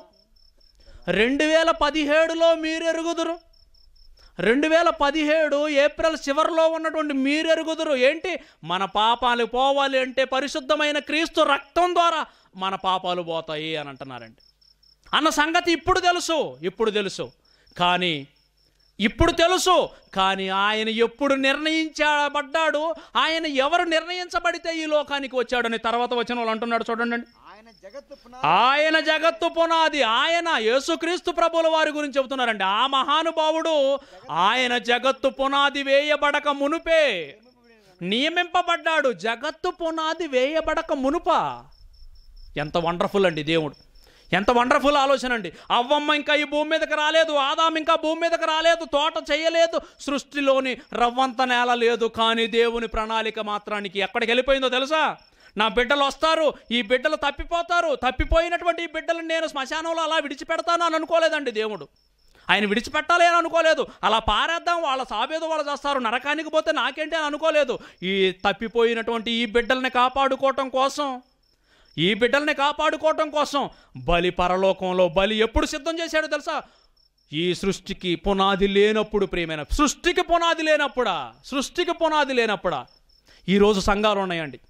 రెండు వేల పదిహేడులో మీరెరుగుదురు రెండు వేల పదిహేడు ఏప్రిల్ చివరిలో ఉన్నటువంటి మీరెరుగుదురు ఏంటి మన పాపాలు పోవాలి అంటే పరిశుద్ధమైన క్రీస్తు రక్తం ద్వారా మన పాపాలు పోతాయి అని అంటున్నారండి అన్న సంగతి ఇప్పుడు తెలుసు ఇప్పుడు తెలుసు కానీ ఇప్పుడు తెలుసు కానీ ఆయన ఎప్పుడు నిర్ణయించబడ్డాడు ఆయన ఎవరు నిర్ణయించబడితే ఈ లోకానికి వచ్చాడని తర్వాత వచ్చిన వాళ్ళు అంటున్నాడు చూడండి ఆయన జగత్తు పునా ఆయన జగత్తు పునాది ఆయన యేసుక్రీస్తు ప్రభుల వారి గురించి చెబుతున్నారండి ఆ మహానుభావుడు ఆయన జగత్తు పునాది వేయబడక మునుపే నియమింపబడ్డాడు జగత్తు పునాది వేయబడక మునుప ఎంత వండర్ఫుల్ అండి దేవుడు ఎంత వండర్ఫుల్ ఆలోచన అండి అవ్వమ్మ ఇంకా ఈ భూమి మీదకి రాలేదు ఆదాం ఇంకా భూమి మీదకి రాలేదు తోట చేయలేదు సృష్టిలోని రవ్వంత నేల లేదు కానీ దేవుని ప్రణాళిక మాత్రానికి ఎక్కడికి వెళ్ళిపోయిందో తెలుసా నా బిడ్డలు వస్తారు ఈ బిడ్డలు తప్పిపోతారు తప్పిపోయినటువంటి ఈ బిడ్డలు నేను శ్మశానంలో అలా విడిచిపెడతాను అని అనుకోలేదండి దేవుడు ఆయన విడిచిపెట్టాలి అని అనుకోలేదు అలా పారేద్దాం వాళ్ళ సాబేదో వాళ్ళు చేస్తారు నరకానికి పోతే నాకేంటి అని అనుకోలేదు ఈ తప్పిపోయినటువంటి ఈ బిడ్డల్ని కాపాడుకోవటం కోసం ఈ బిడ్డల్ని కాపాడుకోవటం కోసం బలి పరలోకంలో బలి ఎప్పుడు సిద్ధం చేశాడో తెలుసా ఈ సృష్టికి పునాది లేనప్పుడు ప్రియమైన సృష్టికి పునాది లేనప్పుడా సృష్టికి పునాది లేనప్పుడా ఈరోజు సంఘాలు ఉన్నాయండి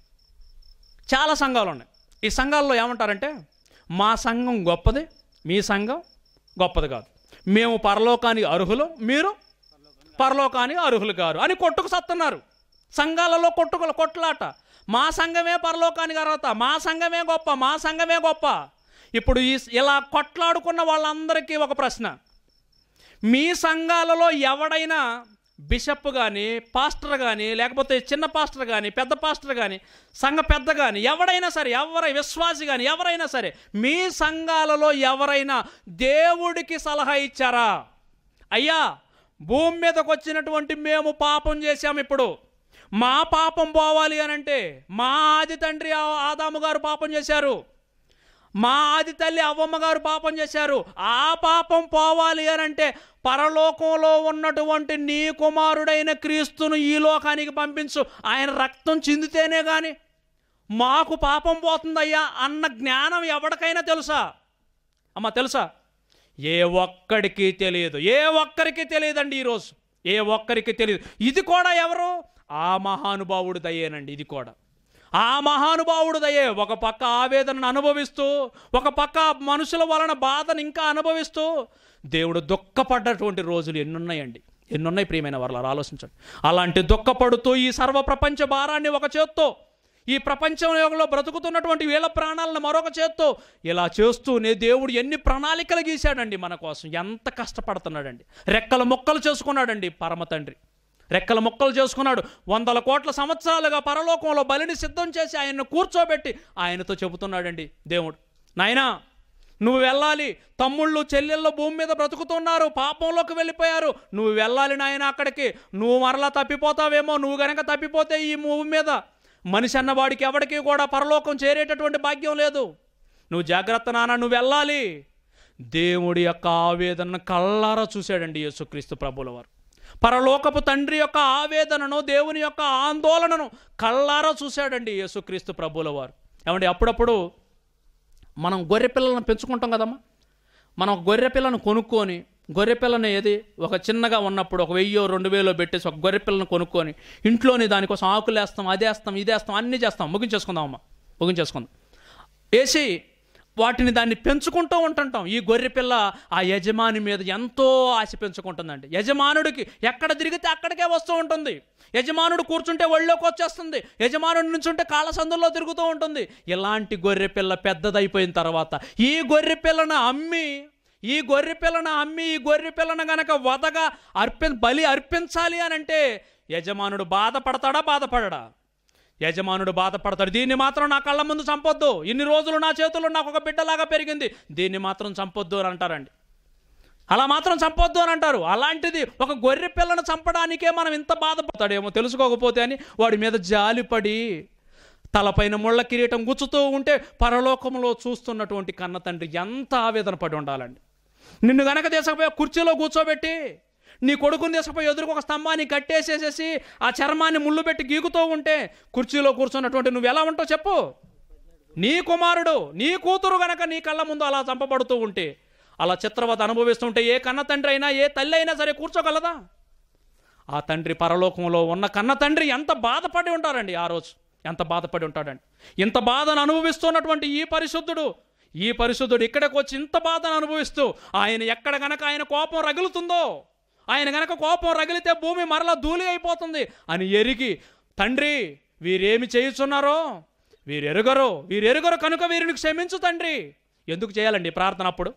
చాలా సంఘాలు ఉన్నాయి ఈ సంఘాల్లో ఏమంటారంటే మా సంఘం గొప్పది మీ సంఘం గొప్పది కాదు మేము పరలోకానికి అర్హులు మీరు పరలోకానికి అర్హులు కారు అని కొట్టుకు సత్తున్నారు సంఘాలలో కొట్టుకుల కొట్లాట మా సంఘమే పరలోకానికి అర్హత మా సంఘమే గొప్ప మా సంఘమే గొప్ప ఇప్పుడు ఈ ఇలా కొట్లాడుకున్న వాళ్ళందరికీ ఒక ప్రశ్న మీ సంఘాలలో ఎవడైనా బిషప్ కానీ పాస్టర్ కానీ లేకపోతే చిన్న పాస్టర్ కానీ పెద్ద పాస్టర్ కానీ సంఘ పెద్ద కానీ ఎవడైనా సరే ఎవరై విశ్వాసి కానీ ఎవరైనా సరే మీ సంఘాలలో ఎవరైనా దేవుడికి సలహా ఇచ్చారా అయ్యా భూమి మీదకి వచ్చినటువంటి మేము పాపం చేశాం ఇప్పుడు మా పాపం పోవాలి అని అంటే మా ఆది తండ్రి ఆ- ఆదాము గారు పాపం చేశారు మా ఆది తల్లి అవ్వమ్మ గారు పాపం చేశారు ఆ పాపం పోవాలి అని అంటే పరలోకంలో ఉన్నటువంటి నీ కుమారుడైన క్రీస్తును ఈ లోకానికి పంపించు ఆయన రక్తం చిందితేనే కానీ మాకు పాపం పోతుందయ్యా అన్న జ్ఞానం ఎవరికైనా తెలుసా అమ్మ తెలుసా ఏ ఒక్కడికి తెలియదు ఏ ఒక్కరికి తెలియదండి ఈరోజు ఏ ఒక్కరికి తెలియదు ఇది కూడా ఎవరు ఆ మహానుభావుడు దయ్యేనండి ఇది కూడా ఆ మహానుభావుడు దయ్యే ఒక పక్క ఆవేదనను అనుభవిస్తూ ఒక పక్క మనుషుల వలన బాధను ఇంకా అనుభవిస్తూ దేవుడు దుఃఖపడ్డటువంటి రోజులు ఎన్నున్నాయండి ఎన్నున్నాయి ప్రియమైన వాళ్ళు ఆలోచించండి అలాంటి దుఃఖపడుతూ ఈ సర్వ ప్రపంచ భారాన్ని ఒక చేత్తో ఈ ప్రపంచంలో బ్రతుకుతున్నటువంటి వీళ్ళ ప్రాణాలను మరొక చేత్తో ఇలా చేస్తూనే దేవుడు ఎన్ని ప్రణాళికలు గీశాడండి మన కోసం ఎంత కష్టపడుతున్నాడండి రెక్కల మొక్కలు చేసుకున్నాడండి పరమ తండ్రి రెక్కల మొక్కలు చేసుకున్నాడు వందల కోట్ల సంవత్సరాలుగా పరలోకంలో బలిని సిద్ధం చేసి ఆయన్ను కూర్చోబెట్టి ఆయనతో చెబుతున్నాడండి దేవుడు నాయనా నువ్వు వెళ్ళాలి తమ్ముళ్ళు చెల్లెళ్ళు భూమి మీద బ్రతుకుతున్నారు పాపంలోకి వెళ్ళిపోయారు నువ్వు వెళ్ళాలి నాయన అక్కడికి నువ్వు మరలా తప్పిపోతావేమో నువ్వు గనక తప్పిపోతే ఈ భూమి మీద మనిషి అన్నవాడికి ఎవడికి కూడా పరలోకం చేరేటటువంటి భాగ్యం లేదు నువ్వు జాగ్రత్త నాన్న నువ్వు వెళ్ళాలి దేవుడి యొక్క ఆవేదనను కళ్ళారా చూశాడండి యేసుక్రీస్తు ప్రభుల వారు పరలోకపు తండ్రి యొక్క ఆవేదనను దేవుని యొక్క ఆందోళనను కళ్ళారా చూశాడండి యేసుక్రీస్తు ప్రభుల వారు ఏమండి అప్పుడప్పుడు మనం గొర్రె పిల్లలను పెంచుకుంటాం కదమ్మా మనం ఒక గొర్రె పిల్లను కొనుక్కొని గొర్రె పిల్లని ఏది ఒక చిన్నగా ఉన్నప్పుడు ఒక వెయ్యో రెండు వేలో పెట్టేసి ఒక గొర్రె పిల్లను కొనుక్కొని ఇంట్లోని దానికోసం ఆకులు వేస్తాం అది వేస్తాం ఇది వేస్తాం అన్నీ చేస్తాం ముగించేసుకుందాం అమ్మ ముగించేసుకుందాం వేసి వాటిని దాన్ని పెంచుకుంటూ ఉంటుంటాం ఈ గొర్రె పిల్ల ఆ యజమాని మీద ఎంతో ఆశ పెంచుకుంటుందండి యజమానుడికి ఎక్కడ తిరిగితే అక్కడికే వస్తూ ఉంటుంది యజమానుడు కూర్చుంటే ఒళ్ళోకి వచ్చేస్తుంది యజమానుడి నుంచుంటే కాళ్ళ సందుల్లో తిరుగుతూ ఉంటుంది ఇలాంటి గొర్రె పిల్ల పెద్దదైపోయిన తర్వాత ఈ గొర్రె పిల్లను అమ్మి ఈ గొర్రె పిల్లను అమ్మి ఈ గొర్రె పిల్లను గనక వదగా అర్పి బలి అర్పించాలి అని అంటే యజమానుడు బాధపడతాడా బాధపడడా యజమానుడు బాధపడతాడు దీన్ని మాత్రం నా కళ్ళ ముందు చంపొద్దు ఇన్ని రోజులు నా చేతుల్లో నాకు ఒక బిడ్డలాగా పెరిగింది దీన్ని మాత్రం చంపొద్దు అని అంటారండి అలా మాత్రం చంపొద్దు అని అంటారు అలాంటిది ఒక గొర్రె పిల్లను చంపడానికే మనం ఇంత బాధపడతాడేమో తెలుసుకోకపోతే అని వాడి మీద జాలిపడి తలపైన ముళ్ళ కిరీటం గుచ్చుతూ ఉంటే పరలోకంలో చూస్తున్నటువంటి కన్న తండ్రి ఎంత ఆవేదన పడి ఉండాలండి నిన్ను గనక తీసుకుపోయి కుర్చీలో కూర్చోబెట్టి నీ కొడుకుని తీసుకుపోయి ఎదురుకు ఒక స్తంభాన్ని కట్టేసేసేసి ఆ చర్మాన్ని ముళ్ళు పెట్టి గీకుతూ ఉంటే కుర్చీలో కూర్చున్నటువంటి నువ్వు ఎలా ఉంటావు చెప్పు నీ కుమారుడు నీ కూతురు గనక నీ కళ్ళ ముందు అలా చంపబడుతూ ఉంటే అలా చిత్రవత అనుభవిస్తుంటే ఏ కన్న తండ్రి అయినా ఏ తల్లి అయినా సరే కూర్చోగలదా ఆ తండ్రి పరలోకంలో ఉన్న కన్న తండ్రి ఎంత బాధపడి ఉంటారండి ఆ రోజు ఎంత బాధపడి ఉంటాడండి ఇంత బాధను అనుభవిస్తున్నటువంటి ఈ పరిశుద్ధుడు ఈ పరిశుద్ధుడు ఇక్కడికి వచ్చి ఇంత బాధను అనుభవిస్తూ ఆయన ఎక్కడ గనక ఆయన కోపం రగులుతుందో ఆయన గనక కోపం రగిలితే భూమి మరలా ధూళి అయిపోతుంది అని ఎరిగి తండ్రి వీరేమి చేయుచున్నారో వీరెరుగరు వీరెరుగరు కనుక వీరిని క్షమించు తండ్రి ఎందుకు చేయాలండి ఈ ప్రార్థన అప్పుడు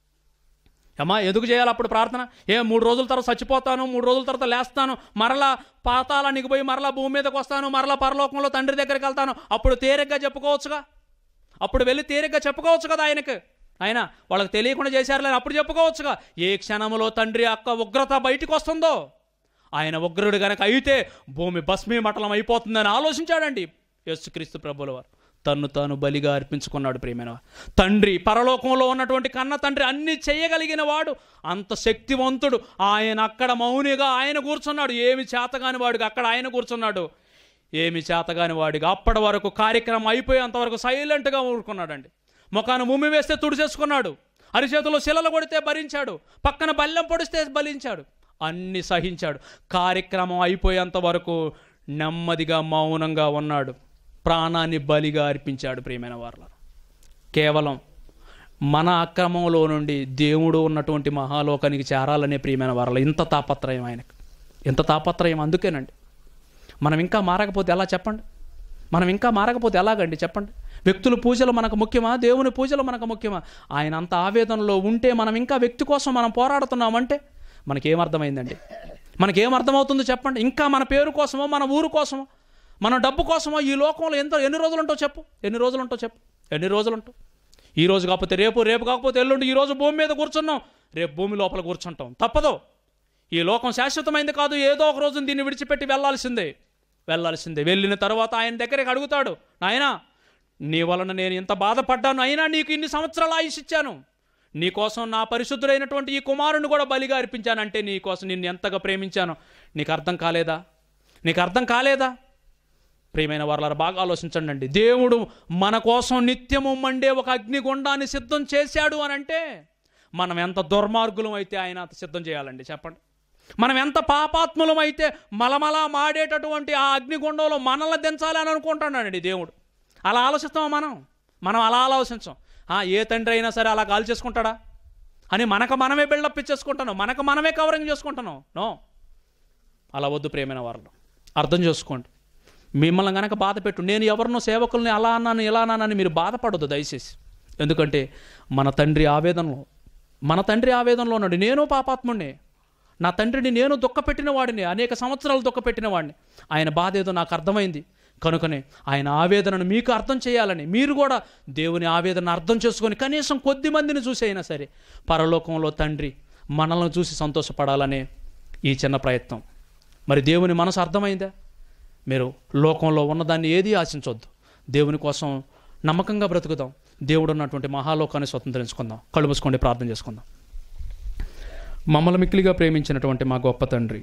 అమ్మా ఎందుకు చేయాలి అప్పుడు ప్రార్థన ఏ మూడు రోజుల తర్వాత చచ్చిపోతాను మూడు రోజుల తర్వాత లేస్తాను మరలా పాతాళానికి పోయి మరలా భూమి మీదకి వస్తాను మరలా పరలోకంలో తండ్రి దగ్గరికి వెళ్తాను అప్పుడు తేలిగ్గా చెప్పుకోవచ్చుగా అప్పుడు వెళ్ళి తేలిగ్గా చెప్పుకోవచ్చు కదా ఆయనకు ఆయన వాళ్ళకి తెలియకుండా చేశారులే అని అప్పుడు చెప్పుకోవచ్చుగా ఏ క్షణంలో తండ్రి అక్క ఉగ్రత బయటికి వస్తుందో ఆయన ఉగ్రుడు గనక అయితే భూమి భస్మీమటలం అయిపోతుందని ఆలోచించాడండి యేసుక్రీస్తు ప్రభుల వారు తన్ను తాను బలిగా అర్పించుకున్నాడు ప్రియమైన వారు. తండ్రి పరలోకంలో ఉన్నటువంటి కన్న తండ్రి అన్ని చేయగలిగిన వాడు అంత శక్తివంతుడు ఆయన అక్కడ మౌనిగా ఆయన కూర్చున్నాడు ఏమి చేతగాని వాడికి అక్కడ ఆయన కూర్చున్నాడు ఏమి చేతగాని వాడిగా అప్పటి వరకు కార్యక్రమం అయిపోయేంత వరకు సైలెంట్గా ఊరుకున్నాడండి ముఖాన్ని ముమ్మి వేస్తే తుడిచేసుకున్నాడు అరిచేతిలో శిలలు కొడితే భరించాడు పక్కన బల్లెం పొడిస్తే బలించాడు అన్ని సహించాడు కార్యక్రమం అయిపోయేంత వరకు నెమ్మదిగా మౌనంగా ఉన్నాడు ప్రాణాన్ని బలిగా అర్పించాడు ప్రియమైన వారు కేవలం మన అక్రమంలో నుండి దేవుడు ఉన్నటువంటి మహాలోకానికి చేరాలనే ప్రియమైన వారల ఇంత తాపత్రయం ఆయనకు ఇంత తాపత్రయం అందుకేనండి మనం ఇంకా మారకపోతే ఎలా చెప్పండి మనం ఇంకా మారకపోతే ఎలాగండి చెప్పండి వ్యక్తుల పూజలు మనకు ముఖ్యమా దేవుని పూజలు మనకు ముఖ్యమా ఆయన అంత ఆవేదనలో ఉంటే మనం ఇంకా వ్యక్తి కోసం మనం పోరాడుతున్నామంటే మనకేమర్థమైందండి మనకేమర్థమవుతుందో చెప్పండి ఇంకా మన పేరు కోసమో మన ఊరు కోసమో మన డబ్బు కోసమో ఈ లోకంలో ఎంత ఎన్ని రోజులు ఉంటావు చెప్పు ఎన్ని రోజులు ఉంటావు చెప్పు ఎన్ని రోజులు ఉంటావు ఈ రోజు కాకపోతే రేపు రేపు కాకపోతే ఎల్లుండి ఈ రోజు భూమి మీద కూర్చున్నాం రేపు భూమి లోపల కూర్చుంటాం తప్పదు ఈ లోకం శాశ్వతమైంది కాదు ఏదో ఒక రోజు దీన్ని విడిచిపెట్టి వెళ్ళాల్సిందే వెళ్ళాల్సిందే వెళ్ళిన తర్వాత ఆయన దగ్గరికి అడుగుతాడు నాయనా నీ వలన నేను ఇంత బాధపడ్డాను అయినా నీకు ఇన్ని సంవత్సరాలు ఆయుష్ ఇచ్చాను నీకోసం నా పరిశుద్ధుడైనటువంటి ఈ కుమారుని కూడా బలిగా అర్పించానంటే నీకోసం నిన్ను ఎంతగా ప్రేమించాను నీకు అర్థం కాలేదా నీకు అర్థం కాలేదా ప్రియమైన వారు బాగా ఆలోచించండి అండి దేవుడు మన కోసం నిత్యము మండే ఒక అగ్నిగుండాన్ని సిద్ధం చేశాడు అని అంటే మనం ఎంత దుర్మార్గులం అయితే ఆయన అంత సిద్ధం చేయాలండి చెప్పండి మనం ఎంత పాపాత్ములం అయితే మలమల మాడేటటువంటి ఆ అగ్నిగుండంలో మనల్ని దించాలి అని అనుకుంటున్నాడండి దేవుడు అలా ఆలోచిస్తామా మనం మనం అలా ఆలోచించాం ఆ, ఏ తండ్రి అయినా సరే అలా కాల్ చేసుకుంటాడా అని మనకు మనమే బిల్డప్ ఇచ్చేసుకుంటాను మనకు మనమే కవరింగ్ చేసుకుంటాను నో అలా వద్దు ప్రేమైన వారిలో అర్థం చేసుకోండి మిమ్మల్ని గనక బాధ పెట్టు నేను ఎవరినో సేవకుల్ని అలా అన్నాను ఇలా అన్నానని మీరు బాధపడొద్దు దయచేసి ఎందుకంటే మన తండ్రి ఆవేదనలో మన తండ్రి ఆవేదనలో ఉన్నాడు నేను పాపాత్ముడిని నా తండ్రిని నేను దుఃఖపెట్టిన వాడిని అనేక సంవత్సరాలు దుఃఖపెట్టిన వాడిని ఆయన బాధ ఏదో నాకు అర్థమైంది కనుకనే ఆయన ఆవేదనను మీకు అర్థం చేయాలని మీరు కూడా దేవుని ఆవేదన అర్థం చేసుకొని కనీసం కొద్ది మందిని చూసి అయినా సరే పరలోకంలో తండ్రి మనల్ని చూసి సంతోషపడాలనే ఈ చిన్న ప్రయత్నం మరి దేవుని మనసు అర్థమైందా మీరు లోకంలో ఉన్నదాన్ని ఏది ఆశించొద్దు దేవుని కోసం నమ్మకంగా బ్రతుకుదాం దేవుడు ఉన్నటువంటి మహాలోకాన్ని స్వతంత్రించుకుందాం కళ్ళు మూసుకోండి ప్రార్థన చేసుకుందాం మమ్మల్ని మిక్కిలిగా ప్రేమించినటువంటి మా గొప్ప తండ్రి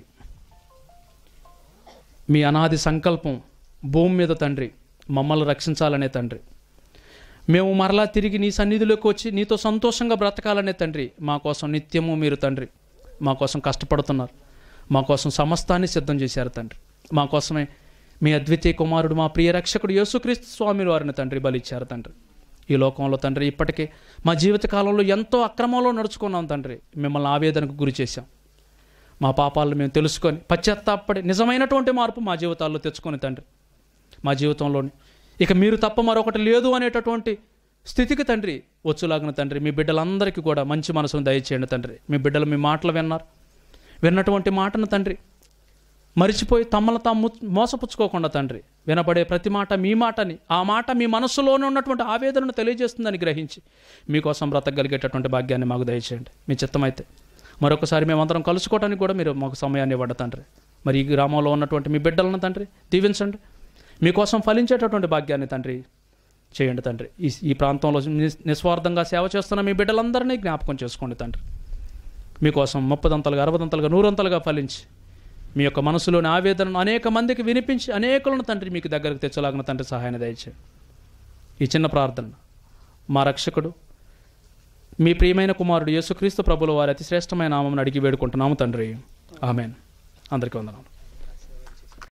మీ అనాది సంకల్పం భూమి మీద తండ్రి మమ్మల్ని రక్షించాలనే తండ్రి మేము మరలా తిరిగి నీ సన్నిధిలోకి వచ్చి నీతో సంతోషంగా బ్రతకాలనే తండ్రి మా కోసం నిత్యము మీరు తండ్రి మా కోసం కష్టపడుతున్నారు మా కోసం సమస్తాన్ని సిద్ధం చేశారు తండ్రి మా కోసమే మీ అద్వితీయ కుమారుడు మా ప్రియ రక్షకుడు యేసుక్రీస్తు స్వామి వారిని తండ్రి బలిచ్చారు తండ్రి ఈ లోకంలో తండ్రి ఇప్పటికే మా జీవిత కాలంలో ఎంతో అక్రమంలో నడుచుకున్నాం తండ్రి మిమ్మల్ని ఆవేదనకు గురి చేశాం మా పాపాలను మేము తెలుసుకొని పశ్చాత్తాపడి నిజమైనటువంటి మార్పు మా జీవితాల్లో తెచ్చుకొని తండ్రి మా జీవితంలోని ఇక మీరు తప్ప మరొకటి లేదు అనేటటువంటి స్థితికి తండ్రి వచ్చులాగిన తండ్రి మీ బిడ్డలందరికీ కూడా మంచి మనసును దయచేయండి తండ్రి మీ బిడ్డలు మీ మాటలు విన్నారు విన్నటువంటి మాటను తండ్రి మరిచిపోయి తమ్మను తాము మోసపుచ్చుకోకుండా తండ్రి వినబడే ప్రతి మాట మీ మాటని ఆ మాట మీ మనస్సులోనే ఉన్నటువంటి ఆవేదనను తెలియజేస్తుందని గ్రహించి మీకోసం బ్రతకగలిగేటటువంటి భాగ్యాన్ని మాకు దయచేయండి మీ చిత్తమైతే మరొకసారి మేమందరం కలుసుకోవడానికి కూడా మీరు మాకు సమయాన్ని ఇవ్వండి తండ్రి మరి ఈ గ్రామంలో ఉన్నటువంటి మీ బిడ్డలను తండ్రి దీవించండి మీకోసం ఫలించేటటువంటి భాగ్యాన్ని తండ్రి చేయండి తండ్రి ఈ ఈ ప్రాంతంలో నిస్- నిస్వార్థంగా సేవ చేస్తున్న మీ బిడ్డలందరినీ జ్ఞాపకం చేసుకోండి తండ్రి మీకోసం ముప్పదంతలుగా అరవదంతలుగా నూరంతలుగా ఫలించి మీ యొక్క మనసులోని ఆవేదనను అనేక మందికి వినిపించి అనేకులను తండ్రి మీకు దగ్గరకు తెచ్చలాగిన తండ్రి సహాయాన్ని దయచేయండి ఈ చిన్న ప్రార్థన మా రక్షకుడు మీ ప్రియమైన కుమారుడు యేసుక్రీస్తు ప్రభుల వారి అతి శ్రేష్టమైన నామం అడిగి వేడుకుంటున్నాము తండ్రి ఆమెన్ అందరికీ వందనాలు